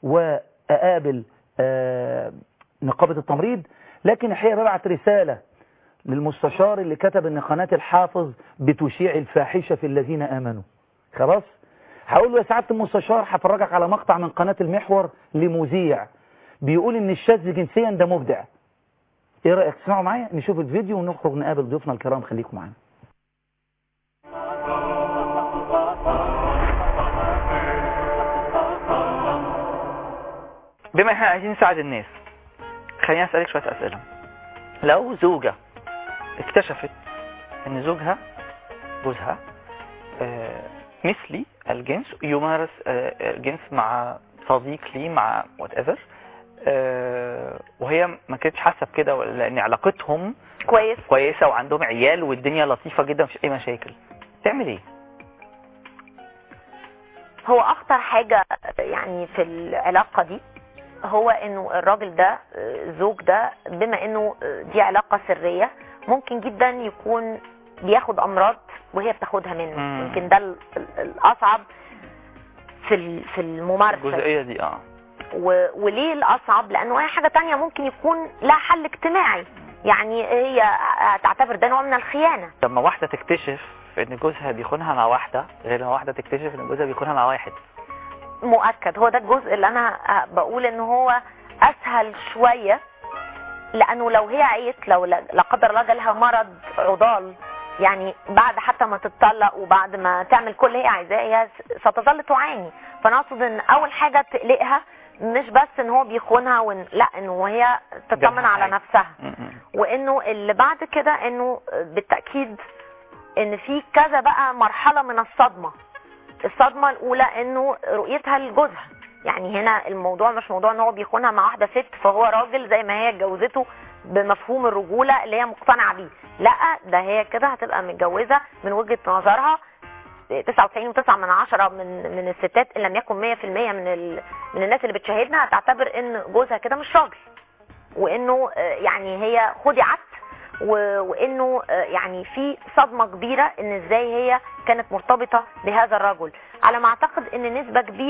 وأقابل آه، نقابة التمريض لكن الحقيقة ببعت رسالة للمستشار اللي كتب ان قناة الحافظ بتشيع الفاحشة في الذين آمنوا خلاص هقول له يا سعادة المستشار هفرجك على مقطع من قناة المحور لمذيع بيقول ان الشاذ جنسيا ده مبدع ايه رأيك تسمعوا معايا نشوف الفيديو ونخرج نقابل ضيوفنا الكرام خليكم معانا بما احنا عايزين نساعد الناس خليني اسالك شويه اسئله لو زوجه اكتشفت ان زوجها جوزها آه، مثلي الجنس يمارس آه، الجنس مع صديق ليه مع وات ايفر وهي ما كانتش حاسه بكده ولا- لان علاقتهم كويس كويسه وعندهم عيال والدنيا لطيفه جدا مفيش اي مشاكل تعمل ايه هو اخطر حاجة يعني في العلاقة دي هو انه الراجل ده آه، الزوج ده بما انه آه، دي علاقة سرية ممكن جدا يكون بياخد امراض وهي بتاخدها منه مم. يمكن ده ال- ال- الاصعب في ال- في الممارسة الجزئيه دي اه و... وليه الاصعب لانه اي حاجة تانية ممكن يكون لها حل اجتماعي يعني هي هتعتبر ده نوع من الخيانة لما واحده تكتشف ان جوزها بيخونها مع واحده غير لما واحده تكتشف ان جوزها بيخونها مع واحد مؤكد هو ده الجزء اللي انا بقول ان هو اسهل شوية لانه لو هي عيت لو لا لا قدر الله جالها مرض عضال يعني بعد حتى ما تتطلق وبعد ما تعمل كل اللي هي عايزاه هي ستظل تعاني فانا اقصد ان اول حاجة تقلقها مش بس ان هو بيخونها وإن لا انه هي تطمن جالها على حاجة. نفسها م-م. وانه اللي بعد كده انه بالتأكيد ان في كذا بقى مرحلة من الصدمة الصدمة الاولى انه رؤيتها لجوزها يعني هنا الموضوع مش موضوع ان هو بيخونها مع واحدة ست فهو راجل زي ما هي اتجوزته بمفهوم الرجولة اللي هي مقتنعة بيه لا ده هي كده هتبقى متجوزة من وجهة نظرها 99.9 من عشرة من من الستات ان لم يكن 100% من ال... من الناس اللي بتشاهدنا هتعتبر ان جوزها كده مش راجل وانه آه، يعني هي خدعت و- وانه آه، يعني في صدمة كبيرة ان ازاي هي كانت مرتبطة بهذا الرجل على ما اعتقد ان نسبة كبيرة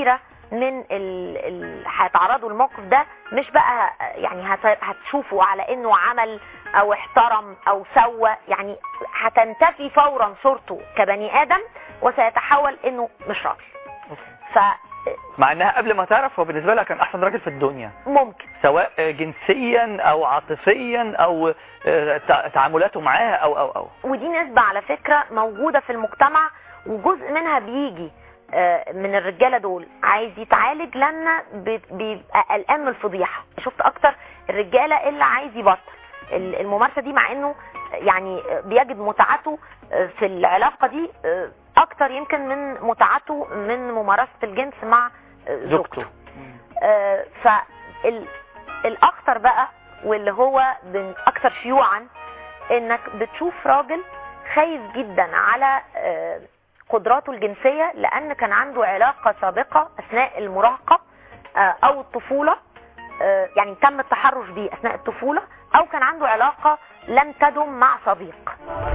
من ال... ال... هيتعرضوا للموقف ده مش بقى يعني هت... هتشوفوا على انه عمل او احترم او سوى يعني هتنتفي فورا صورته كبني ادم وسيتحول انه مش راجل ف مع انها قبل ما تعرف هو بالنسبه لها كان احسن راجل في الدنيا ممكن سواء جنسيا او عاطفيا او آه، تع- تعاملاته معاها او او او ودي نسبة على فكرة موجودة في المجتمع وجزء منها بيجي آه، من الرجالة دول عايز يتعالج لما بي- بيبقى قلقان من الفضيحة شفت اكتر الرجالة اللي عايز يبطل ال- الممارسة دي مع انه يعني بيجد متعته آه، في العلاقة دي آه، اكتر يمكن من متعته من ممارسة الجنس مع آه، زوجته آه، فالاخطر بقى واللي هو من اكثر شيوعا انك بتشوف راجل خايف جدا على آه، قدراته الجنسية لان كان عنده علاقة سابقة اثناء المراهقة آه، او الطفولة آه، يعني تم التحرش بيه اثناء الطفولة او كان عنده علاقة لم تدم مع صديق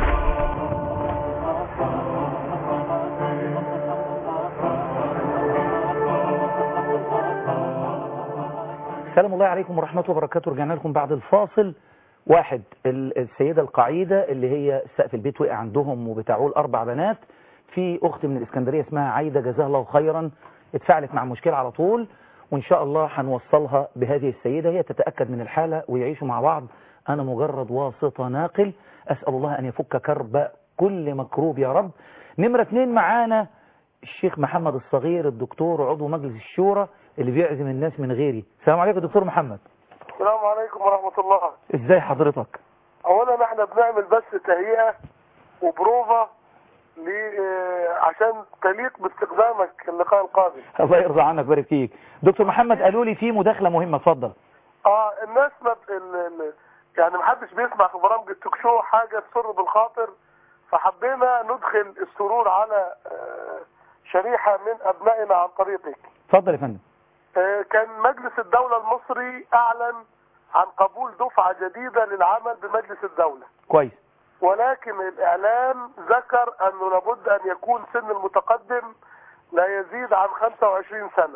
سلام الله عليكم ورحمة وبركاته رجعنا لكم بعد الفاصل واحد ال- السيدة القعيدة اللي هي سقف البيت وقع عندهم وبتاعول أربع بنات في أخت من الإسكندرية اسمها عايدة جزاها الله خيرا اتفاعلت مع مشكلة على طول وإن شاء الله هنوصلها بهذه السيدة هي تتأكد من الحالة ويعيشوا مع بعض أنا مجرد واسطة ناقل أسأل الله أن يفك كرب كل مكروب يا رب نمرة اتنين معانا الشيخ محمد الصغير الدكتور عضو مجلس الشورى اللي بيعزم الناس من غيري السلام عليكم دكتور محمد السلام عليكم ورحمة الله ازاي حضرتك أولا احنا بنعمل بس تهيئة وبروفة ل آه، عشان تليق باستخدامك اللقاء القادم الله يرضى عنك بارك فيك دكتور محمد قالوا لي في مداخله مهمه اتفضل اه الناس ما ب- ال... ال... يعني محدش بيسمع في برامج التوك شو حاجة تسر بالخاطر فحبينا ندخل السرور على آه، شريحة من أبنائنا عن طريقك اتفضل يا فندم آه، كان مجلس الدولة المصري أعلن عن قبول دفعة جديدة للعمل بمجلس الدولة كويس ولكن الإعلام ذكر أنه لابد أن يكون سن المتقدم لا يزيد عن 25 سنة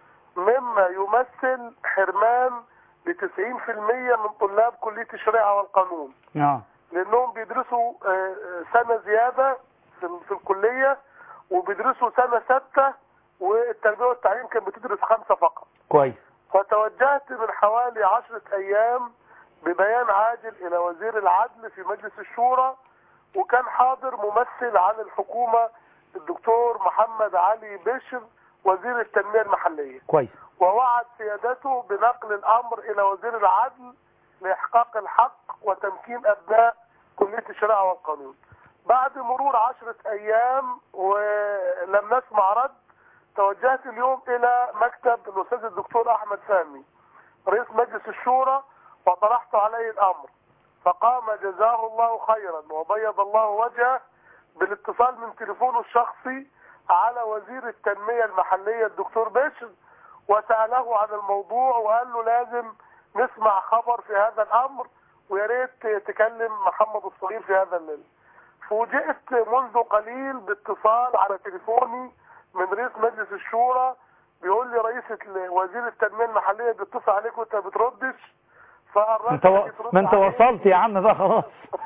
مما يمثل حرمان ل 90% من طلاب كلية الشريعة والقانون اه لأنهم بيدرسوا آه، آه، سنة زيادة في في الكلية وبيدرسوا سنة ستة والتربية والتعليم كان بتدرس خمسة فقط كويس فتوجهت من حوالي عشرة أيام ببيان عاجل إلى وزير العدل في مجلس الشورى وكان حاضر ممثل عن الحكومة الدكتور محمد علي بشر وزير التنمية المحلية كويس ووعد سيادته بنقل الأمر إلى وزير العدل لإحقاق الحق وتمكين أبناء كلية الشريعة والقانون بعد مرور عشرة أيام ولم نسمع رد توجهت اليوم إلى مكتب الأستاذ الدكتور أحمد سامي رئيس مجلس الشورى وطرحت عليه الأمر فقام جزاه الله خيرا وبيض الله وجهه بالاتصال من تليفونه الشخصي على وزير التنمية المحلية الدكتور بشر وسأله عن الموضوع وقال له لازم نسمع خبر في هذا الأمر ويا ريت تكلم محمد الصغير في هذا الليل فوجئت منذ قليل باتصال على تليفوني من رئيس مجلس الشورى بيقول لي رئيس ال- وزير التنمية المحلية بيتصل عليك وانت ما بتردش فالراجل انت و... اللي بترد ما انت عليه- وصلت يا عم بقى خلاص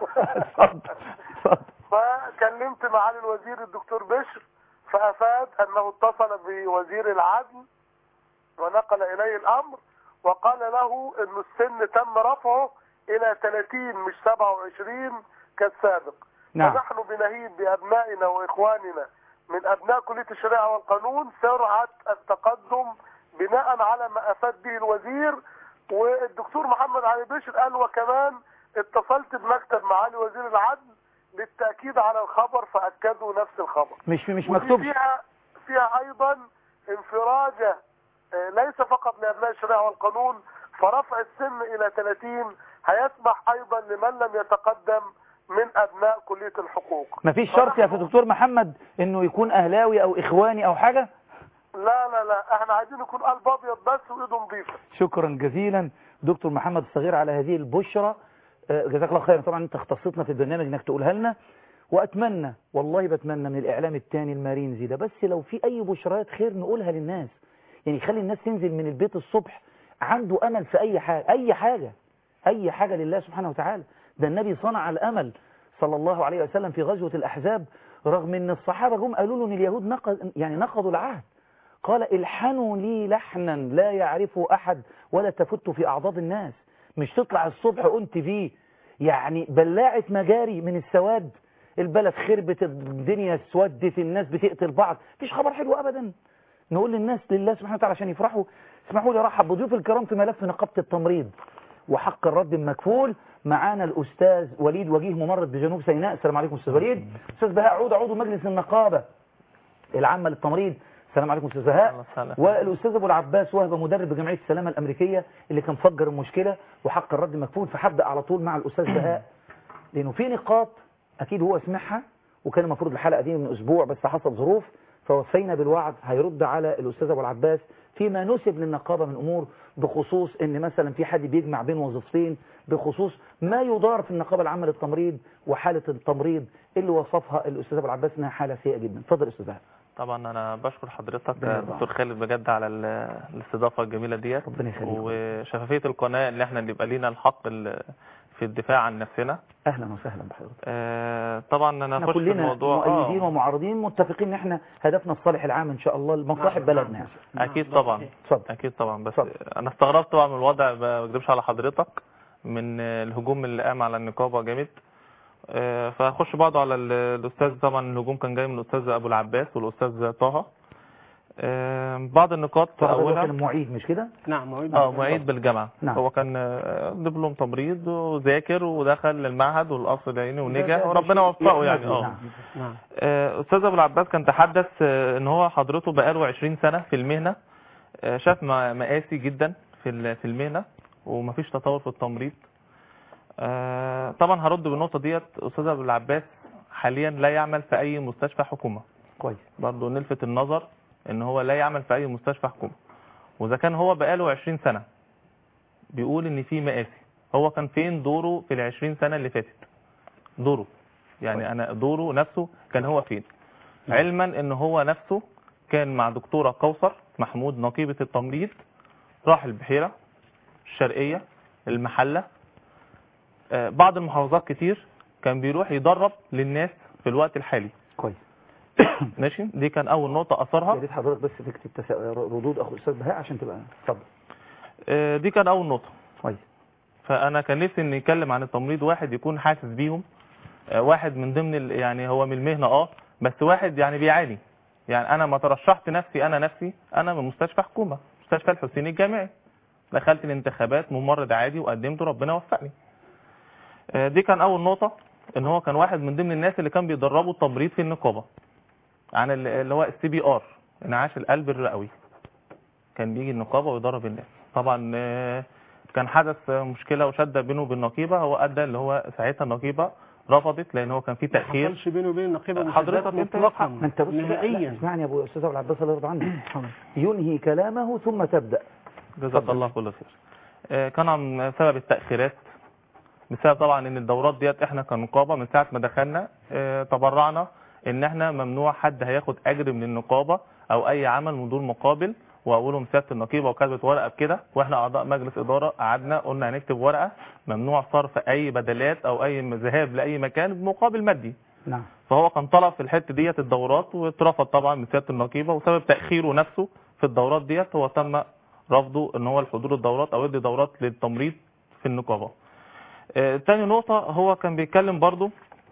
فكلمت معالي الوزير الدكتور بشر فأفاد أنه اتصل بوزير العدل ونقل إليه الأمر وقال له أن السن تم رفعه إلى 30 مش 27 كالسابق نعم. فنحن بنهيب بأبنائنا وإخواننا من أبناء كلية الشريعة والقانون سرعة التقدم بناء على ما أفاد به الوزير والدكتور محمد علي بشر قال وكمان اتصلت بمكتب معالي وزير العدل للتأكيد على الخبر فأكدوا نفس الخبر مش مش ودي مكتوب فيها فيها أيضا انفراجة آه، ليس فقط لأبناء الشريعة والقانون فرفع السن إلى 30 هيسمح أيضا لمن لم يتقدم من أبناء كلية الحقوق مفيش شرط يا دكتور محمد انه يكون اهلاوي او اخواني او حاجه لا لا لا احنا عايزين يكون قلب أبيض بس وإيده نظيفة شكرا جزيلا دكتور محمد الصغير على هذه البشرة آه، جزاك الله خيرا طبعا انت اختصيتنا في البرنامج انك تقولها لنا واتمنى والله بتمنى من الاعلام التاني المارينزي ده بس لو في اي بشرات خير نقولها للناس يعني يخلي الناس تنزل من البيت الصبح عنده امل في اي حاجه اي حاجه اي حاجه لله سبحانه وتعالى ده النبي صنع الامل صلى الله عليه وسلم في غزوه الاحزاب رغم ان الصحابه جم قالوا له ان اليهود نقض يعني نقضوا العهد قال الحنوا لي لحنا لا يعرفه احد ولا تفت في اعضاد الناس مش تطلع الصبح قلت فيه يعني بلاعة مجاري من السواد البلد خربت الدنيا اسودت الناس بتقتل بعض مفيش خبر حلو ابدا نقول للناس لله سبحانه وتعالى عشان يفرحوا اسمحوا لي ارحب بضيوف الكرام في ملف نقابه التمريض وحق الرد المكفول معانا الاستاذ وليد وجيه ممرض بجنوب سيناء السلام عليكم استاذ وليد استاذ بهاء عوده عضو مجلس النقابه العامه للتمريض السلام عليكم استاذ بهاء والاستاذ ابو العباس وهبه مدرب بجمعيه السلامه الامريكيه اللي كان فجر المشكله وحق الرد مكفول فهبدا على طول مع الاستاذ بهاء لانه في نقاط اكيد هو سمعها وكان المفروض الحلقه دي من اسبوع بس حصل ظروف فوفينا بالوعد هيرد على الاستاذ ابو العباس فيما نسب للنقابه من امور بخصوص ان مثلا في حد بيجمع بين وظيفتين بخصوص ما يدار في النقابه العامه للتمريض وحاله التمريض اللي وصفها الاستاذ ابو العباس انها حاله سيئه جدا اتفضل استاذ بهاء طبعا انا بشكر حضرتك ربنا يرضى دكتور خالد بجد على ال- الاستضافه الجميله ديت ربنا يخليك وشفافيه القناه اللي احنا يبقى لينا الحق ال- في الدفاع عن نفسنا اهلا وسهلا بحضرتك آه طبعا انا احنا اخش في كلنا الموضوع مؤيدين ومعارضين متفقين ان احنا هدفنا الصالح العام ان شاء الله لمصلحه بلدنا يعني. اكيد طبعا اتفضل اكيد طبعا بس انا استغربت طبعا من الوضع ما بكذبش على حضرتك من الهجوم اللي قام على النقابه جامد آه، فهخش بعضه على ال- الاستاذ طبعا الهجوم كان جاي من الاستاذ ابو العباس والاستاذ طه آه، بعض النقاط طه ده اولها كان معيد مش كده نعم معيد اه معيد بالجامعه نعم. هو كان آه، دبلوم تمريض وذاكر ودخل المعهد والقصر العيني ده- ونجح ده وربنا شيء وفقه يعني يحمد اه نعم. نعم آه، استاذ ابو العباس كان تحدث آه، ان هو حضرته بقاله 20 سنه في المهنه آه، شاف م- مقاسي جدا في ال- في المهنه ومفيش تطور في التمريض آه، طبعا هرد بالنقطه ديت استاذ ابو العباس حاليا لا يعمل في اي مستشفى حكومه كويس برضه نلفت النظر ان هو لا يعمل في اي مستشفى حكومه واذا كان هو بقاله 20 سنه بيقول ان في مقاسي هو كان فين دوره في ال 20 سنه اللي فاتت دوره يعني انا دوره نفسه كان هو فين علما ان هو نفسه كان مع دكتوره كوثر محمود نقيبه التمريض راح البحيره الشرقيه المحله آه، بعض المحافظات كتير كان بيروح يدرب للناس في الوقت الحالي كويس ماشي دي كان اول نقطه اثرها يا ريت حضرتك بس تكتب تسا... ردود اخو الاستاذ بهاء عشان تبقى اتفضل آه، دي كان اول نقطه كويس فانا كان نفسي ان يتكلم عن التمريض واحد يكون حاسس بيهم آه، واحد من ضمن ال- يعني هو من المهنه اه بس واحد يعني بيعاني يعني انا ما ترشحت نفسي انا نفسي انا من مستشفى حكومه مستشفى الحسيني الجامعي دخلت الانتخابات ممرض عادي وقدمت ربنا وفقني آه، دي كان اول نقطه ان هو كان واحد من ضمن الناس اللي كان بيدربوا التمريض في النقابه عن ال- اللي هو السي بي ار انعاش القلب الرئوي كان بيجي النقابه ويدرب الناس طبعا آه، كان حدث مشكله وشده بينه وبين النقيبه هو ادى اللي هو ساعتها النقيبه رفضت لان هو كان في ما تاخير حصلش بينه وبين النقيبه حضرتك مشادات انت مطلقا ما انت بص لا- لا، نهائيا اسمعني يا ابو استاذ ابو العباس الله يرضى عنك ينهي كلامه ثم تبدا جزاك الله كل خير آه، كان عن سبب التاخيرات بسبب طبعا ان الدورات ديت احنا كنقابه من ساعه ما دخلنا آه، تبرعنا ان احنا ممنوع حد هياخد اجر من النقابه او اي عمل من دون مقابل واولهم سياده النقيبه وكتبت ورقه بكده واحنا اعضاء مجلس اداره قعدنا قلنا هنكتب ورقه ممنوع صرف اي بدلات او اي ذهاب لاي مكان بمقابل مادي نعم فهو كان طلب في الحته ديت الدورات واترفض طبعا من سياده النقيبه وسبب تاخيره نفسه في الدورات ديت هو تم رفضه ان هو الحضور الدورات او يدي دورات للتمريض في النقابه. آه، تاني نقطه هو كان بيتكلم برضو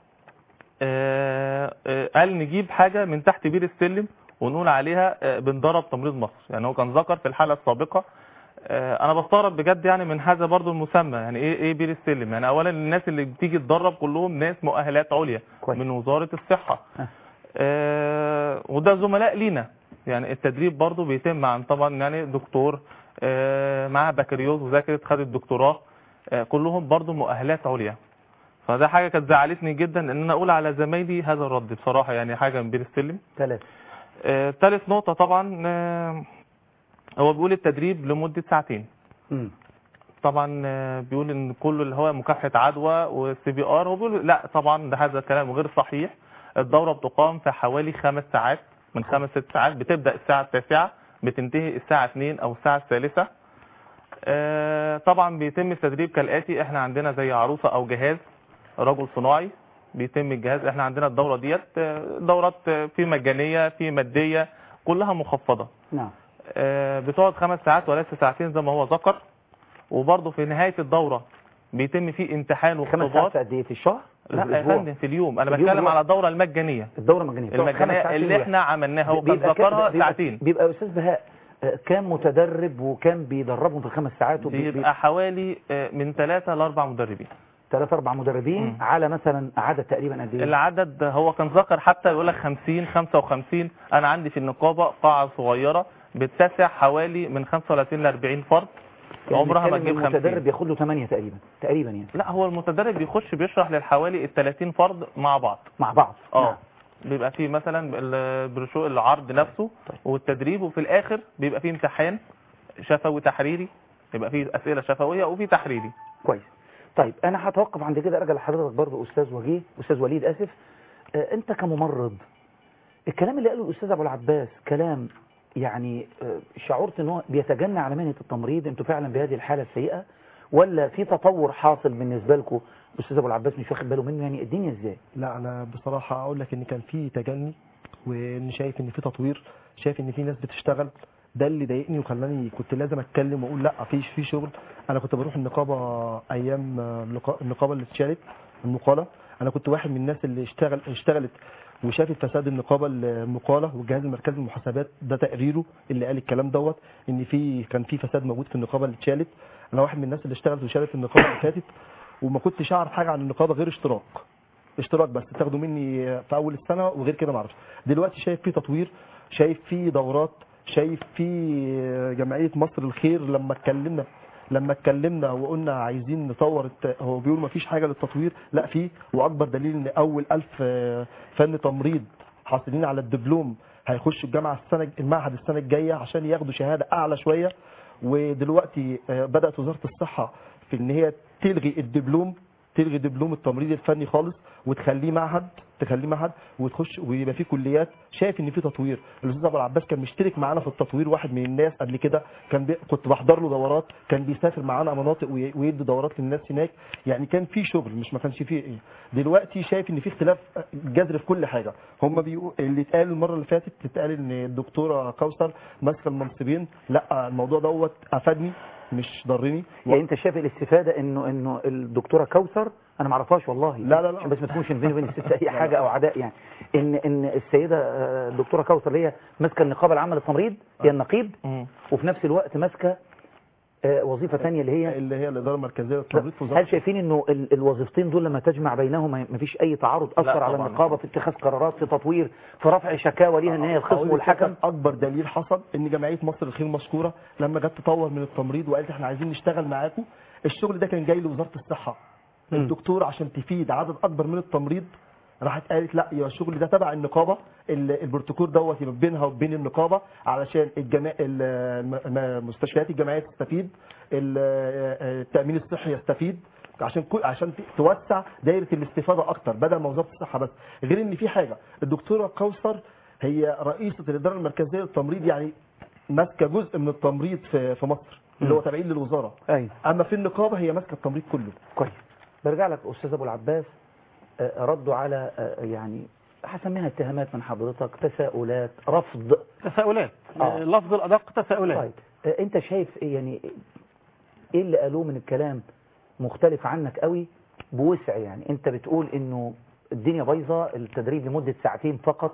آه، آه، قال نجيب حاجه من تحت بير السلم ونقول عليها آه، بندرب تمريض مصر يعني هو كان ذكر في الحلقه السابقه آه، انا بستغرب بجد يعني من هذا برضو المسمى يعني ايه ايه بير السلم يعني اولا الناس اللي بتيجي تدرب كلهم ناس مؤهلات عليا كويس. من وزاره الصحه ها. آه، وده زملاء لينا يعني التدريب برضو بيتم عن طبعا يعني دكتور آه، معاه بكالوريوس وذاكرت خد الدكتوراه آه، كلهم برضو مؤهلات عليا فده حاجه كانت زعلتني جدا ان انا اقول على زمايلي هذا الرد بصراحه يعني حاجه من بير السلم ثلاثة آه، ثالث نقطه طبعا آه، هو بيقول التدريب لمده ساعتين مم. طبعا آه، بيقول ان كله اللي هو مكافحه عدوى والسي بي ار هو بيقول لا طبعا ده هذا كلام غير صحيح الدوره بتقام في حوالي خمس ساعات من خمس ست ساعات بتبدا الساعه التاسعه بتنتهي الساعة 2 او الساعة الثالثة آه، طبعا بيتم التدريب كالآتي احنا عندنا زي عروسة او جهاز رجل صناعي بيتم الجهاز احنا عندنا الدورة ديت آه، دورات آه، في مجانية في مادية كلها مخفضة نعم آه، بتقعد خمس ساعات وليس ساعتين زي ما هو ذكر وبرضه في نهاية الدورة بيتم فيه امتحان خمس ساعات واختبار في قد ايه في الشهر لا يا الأسبوع؟ فندم في اليوم انا في اليوم بتكلم الواحد. على الدورة المجانية الدورة المجانية بتقعد خمس المجانية ساعات اللي الواحد. احنا عملناها وكان بيبقى كام- ذكرها بيبقى- ساعتين بيبقى يا استاذ بهاء آه، كام متدرب وكام بيدربهم في الخمس ساعات بيبقى حوالي آه، من ثلاثة لأربع مدربين ثلاث اربع مدربين على مثلا عدد تقريبا قد ايه العدد هو كان ذكر حتى يقول لك 50 55 انا عندي في النقابة قاعة صغيرة بتسع حوالي من 35 ل 40 فرد يعني عمرها ما بنتكلم تجيب المتدرب 50 ياخد له 8 تقريبا تقريبا يعني لا هو المتدرب بيخش بيشرح للحوالي ال 30 فرد مع بعض مع بعض اه بيبقى فيه مثلا البروشور العرض نفسه والتدريب وفي الاخر بيبقى فيه امتحان شفوي تحريري يبقى فيه اسئله شفويه وفي تحريري كويس طيب انا هتوقف عند كده ارجع لحضرتك برضه استاذ وجيه استاذ وليد اسف آه، انت كممرض الكلام اللي قاله الاستاذ ابو العباس كلام يعني آه، شعرت ان هو بيتجنى على مهنه التمريض انتوا فعلا بهذه الحاله السيئه ولا في تطور حاصل بالنسبه لكم الاستاذ ابو العباس مش واخد باله منه يعني الدنيا ازاي لا انا بصراحه اقول لك ان كان في تجني وان شايف ان في تطوير شايف ان في ناس بتشتغل ده اللي ضايقني وخلاني كنت لازم اتكلم واقول لا في في شغل انا كنت بروح النقابه ايام اللقا- النقابه اللي اتشالت المقاله انا كنت واحد من الناس اللي اشتغل اشتغلت وشافت فساد النقابه المقاله والجهاز المركزي للمحاسبات ده تقريره اللي قال الكلام دوت ان في كان في فساد موجود في النقابه اللي اتشالت انا واحد من الناس اللي اشتغلت وشالت النقابه اللي فاتت وما كنتش اعرف حاجه عن النقابه غير اشتراك اشتراك بس تاخده مني في اول السنه وغير كده ما اعرفش دلوقتي شايف في تطوير شايف في دورات شايف في جمعيه مصر الخير لما اتكلمنا لما اتكلمنا وقلنا عايزين نطور الت... هو بيقول ما فيش حاجه للتطوير لا في واكبر دليل ان اول ألف آه، فن تمريض حاصلين على الدبلوم هيخشوا الجامعه السنه المعهد السنه الجايه عشان ياخدوا شهاده اعلى شويه ودلوقتي آه، بدات وزاره الصحه في ان هي تلغي الدبلوم تلغي دبلوم التمريض الفني خالص وتخليه معهد تخليه معهد وتخش ويبقى فيه كليات شايف ان في تطوير الاستاذ ابو العباس كان مشترك معانا في التطوير واحد من الناس قبل كده كان بي... كنت بحضر له دورات كان بيسافر معانا مناطق وي... ويدي دورات للناس هناك يعني كان في شغل مش ما كانش فيه ايه دلوقتي شايف ان في اختلاف جذري في كل حاجه هم بيقول اللي اتقال المره اللي فاتت اتقال ان الدكتوره كوثر ماسكه المنصبين لا الموضوع دوت افادني مش ضرني يعني انت شايف الاستفاده انه انه الدكتوره كوثر انا ما اعرفهاش والله لا لا لا. عشان بس ما تكونش بيني وبين الست اي لا حاجه لا. او عداء يعني ان ان السيده آه، الدكتوره كوثر اللي هي ماسكه النقابه العامه للتمريض هي النقيب وفي نفس الوقت ماسكه آه، وظيفه ثانيه اللي هي اللي هي الاداره المركزيه للتمريض في وزاره هل شايفين انه ال- الوظيفتين دول لما تجمع بينهما ما فيش اي تعارض اثر على طبعاً. النقابه في اتخاذ قرارات في تطوير في رفع شكاوى ليها ان هي الخصم أقول والحكم لك اكبر دليل حصل ان جمعيه مصر الخير مشكوره لما جت تطور من التمريض وقالت احنا عايزين نشتغل معاكم الشغل ده كان جاي لوزاره الصحه الدكتور عشان تفيد عدد اكبر من التمريض راحت قالت لا يا الشغل ده تبع النقابه ال- البروتوكول دوت يبقى بينها وبين النقابه علشان الجما... الم- الم- مستشفيات الجامعيه تستفيد ال- التامين الصحي يستفيد عشان كل عشان ت- توسع دايره الاستفاده اكتر بدل ما وزاره الصحه بس غير ان في حاجه الدكتوره كوثر هي رئيسه الاداره المركزيه للتمريض يعني ماسكه جزء من التمريض في في مصر اللي هو تابعين للوزاره ايوه اما في النقابه هي ماسكه التمريض كله كويس برجع لك استاذ ابو العباس آه، ردوا على آه، يعني هسميها اتهامات من حضرتك تساؤلات رفض تساؤلات آه. اللفظ الادق تساؤلات طيب آه، انت شايف إيه يعني ايه اللي قالوه من الكلام مختلف عنك قوي بوسع يعني انت بتقول انه الدنيا بايظه التدريب لمده ساعتين فقط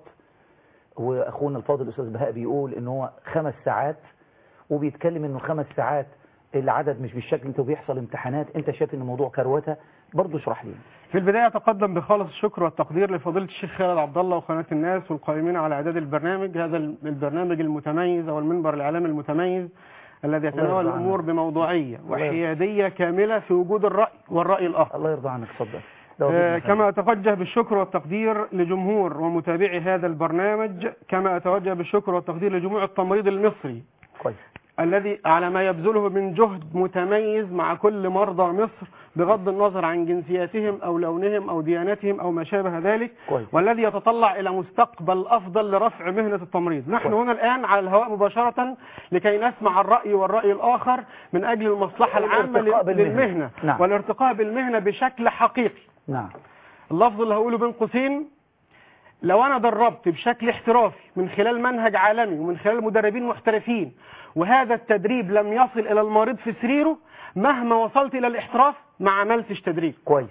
واخونا الفاضل الاستاذ بهاء بيقول ان هو خمس ساعات وبيتكلم انه خمس ساعات العدد مش بالشكل ده وبيحصل امتحانات انت شايف ان الموضوع كروته برضه اشرح لي في البداية أتقدم بخالص الشكر والتقدير لفضيلة الشيخ خالد عبد الله وقناة الناس والقائمين على إعداد البرنامج هذا البرنامج المتميز أو المنبر الإعلامي المتميز الذي الله يتناول يرضى عنك. الأمور بموضوعية الله يرضى. وحيادية كاملة في وجود الرأي والرأي الآخر الله يرضى عنك اتفضل آه، كما أتوجه بالشكر والتقدير لجمهور ومتابعي هذا البرنامج كما أتوجه بالشكر والتقدير لجموع التمريض المصري كويس الذي على ما يبذله من جهد متميز مع كل مرضى مصر بغض النظر عن جنسياتهم أو لونهم أو ديانتهم أو ما شابه ذلك كويس. والذي يتطلع إلى مستقبل أفضل لرفع مهنة التمريض نحن كويس. هنا الآن على الهواء مباشرة لكي نسمع الرأي والرأي الآخر من أجل المصلحة العامة والارتقاء لل- بالمهنة. للمهنة نعم. والارتقاء بالمهنة بشكل حقيقي نعم اللفظ اللي هقوله بين قوسين لو انا دربت بشكل احترافي من خلال منهج عالمي ومن خلال مدربين محترفين وهذا التدريب لم يصل الى المريض في سريره مهما وصلت الى الاحتراف ما عملتش تدريب كويس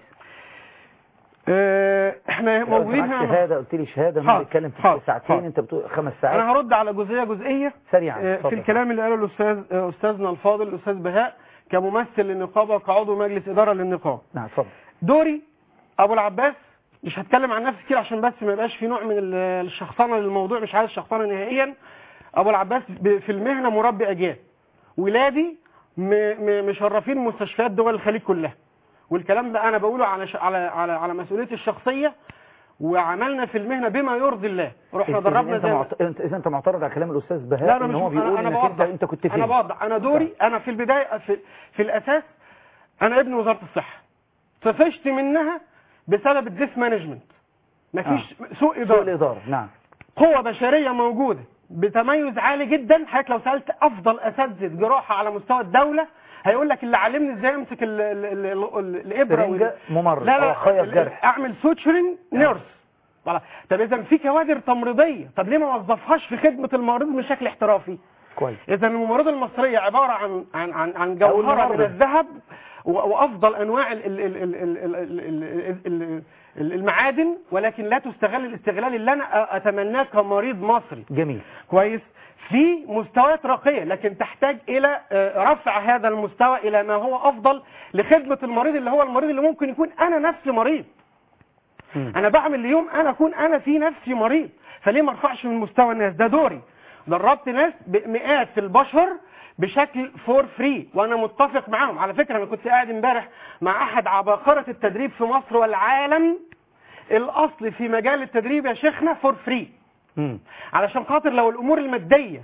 اه احنا موجودين معاك هنا شهاده قلت لي شهاده ما حاضر، بنتكلم في حاضر، ساعتين حاضر. انت بتقول خمس ساعات انا هرد على جزئيه جزئيه سريعا آه، اتفضل. في الكلام اللي قاله الاستاذ آه، استاذنا الفاضل الاستاذ بهاء كممثل للنقابه وكعضو مجلس اداره للنقابه نعم اتفضل دوري ابو العباس مش هتكلم عن نفسي كتير عشان بس ما يبقاش في نوع من ال- الشخصنه للموضوع مش عايز شخصنه نهائيا ابو العباس ب- في المهنه مربي اجيال ولادي م- م- مشرفين مستشفيات دول الخليج كلها والكلام ده انا بقوله على ش- على على على مسؤوليتي الشخصيه وعملنا في المهنه بما يرضي الله رحنا إذا دربنا انت زي ما- معت... انت اذا انت معترض على كلام الاستاذ بهاء لا انا ان مش هو بيقول انا, أنا انك انت بوضح انت كنت فين انا بوضح انا دوري انا في البدايه في, في الاساس انا ابن وزاره الصحه طفشت منها بسبب الديس مانجمنت مفيش سوء سوء اداره الاداره نعم قوه بشريه موجوده بتميز عالي جدا حضرتك لو سالت افضل اساتذه جراحه على مستوى الدوله هيقول لك اللي علمني ازاي امسك ال- ال- ال- ال- ال- الابره سرنجة وال- ممرض لا أو لا خيط ال- جرح. اعمل سوتشرنج نيرس والله. طب اذا في كوادر تمريضيه طب ليه ما وظفهاش في خدمه المريض بشكل احترافي كويس اذا الممرضه المصريه عباره عن عن عن, عن أو جوهره الممرض. من الذهب و- وافضل انواع ال- ال- ال- ال- ال- ال- ال- ال- ال- المعادن ولكن لا تستغل الاستغلال اللي انا أ- اتمناه كمريض مصري جميل كويس في مستويات راقيه لكن تحتاج الى آه، رفع هذا المستوى الى ما هو افضل لخدمه المريض اللي هو المريض اللي ممكن يكون انا نفسي مريض انا بعمل اليوم انا اكون انا في نفسي مريض فليه ما ارفعش من مستوى الناس ده دوري دربت ناس بمئات البشر بشكل فور فري وانا متفق معاهم على فكره انا كنت قاعد امبارح مع احد عباقره التدريب في مصر والعالم الاصل في مجال التدريب يا شيخنا فور فري مم. علشان خاطر لو الامور الماديه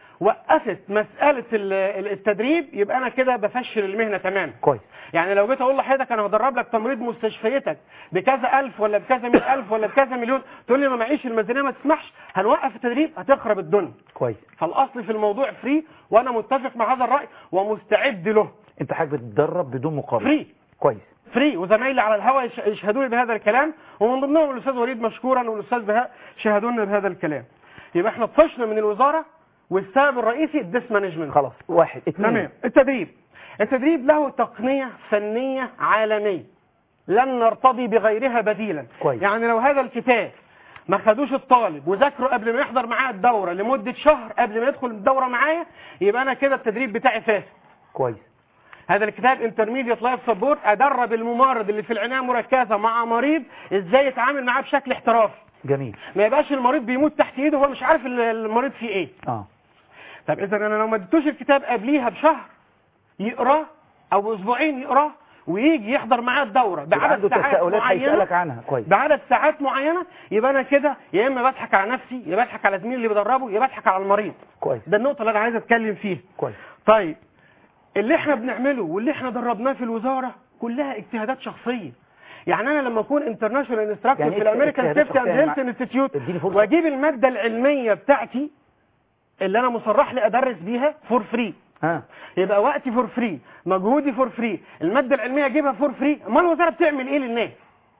وقفت مساله ال- ال- التدريب يبقى انا كده بفشل المهنه تماما كويس يعني لو جيت اقول لحضرتك انا هدرب لك تمريض مستشفيتك بكذا الف ولا بكذا مئة الف ولا بكذا مليون تقول لي ما معيش الميزانيه ما تسمحش هنوقف التدريب هتخرب الدنيا كويس فالاصل في الموضوع فري وانا متفق مع هذا الراي ومستعد له انت حضرتك بتتدرب بدون مقابل فري كويس فري وزمايلي على الهواء يش- يشهدوا لي بهذا الكلام ومن ضمنهم الاستاذ وليد مشكورا والاستاذ بهاء شهدوا لنا بهذا الكلام يبقى احنا طفشنا من الوزاره والسبب الرئيسي الديس مانجمنت خلاص واحد اثنين تمام التدريب التدريب له تقنيه فنيه عالميه لن نرتضي بغيرها بديلا كويس. يعني لو هذا الكتاب ما خدوش الطالب وذاكره قبل ما يحضر معاه الدوره لمده شهر قبل ما يدخل الدوره معايا يبقى انا كده التدريب بتاعي فاسد كويس هذا الكتاب انترميديت لايف سبورت ادرب الممرض اللي في العنايه المركزه مع مريض ازاي يتعامل معاه بشكل احترافي جميل ما يبقاش المريض بيموت تحت ايده وهو مش عارف ال- المريض فيه ايه اه طب اذا انا لو ما اديتوش الكتاب قبليها بشهر يقراه او اسبوعين يقراه ويجي يحضر معاه الدوره يبقى بعدد عنده ساعات تساؤلات معينه هيسالك عنها كويس بعدد ساعات معينه يبقى انا كده يا اما بضحك على نفسي يا بضحك على زميلي اللي بدربه يا بضحك على المريض كويس ده النقطه اللي انا عايز اتكلم فيها كويس طيب اللي احنا بنعمله واللي احنا دربناه في الوزاره كلها اجتهادات شخصيه يعني انا لما اكون انترناشونال انستراكتور يعني في إيه الامريكان اجتهادات سيفتي اند شخصية؟ هيلث انستيتيوت اديني فرصه واجيب الماده العلميه بتاعتي اللي انا مصرح لي ادرس بيها فور فري ها يبقى وقتي فور فري مجهودي فور فري الماده العلميه اجيبها فور فري امال الوزاره بتعمل ايه للناس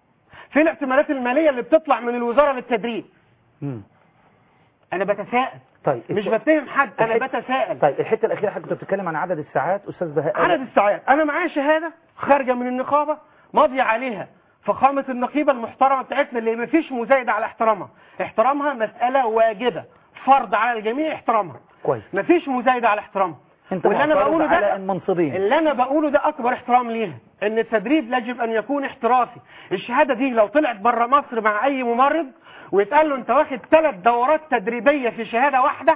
فين الاعتمادات الماليه اللي بتطلع من الوزاره للتدريب مم. انا بتساءل طيب مش الت- بتهم حد انا الحتة- بتساءل طيب الحته الاخيره حضرتك كنت بتتكلم عن عدد الساعات استاذ بهاء قال- عدد الساعات انا معايا شهاده خارجه من النقابه ماضيه عليها فخامه النقيبه المحترمه بتاعتنا اللي ما فيش مزايده على احترامها احترامها مساله واجبه فرض على الجميع احترامها كويس ما فيش مزايده على احترامها انت واللي انا معترض بقوله على ده المنصبين اللي انا بقوله ده اكبر احترام ليها ان التدريب يجب ان يكون احترافي الشهاده دي لو طلعت بره مصر مع اي ممرض ويتقال له انت واخد ثلاث دورات تدريبيه في شهاده واحده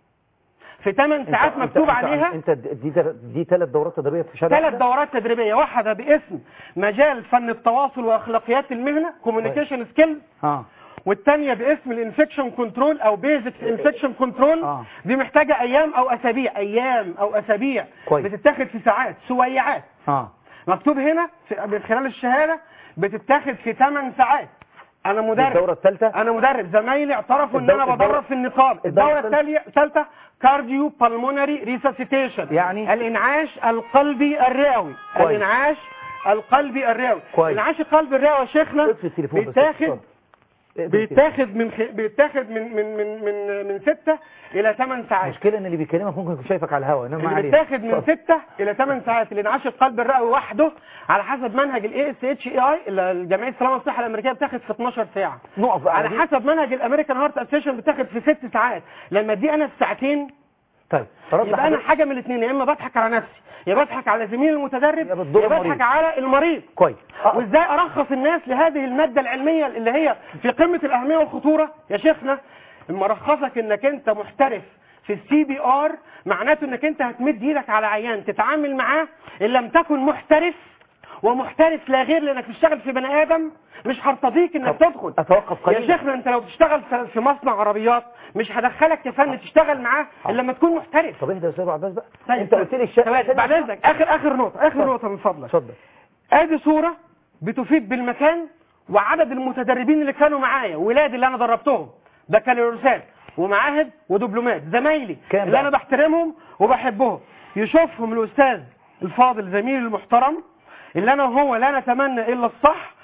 في 8 انت- ساعات انت- مكتوب انت- عليها انت دي دي ثلاث دورات تدريبيه في شهاده ثلاث واحدة؟ دورات تدريبيه واحده باسم مجال فن التواصل واخلاقيات المهنه كوميونيكيشن سكيلز اه والثانيه باسم الانفكشن كنترول او بيزك انفكشن كنترول دي محتاجه ايام او اسابيع ايام او اسابيع كويس. بتتاخد في ساعات سويعات اه مكتوب هنا في من خلال الشهاده بتتاخد في 8 ساعات انا مدرب الدورة الثالثة انا مدرب زمايلي اعترفوا ان الدو- انا الدورة- بدرب في النقاب الدورة الدوره الثالثه كارديو بالمونري ريساسيتيشن يعني الانعاش القلبي الرئوي كويس. الانعاش القلبي الرئوي كويس. انعاش القلب الرئوي يا شيخنا التليفون بس، بيتاخد اتفضل. بيتاخد من خ... بيتاخد من من من من من 6 الى 8 ساعات المشكلة ان اللي بيكلمك ممكن يكون شايفك على الهواء انما ما اللي علينا. بيتاخد من 6 الى 8 ساعات الانعاش القلب الرئوي وحده على حسب منهج الاي اس اتش اي اي الجمعيه السلامه والصحه الامريكيه بتاخد في 12 ساعه نقف بقى على دي. حسب منهج الامريكان هارت اسوشيشن بتاخد في 6 ساعات لما دي انا في ساعتين طيب رد يبقى انا حضرتك. حاجه من الاثنين يا اما بضحك على نفسي يا بضحك على زميلي المتدرب يا بتضر بضحك المريض. على المريض كويس وازاي ارخص الناس لهذه الماده العلميه اللي هي في قمه الاهميه والخطوره يا شيخنا اما ارخصك انك انت محترف في السي بي ار معناته انك انت هتمد ايدك على عيان تتعامل معاه ان لم تكن محترف ومحترف لا غير لانك تشتغل في بني ادم مش هرتضيك انك تدخل اتوقف يا قليلا شيخنا انت لو بتشتغل في- في مصنع عربيات مش هدخلك كفن تشتغل معاه الا لما تكون محترف طب اهدى يا استاذ عباس بقى طيب انت قلت لي الشقه بعد اذنك اخر اخر نقطه اخر اتفضل. نقطه من فضلك اتفضل ادي صوره بتفيد بالمكان وعدد المتدربين اللي كانوا معايا ولادي اللي انا دربتهم بكالوريوسات ومعاهد ودبلومات زمايلي كام اللي بقى؟ انا بحترمهم وبحبهم يشوفهم الاستاذ الفاضل زميلي المحترم اللي انا وهو لا نتمنى الا الصح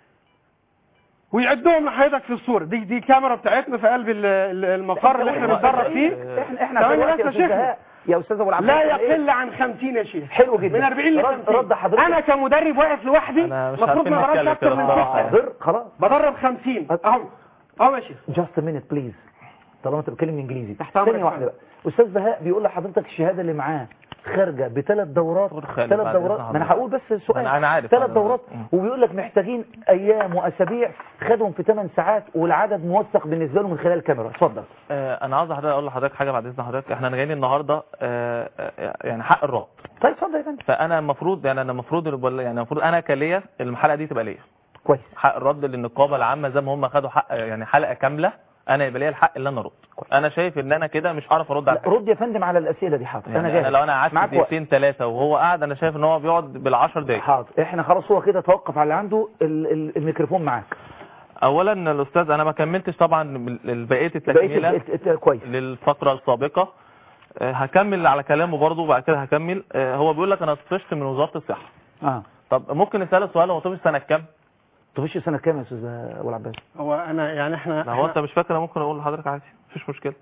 ويعدهم لحضرتك في الصوره دي دي كاميرا بتاعتنا في قلب ال- ال- المقر اللي احنا بنتدرب فيه احنا احنا ثواني دلوقتي بس يا يا أستاذ شيخنا. بهاء، يا استاذ ابو العباس لا إيه؟ يقل عن 50 يا شيخ حلو جدا من 40 ل رد- 50 رد حضرتك انا كمدرب واقف لوحدي أنا مش المفروض عارفين ما بدربش نتكلم اكتر كده من بصراحة ستة يعني. حاضر خلاص بدرب 50 اهو اهو ماشي جاست مينت بليز طالما انت بتتكلم انجليزي تحت أمرك ثانيه واحده بقى استاذ بهاء بيقول لحضرتك الشهاده اللي معاه خارجه بثلاث دورات خالد ثلاث بعد دورات إذن ما انا حضرتك. هقول بس السؤال أنا- أنا عارف ثلاث هذا. دورات مم. وبيقول لك محتاجين ايام واسابيع خدهم في 8 ساعات والعدد موثق بالنسبه له من خلال الكاميرا اتفضل آه، انا عاوز حضرتك اقول لحضرتك حاجه بعد اذن حضرتك احنا جايين النهارده آه، آه، يعني حق الرد طيب اتفضل يا فندم فانا المفروض يعني انا المفروض يعني المفروض انا كليا الحلقه دي تبقى ليا كويس حق الرد للنقابه العامه زي ما هم خدوا حق يعني حلقه كامله انا يبقى ليا الحق اللي انا ارد انا شايف ان انا كده مش هعرف ارد على لا، رد يا فندم على الاسئله دي حاضر يعني انا انا, جاهز لو انا قعدت معاك وقت. دقيقتين ثلاثه وهو قاعد انا شايف ان هو بيقعد بالعشر دقايق حاضر احنا خلاص هو كده توقف على اللي عنده ال ال الميكروفون معاك اولا الاستاذ انا ما كملتش طبعا بقيه بقيت التكمله ال- ال- ال- كويس للفقره السابقه آه، هكمل على كلامه برضه وبعد كده هكمل آه، هو بيقول لك انا طفشت من وزاره الصحه اه طب ممكن نساله سؤال هو طفش سنه كام تخش سنه كام يا استاذ ابو العباس هو انا يعني احنا لا هو انت مش فاكر أنا ممكن اقول لحضرتك عادي مفيش مشكله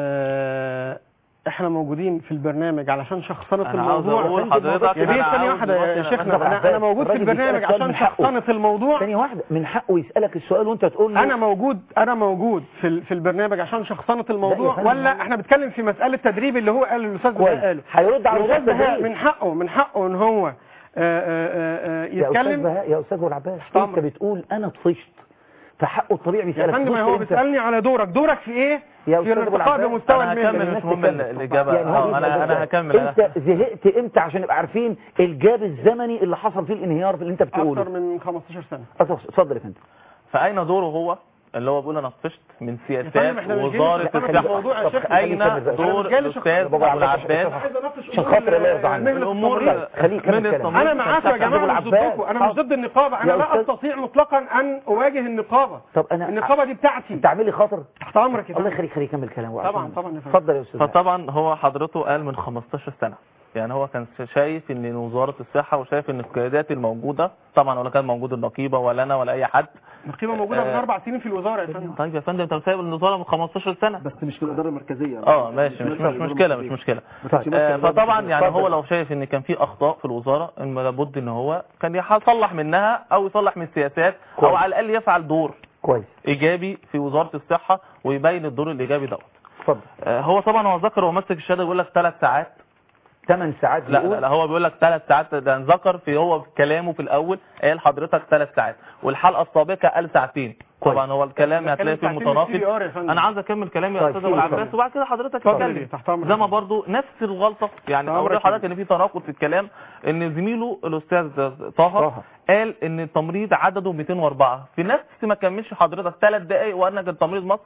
آه، احنا موجودين في البرنامج علشان شخصنة أنا عاوز الموضوع أقول لحضرتك يا بيه أنا ثانية عاوز واحدة يا دلوقتي شيخنا أنا- انا انا موجود في الراجل بيسألك البرنامج سؤال عشان من حقه. شخصنة الموضوع ثانيه واحده من حقه يسالك السؤال وانت تقول له انا موجود انا موجود في ال- في البرنامج عشان شخصنة لا الموضوع يا فندم. ولا احنا بنتكلم في مسألة تدريب اللي هو قال الاستاذ كويس. بهاء قاله هيرد على الاستاذ الأستاذ بهاء تدريب. من حقه من حقه ان هو آه، آه، آه، يا استاذ يتكلم بهاء يا استاذ ابو العباس تحت انت أمرك. بتقول انا طفشت فحقه الطبيعي يا بيسالك فندم طفشت هو إمتى؟ بيسالني على دورك دورك في ايه يا في أستاذ أبو الارتقاء العباس، بمستوى انا المهنة هكمل مش مهم تتكلم. الاجابه يعني هو اه بيسأل انا السؤال. انا هكمل انت زهقت امتى عشان نبقى عارفين الجاب الزمني اللي حصل فيه الانهيار في اللي انت بتقوله اكتر من 15 سنة أتفضل- اتفضل يا فندم فاين دوره هو اللي هو بيقول انا طفشت من فندم، سياسات إحنا مش جايين وزاره نتكلم في الصحه الموضوع يا طب شيخ. خليه اين يكمل بقى. دور أنا جاي الاستاذ لشخص- ابو العباس عايز اناقش عشان أمور خاطر الله يرضى ال- عنك. مهنة الأمور التمريض. خليه يكمل من كلامه. التمريض انا معاكم يا أستاذ أبو جماعه مش العباس. ضدكم انا مش حاضر. ضد النقابه انا يا لا أستاذ. استطيع مطلقا ان اواجه النقابه طب انا النقابه دي بتاعتي انت عامل لي خاطر تحت امرك يا الله فندم. يخليك خليه يكمل كلامه طبعا عشان- طبعا يا فندم اتفضل يا استاذ بهاء. فطبعا هو حضرته قال من 15 سنه يعني هو كان شايف ان وزاره الصحه وشايف ان القيادات الموجوده طبعا ولا كان موجود النقيبه ولا انا ولا اي حد النقيبه موجوده من آه. اربع سنين في الوزاره يا فندم طيب يا فندم انت سايب الوزاره من 15 سنه بس مش في الاداره المركزيه اه ماشي مش مش مشكله مش مشكله طيب. آه، فطبعا يعني اتفضل. هو لو شايف ان كان في اخطاء في الوزاره ان لابد ان هو كان يصلح منها او يصلح من السياسات او كويس. على الاقل يفعل دور كويس ايجابي في وزاره الصحه ويبين الدور الايجابي دوت اتفضل آه، هو طبعا هو ذكر هو ماسك الشهاده بيقول لك ثلاث ساعات 8 ساعات لا بيقول. لا, لا هو بيقول لك ثلاث ساعات ده ذكر في هو في كلامه في الاول قال حضرتك ثلاث ساعات والحلقه السابقه قال ساعتين طبعا هو الكلام هتلاقي فيه بتكلم ساعتين متناقض CPR يا فندم. انا عاوز اكمل كلامي يا طيب، استاذ ابو اتفضل. العباس وبعد كده حضرتك اتفضل اتكلم يا تحت أمرك. زي ما برضو نفس الغلطه يعني تحت اقول أمرك لحضرتك ان في تناقض في الكلام ان زميله الاستاذ طه قال ان التمريض عدده 204 في نفس ما كملش حضرتك ثلاث دقائق وقال لك التمريض مصر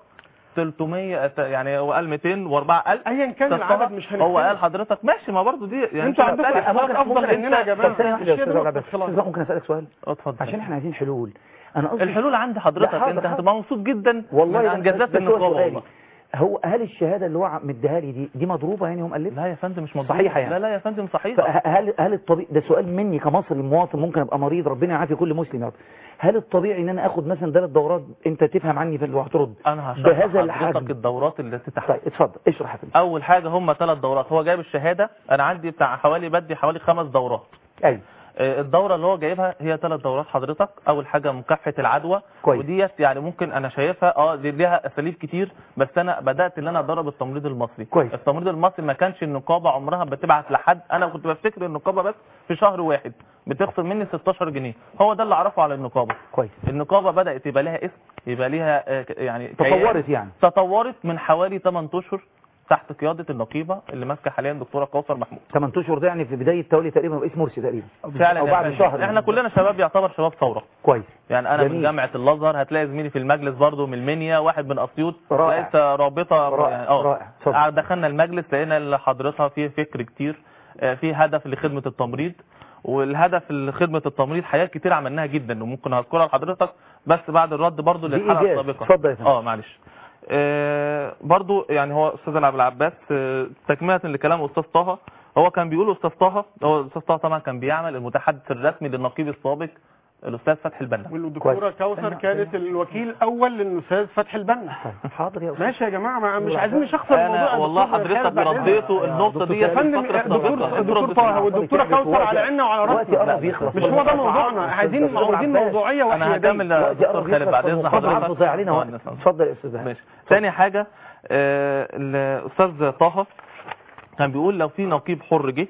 300 يعني هو قال 204 ايا كان العدد مش هو هنختلف. قال حضرتك ماشي ما برضو دي يعني انتوا أنت عندكم بتسأل- اخلاق افضل مننا يا جماعه طب ثانية واحدة يا أستاذ مش عباس. اختلاف. أستاذ ممكن اسالك سؤال اتفضل عشان احنا عايزين حلول انا قصدي الحلول عند حضرتك لا، حاضر، انت حاضر. هتبقى مبسوط جدا والله من ده- انجازات ده سؤال النقابه سؤالي. والله هو هل الشهاده اللي هو مديها لي دي دي مضروبه يعني هو مؤلف لا يا فندم مش مضروبة. صحيحه يعني لا لا يا فندم صحيحه هل هل الطبيعي ده سؤال مني كمصري مواطن ممكن ابقى مريض ربنا يعافي كل مسلم يا رب هل الطبيعي ان انا اخد مثلا ثلاث دورات انت تفهم عني في وهترد انا هشرح بهذا لحضرتك الحجم الدورات التي تحت طيب اتفضل اشرح يا فندم اول حاجه هم ثلاث دورات هو جايب الشهاده انا عندي بتاع حوالي بدي حوالي خمس دورات ايوه آه، الدوره اللي هو جايبها هي ثلاث دورات حضرتك اول حاجه مكافحه العدوى كويس. وديت يعني ممكن انا شايفها اه دي ليها اساليب كتير بس انا بدات ان انا ادرب التمريض المصري كويس. التمريض المصري ما كانش النقابه عمرها بتبعت لحد انا كنت بفتكر النقابه بس في شهر واحد بتخصم مني 16 جنيه هو ده اللي اعرفه على النقابه كويس النقابه بدات يبقى لها اسم يبقى ليها آه، ك- يعني تطورت كيان. يعني. تطورت من حوالي 8 اشهر تحت قياده النقيبه اللي ماسكه حاليا دكتوره كوثر محمود 8 اشهر ده يعني في بدايه تولي تقريبا رئيس مرسي تقريبا فعلا او يا بعد فندم. شهر احنا كلنا شباب يعتبر شباب ثوره كويس يعني انا جميل. من جامعه الازهر هتلاقي زميلي في المجلس برضه من المنيا واحد من اسيوط رائع. رئيس رابطه رائع. يعني اه رائع. اتفضل. آه، دخلنا المجلس لقينا اللي حضرتها فيه فكر كتير آه، في هدف لخدمه التمريض والهدف لخدمه التمريض حاجات كتير عملناها جدا وممكن هذكرها لحضرتك بس بعد الرد برضه دي للحلقه إيجاز. السابقه اتفضل يا فندم. اه معلش آه، برضو يعني هو استاذ عبد العباس آه، تكمله لكلام استاذ طه هو كان بيقول استاذ طه هو استاذ طه طبعا كان بيعمل المتحدث الرسمي للنقيب السابق الاستاذ فتحي البنا والدكتوره كوثر كانت الوكيل الاول للاستاذ فتحي البنا حاضر يا ماشي يا جماعه ما مش عايزين نشخصن الموضوع انا يا والله دكتور حضرتك خالد بعد إذنك. رديته النقطه دي يا في فندم الفتره الدكتور السابقه الدكتور طه والدكتوره كوثر على عيننا وعلى وقتي قرب راسنا يخلص مش هو ده موضوعنا عايزين عاوزين موضوعيه انا وحياديه هكمل يا دكتور خالد بعد اذن حضرتك ضيع علينا آه، وقت نسأل. اتفضل يا استاذ ماشي ثاني حاجه آه، الاستاذ طه كان بيقول لو في نقيب حر جه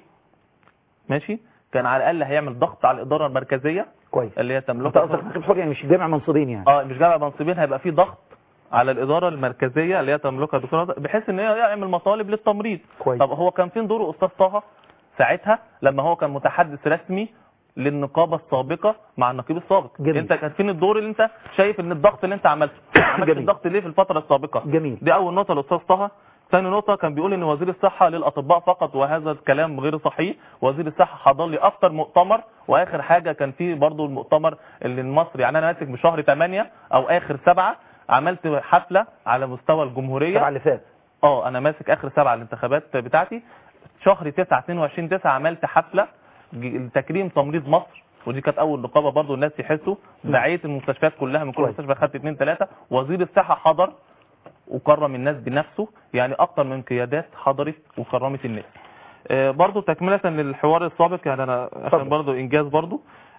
ماشي كان على الاقل هيعمل ضغط على الاداره المركزيه كويس اللي هي انت تملكها قصدك نقيب حر يعني مش جامع منصبين يعني اه مش جامع منصبين هيبقى في ضغط على الاداره المركزيه اللي هي تملكها الدكتور بحيث ان هي يعمل مطالب للتمريض كويس. طب هو كان فين دور استاذ طه ساعتها لما هو كان متحدث رسمي للنقابه السابقه مع النقيب السابق جميل. انت كان فين الدور اللي انت شايف ان الضغط اللي انت عملته عملت جميل. الضغط ليه في الفتره السابقه جميل دي اول نقطه الاستاذ طه ثاني نقطة كان بيقول ان وزير الصحة للاطباء فقط وهذا الكلام غير صحيح وزير الصحة حضر لي اكتر مؤتمر واخر حاجة كان في برضو المؤتمر اللي المصري يعني انا ماسك من شهر 8 او اخر سبعة عملت حفلة على مستوى الجمهورية السبعة اللي فات اه انا ماسك اخر سبعة الانتخابات بتاعتي شهر 9 22 9 عملت حفلة ج- لتكريم تمريض مصر ودي كانت اول نقابه برضو الناس يحسوا دعايه المستشفيات كلها من كل كويس. مستشفى خدت اثنين ثلاثه وزير الصحه حضر وكرم الناس بنفسه يعني اكتر من قيادات حضرت وكرمت الناس آه، برضو تكملة للحوار السابق يعني انا عشان برضو انجاز برضو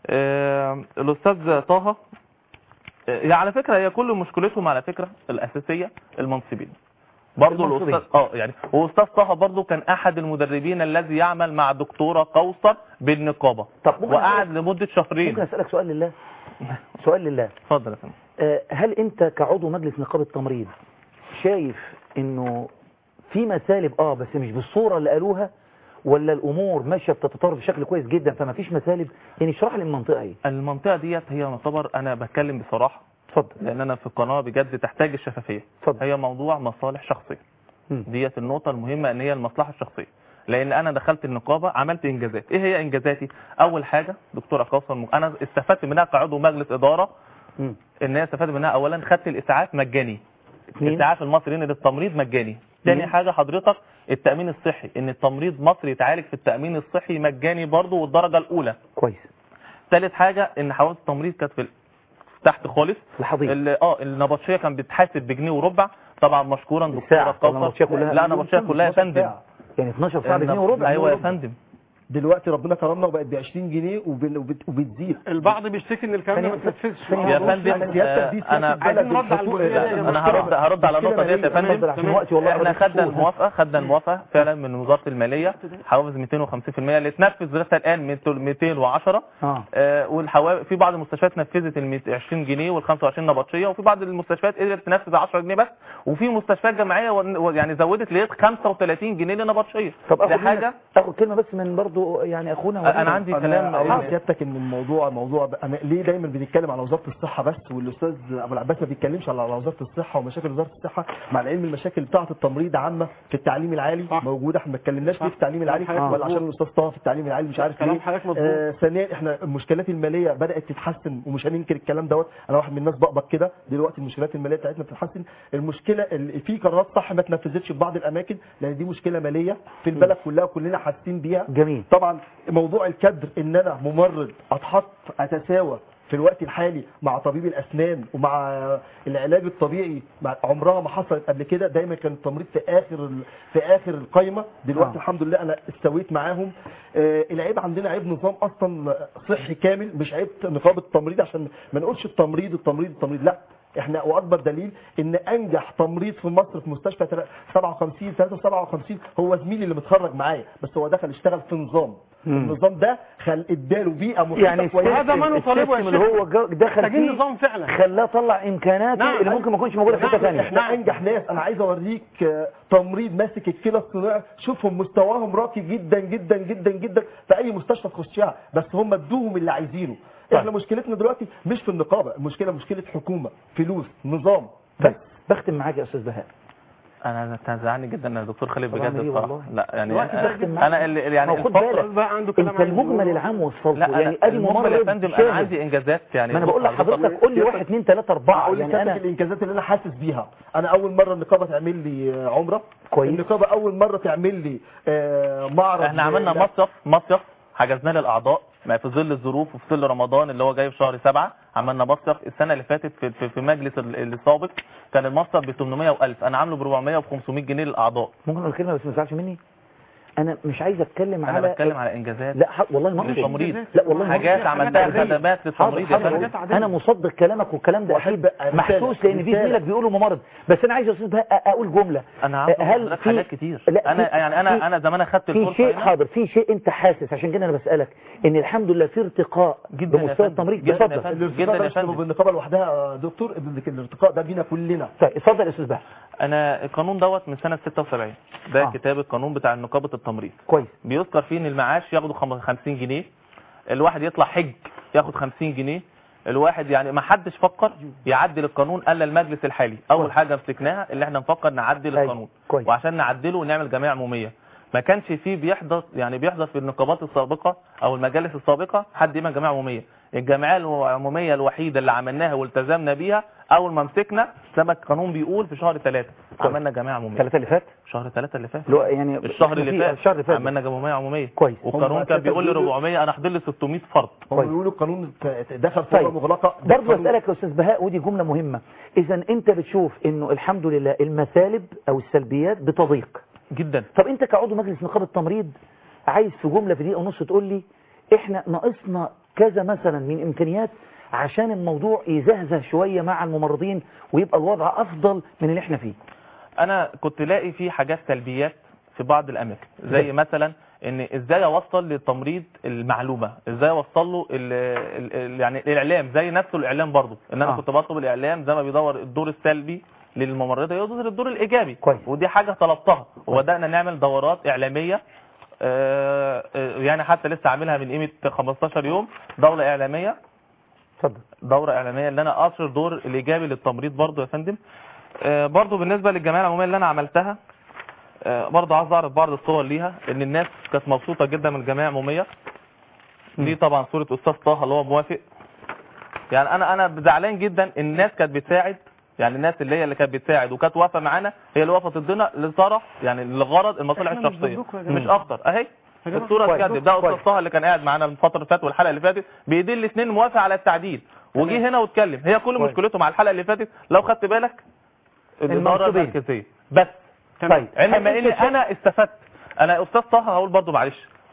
آه، الاستاذ طه آه، هي على فكرة هي كل مشكلتهم على فكرة الاساسية المنصبين برضو المنصبين. الاستاذ اه يعني واستاذ طه برضو كان احد المدربين الذي يعمل مع دكتورة قوصر بالنقابة طب ممكن وقعد أسألك- لمدة شهرين ممكن اسالك سؤال لله سؤال لله اتفضل يا فندم آه، هل انت كعضو مجلس نقابه التمريض شايف انه في مسالب اه بس مش بالصوره اللي قالوها ولا الامور ماشيه بتتطور بشكل كويس جدا فما فيش مسالب يعني اشرح لي المنطقه ايه المنطقة ديت هي يعتبر انا بتكلم بصراحة اتفضل لان انا في القناة بجد تحتاج الشفافية اتفضل. هي موضوع مصالح شخصية مم. ديت النقطة المهمة ان هي المصلحة الشخصية لان انا دخلت النقابة عملت انجازات ايه هي انجازاتي اول حاجة دكتورة كوثر مج- انا استفدت منها كعضو مجلس ادارة مم. ان هي استفدت منها اولا خدت الاسعاف مجاني اتنين. الاسعاف المصري للتمريض مجاني تاني مم. حاجة حضرتك التأمين الصحي ان التمريض مصري يتعالج في التأمين الصحي مجاني برضه والدرجة الاولى كويس ثالث حاجة ان حوادث التمريض كانت في ال- تحت خالص الحضيض ال- اه النبطشيه كان بتحاسب بجنيه وربع طبعا مشكورا دكتوره الساعة. طب كوثر النبطشية كلها لا نبطشيه كلها يا فندم يعني 12 ساعه بجنيه النب- وربع ايوه يا جنيه وربع. فندم دلوقتي ربنا كرمنا وبقت ب 20 جنيه وبن- وبت- وبتزيد البعض بيشتكي ان الكلام ده ما اتنفذش يا فندم آه، انا عايزين نرد على الجزئيه دي انا هرد هرد على النقطه ديت يا فندم عشان وقتي والله احنا حضرتك خدنا تقول. الموافقه خدنا الموافقه فعلا من وزاره الماليه حوافز 250% اللي اتنفذ لسه الان 210 اه آه، والحوافز في بعض المستشفيات نفذت ال 20 جنيه وال 25 نبطشيه وفي بعض المستشفيات قدرت تنفذ 10 جنيه بس وفي مستشفيات جامعيه ون- و- يعني زودت لغايه 35 جنيه لنبطشيه طب اخد دي حاجه منك- اخد كلمه بس من برضو يعني اخونا أنا وليد. عندي كلام- اقول لسيادتك ان الموضوع موضوع انا ليه دايما بنتكلم على وزاره الصحه بس والاستاذ ابو العباس ما بيتكلمش على على وزاره الصحه ومشاكل وزاره الصحه مع العلم المشاكل بتاعه التمريض عامه في التعليم العالي موجوده احنا ما اتكلمناش ليه في التعليم العالي كلام حضرتك ولا عشان مظبوط. الاستاذ طه في التعليم العالي مش عارف كلام ليه حضرتك مظبوط. آه ثانيا احنا المشكلات الماليه بدات تتحسن ومش هننكر الكلام دوت انا واحد من الناس بقبض كده دلوقتي المشكلات الماليه بتاعتنا بتتحسن المشكله اللي في قرارات صح ما اتنفذتش في بعض الاماكن لان دي مشكله ماليه في البلد كلها وكلنا حاسين بيها جميل طبعا موضوع الكدر ان انا ممرض اتحط اتساوى في الوقت الحالي مع طبيب الاسنان ومع العلاج الطبيعي مع عمرها ما حصلت قبل كده دايما كان التمريض في اخر ال- في اخر القايمه دلوقتي آه. الحمد لله انا استويت معاهم آه، العيب عندنا عيب نظام اصلا صحي كامل مش عيب نقابه التمريض عشان ما نقولش التمريض التمريض التمريض لا احنا واكبر دليل ان انجح تمريض في مصر في مستشفى تل- 57 57 هو زميلي اللي متخرج معايا بس هو دخل اشتغل في نظام مم. النظام ده خل اداله بيئه محيطه يعني كويسه السيستم السيستم اللي هو جا- دخل محتاجين فيه نظام فعلا خلاه طلع امكاناته نعم. اللي ممكن ما يكونش موجوده في حته ثانيه احنا انجح ناس انا عايز اوريك آه، تمريض ماسك الكلى الصناعي شوفهم مستواهم راقي جدا جدا جدا جدا في اي مستشفى تخشها بس هم ادوهم اللي عايزينه احنا مشكلتنا دلوقتي مش في النقابه المشكله مشكله حكومه فلوس نظام بس بختم معاك يا استاذ بهاء انا تزعلني جدا يا دكتور خالد طب بجد أعمل إيه الصراحه والله؟ لا يعني دلوقتي بختم معاك. انا اللي يعني ما هو خد الفترة- بالك انت المجمل العام وصلته لا يعني يعني ادي المجمل يا ممرض فندم انا شاهد. عندي انجازات يعني ما انا بقول بص على لحضرتك الفترة- قول لي واحد اثنين ثلاثة أربعة اقول يعني لسيادتك أنا الانجازات اللي انا حاسس بيها انا اول مره النقابه تعمل لي آه، عمره كويس. النقابه اول مره تعمل لي آه، معرض احنا عملنا لا- مصيف مصيف حجزناه للاعضاء ما في ظل الظروف وفي ظل رمضان اللي هو جاي في شهر سبعة عملنا مصيف السنه اللي فاتت في, في, في مجلس ال- السابق كان المصيف ب 800 و1000 انا عامله ب 400 و 500 جنيه للاعضاء ممكن اقول كلمه بس ما تزعلش مني انا مش عايز اتكلم انا على بتكلم على انجازات لا ح- والله ما أقصد. للتمريض لا والله ما حاجات أقصد. عملتها عادية. خدمات للتمريض يا حاضر، فندم حاضر. انا مصدق كلامك والكلام ده اكيد محسوس لان في رسالة. زميلك بيقولوا ممرض بس انا عايز يا استاذ بهاء اقول جمله انا عاوز هل هل في- حاجات كتير لا انا في- يعني انا في- انا زمان اخدت في الفرصه شيء هنا. حاضر في شيء انت حاسس عشان كده انا بسالك ان الحمد لله في ارتقاء جدا يا بمستوى فندم. التمريض جدا يا اتفضل فندم. الارتقاء ده مش بالنقابه لوحدها يا دكتور الارتقاء ده بينا كلنا طيب اتفضل يا استاذ بهاء انا القانون دوت من سنه 76 ده آه. آه. كتاب القانون بتاع نقابه التمريض كويس بيذكر فيه ان المعاش ياخده خم- 50 جنيه الواحد يطلع حج ياخد 50 جنيه الواحد يعني ما حدش فكر يعدل القانون الا المجلس الحالي اول حاجه مسكناها اللي احنا نفكر نعدل أيوة. القانون كويس. وعشان نعدله ونعمل جمعيه عموميه ما كانش فيه بيحدث يعني بيحدث في النقابات السابقه او المجالس السابقه حد يعمل جمعيه عموميه الجمعيه العموميه الوحيده اللي عملناها والتزمنا بيها اول ما مسكنا زي ما القانون بيقول في شهر ثلاثة عملنا جمعيه عموميه ثلاثة اللي فات شهر ثلاثة اللي فات اللي هو يعني الشهر اللي في- فات الشهر اللي فات عملنا جمعيه عموميه كويس والقانون هم كان بيقول لي بيقولوا- 400 انا حاضر لي 600 فرد هم بيقولوا القانون دخل في طيب مغلقه برضه اسالك يا استاذ بهاء ودي جمله مهمه اذا انت بتشوف انه الحمد لله المثالب او السلبيات بتضيق جدا طب انت كعضو مجلس نقابه التمريض عايز في جمله في دقيقه ونص تقول لي احنا ناقصنا كذا مثلا من امكانيات عشان الموضوع يزهزه شويه مع الممرضين ويبقى الوضع افضل من اللي احنا فيه انا كنت لاقي في حاجات سلبيات في بعض الاماكن زي مثلا ان ازاي اوصل للتمريض المعلومه ازاي اوصل له ال ال ال يعني الاعلام زي نفسه الاعلام برضه ان انا آه. آه. كنت بطلب الاعلام زي ما بيدور الدور السلبي للممرضه يظهر الدور الايجابي كويس. ودي حاجه طلبتها وبدانا نعمل دورات اعلاميه آه، آه، يعني حتى لسه عاملها من قيمه 15 يوم دوره اعلاميه اتفضل دوره اعلاميه اللي انا اشر دور الايجابي للتمريض برضه يا فندم آه، برضه بالنسبه للجمعيه العموميه اللي انا عملتها آه، برضه عايز اعرض بعض الصور ليها ان الناس كانت مبسوطه جدا من الجمعيه العموميه دي طبعا صوره استاذ طه اللي هو موافق يعني انا انا زعلان جدا الناس كانت بتساعد يعني الناس اللي هي اللي كانت بتساعد وكانت واقفه معانا هي اللي وقفت ضدنا لطرف يعني لغرض المصالح إحنا مش الشخصيه ضدكم يا جماعة. مش اكتر اهي يا جماعة. الصوره كويس. تكذب ده كويس. استاذ طه اللي كان قاعد معانا الفتره اللي فاتت والحلقه اللي فاتت بايدين الاثنين موافق على التعديل وجي هنا واتكلم هي كل كويس. مشكلته مع الحلقه اللي فاتت لو خدت بالك الاداره المنصبين. المركزيه بس طيب علما هل ان أنت شايف- انا استفدت انا استاذ طه هقول برضو معلش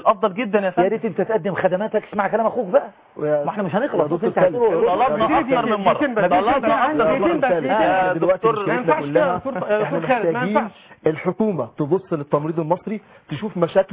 الافضل جدا يا يا فندم ريت انت تقدم خدماتك اسمع كلام اخوك بقى ما احنا مش هنخلص يا دكتور انت هتقول سالم، طلبنا اكتر من مره دقيقتين بس، طلبنا دقيقتين بس، اكتر من دقيقتين بس، مره احنا آه، دلوقتي دكتور مشكلتنا كلها دكتور- احنا دكتور خالد، ما محتاجين ينفعش. الحكومة تبص للتمريض المصري تشوف مشاكله تقف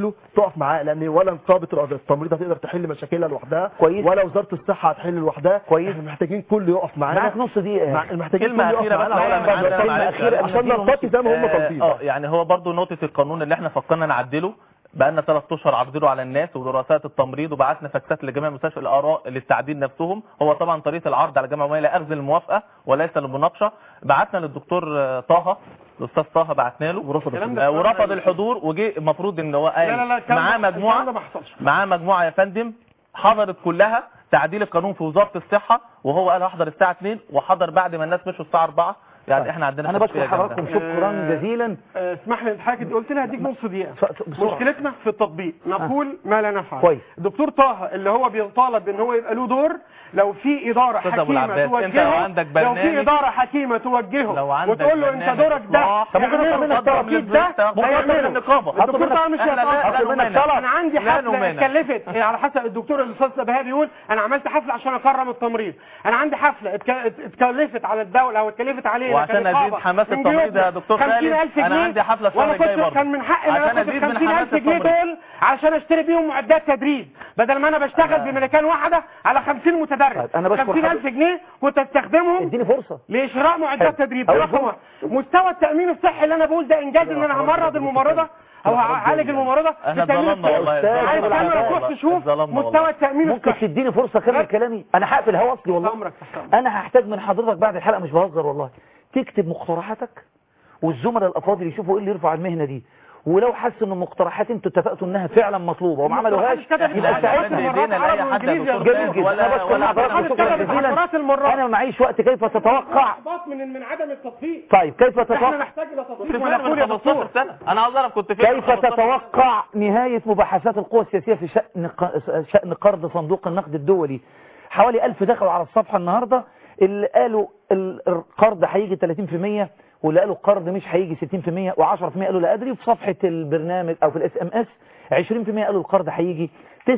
يقف معاه لان ولا نقابه التمريض هتقدر تحل مشاكلها لوحدها كويس. ولا وزاره الصحه هتحل لوحدها كويس. احنا محتاجين كل يقف معانا معاك نص دقيقه مع- محتاجين كلمة كل يقف أخيرة بس معانا هقولها من عندنا، كلمة معلش. أخيرة عشان نرتقي زي ما هم طالبين اه يعني هو برضو نقطة القانون اللي احنا فكرنا نعدله بقالنا ثلاث اشهر عرضله على الناس ودراسات التمريض وبعتنا فاكسات لجميع مستشفى الاراء للتعديل نفسهم هو طبعا طريقه العرض على جميع العملاء لاخذ الموافقه وليس للمناقشه بعتنا للدكتور آه، طه الاستاذ طه بعتنا له الكلام ده آه، الكلام ورفض ده- الحضور وجه المفروض ان هو لا لا لا قال الكلام معاه ده- مجموعه الكلام ده ما حصلش معاه مجموعه يا فندم حضرت كلها تعديل القانون في وزاره الصحه وهو قال هحضر الساعه 2 وحضر بعد ما الناس مشوا الساعه 4 يعني احنا عندنا انا خلفية بشكر جامدة. حضراتكم شكرا جزيلا آه، اسمح لي حضرتك قلت لي هديك نص دقيقه بسرعة. مشكلتنا في التطبيق نقول ما لا نفعل كويس. الدكتور طه اللي هو بيطالب ان هو يبقى له دور لو في اداره أستاذ أبو حكيمه العباس، أنت لو توجهه عندك لو برنامج- في اداره حكيمه توجهه لو عندك وتقول له انت برنامج دورك ده إصلاح، طب ممكن اعمله نطلب منك بالتوقيت ده تطبيق- تطبيق هيعمله. النقابة. الدكتور هطلب طه منك- مش إحنا لا- هيتأخر. لا نمانع. انا عندي لا حفله نمانع. اتكلفت على حسب الدكتور الاستاذ بهاء بيقول انا عملت حفله عشان اكرم التمريض انا عندي حفله اتك- اتكلفت على الدوله او اتكلفت علينا وعشان كنقابة أزيد حماس من التمريض جيوبنا يا دكتور خالد، 50,000 أنا جنيه، عندي حفلة الشهر وأنا الجاي كنت- برضه. كان من حقي ان عشان انا اخد أزيد من 50000 حماس جنيه التمريض. دول علشان اشتري بيهم معدات تدريب بدل ما انا بشتغل بملكان واحده على 50 متدرب طيب، أنا بشكر 50000 حضرتك. جنيه كنت استخدمهم اديني فرصه لشراء معدات حلو. تدريب أول ده رقم جملة. واحد. مستوى التامين الصحي اللي انا بقول ده انجاز ان انا همرض الممرضه او هعالج الممرضه احنا بالتأمين اتظلمنا الصحي. والله. عايز أستاذ تعمل والله. تروح تشوف اتظلمنا مستوى والله. التامين ممكن الصحي تديني فرصه اكمل كلامي انا هقفل هوا اصلي والله امرك تحت أمرك. انا هحتاج من حضرتك بعد الحلقه مش بهزر والله تكتب مقترحاتك والزملاء الافاضل يشوفوا ايه اللي يرفع المهنه دي ولو حسوا ان المقترحات انتوا اتفقتوا انها فعلا مطلوبه وما عملوهاش المقترحات يبقى كتبت ساعتها مرات ايدينا لأي حد يا دكتور جميل خالد. جدا ولا- انا بشكر ولا حضراتكم عبارات شكرا كتبت جزيلا عشرات المرات. انا معيش وقت كيف تتوقع احباط من من عدم التطبيق طيب كيف احنا تتوقع نحتاج الى كنت تطبيق فين ونقول من يا 15 دكتور سنة انا عاوز اعرف كنت فين من كيف 15 سنة؟ تتوقع نهاية مباحثات القوى السياسية في شأن ق- شأن قرض صندوق النقد الدولي حوالي ألف دخلوا على الصفحة النهاردة اللي قالوا ال- القرض هيجي 30% واللي قالوا القرض مش هيجي 60% و10% قالوا لا أدري في صفحة البرنامج أو في الاس ام اس 20% قالوا القرض هيجي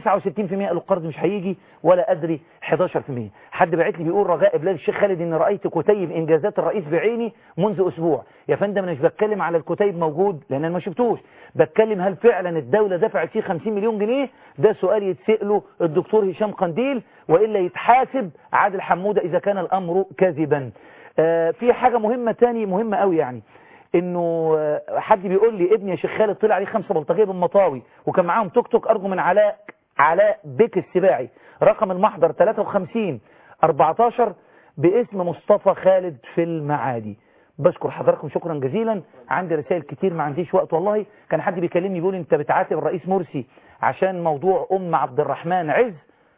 69% قالوا القرض مش هيجي ولا أدري 11% حد بعت لي بيقول رجاء بلال الشيخ خالد إن رأيت كتيب إنجازات الرئيس بعيني منذ أسبوع يا فندم أنا مش بتكلم على الكتيب موجود لأن أنا ما شفتوش بتكلم هل فعلا الدولة دفعت فيه 50 مليون جنيه ده سؤال يتسأله الدكتور هشام قنديل وإلا يتحاسب عادل حمودة إذا كان الأمر كاذبا آه في حاجة مهمة تاني مهمة قوي يعني انه آه، حد بيقول لي ابني يا شيخ خالد طلع عليه خمسة بلطجيه بالمطاوي وكان معاهم توك توك ارجو من علاء علاء بك السباعي رقم المحضر 53 14 باسم مصطفى خالد في المعادي بشكر حضراتكم شكرا جزيلا عندي رسائل كتير ما عنديش وقت والله كان حد بيكلمني بيقول انت بتعاتب الرئيس مرسي عشان موضوع ام عبد الرحمن عز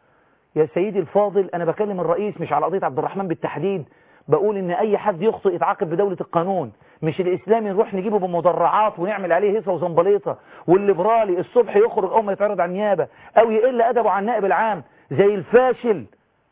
يا سيدي الفاضل انا بكلم الرئيس مش على قضيه عبد الرحمن بالتحديد بقول ان اي حد يخطئ يتعاقب بدوله القانون مش الاسلامي نروح نجيبه بمدرعات ونعمل عليه هيصه وزنبليطه والليبرالي الصبح يخرج اول ما يتعرض على النيابه او يقل ادبه عن النائب العام زي الفاشل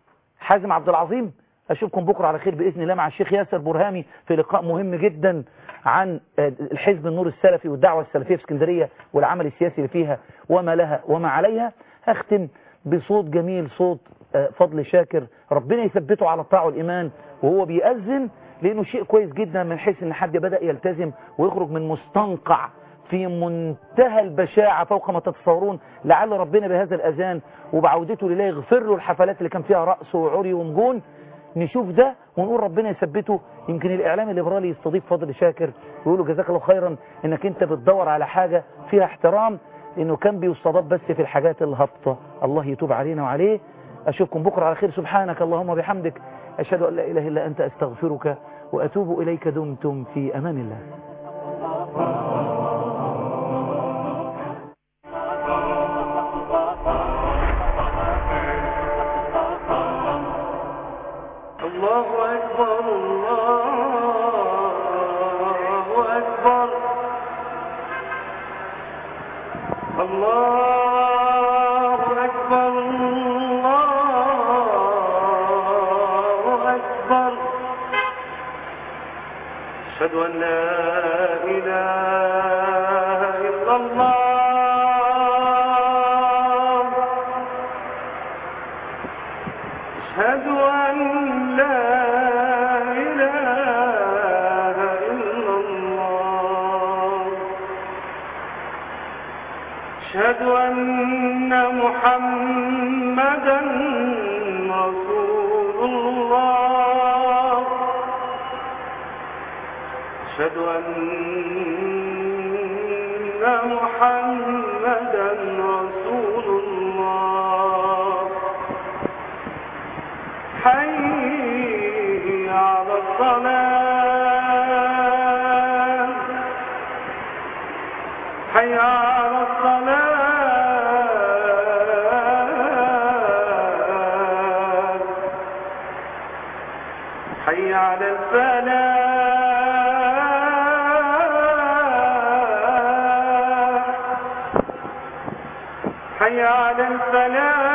حازم عبد العظيم اشوفكم بكره على خير باذن الله مع الشيخ ياسر برهامي في لقاء مهم جدا عن آه، الحزب النور السلفي والدعوه السلفيه في اسكندريه والعمل السياسي اللي فيها وما لها وما عليها هختم بصوت جميل صوت آه، فضل شاكر ربنا يثبته على الطاعه والايمان وهو بيأذن لانه شيء كويس جدا من حيث ان حد بدأ يلتزم ويخرج من مستنقع في منتهى البشاعة فوق ما تتصورون لعل ربنا بهذا الأذان وبعودته لله يغفر له الحفلات اللي كان فيها رأس وعري ومجون نشوف ده ونقول ربنا يثبته يمكن الإعلام الليبرالي يستضيف فضل شاكر ويقول له جزاك الله خيرا انك انت بتدور على حاجة فيها احترام لانه كان بيستضاف بس في الحاجات الهابطة الله يتوب علينا وعليه أشوفكم بكرة على خير سبحانك اللهم وبحمدك أشهد أن لا إله إلا أنت أستغفرك وأتوب إليك دمتم في أمان الله الله أكبر الله أكبر الله أكبر الله أكبر أشهد أن لا إله إلا الله أشهد أن لا إله إلا الله أشهد أشهد أن محمدا رسول الله أشهد أن محمدا رسول الله حي على الصلاة حي على الصلاة حي على الفلاح حي على الفلاح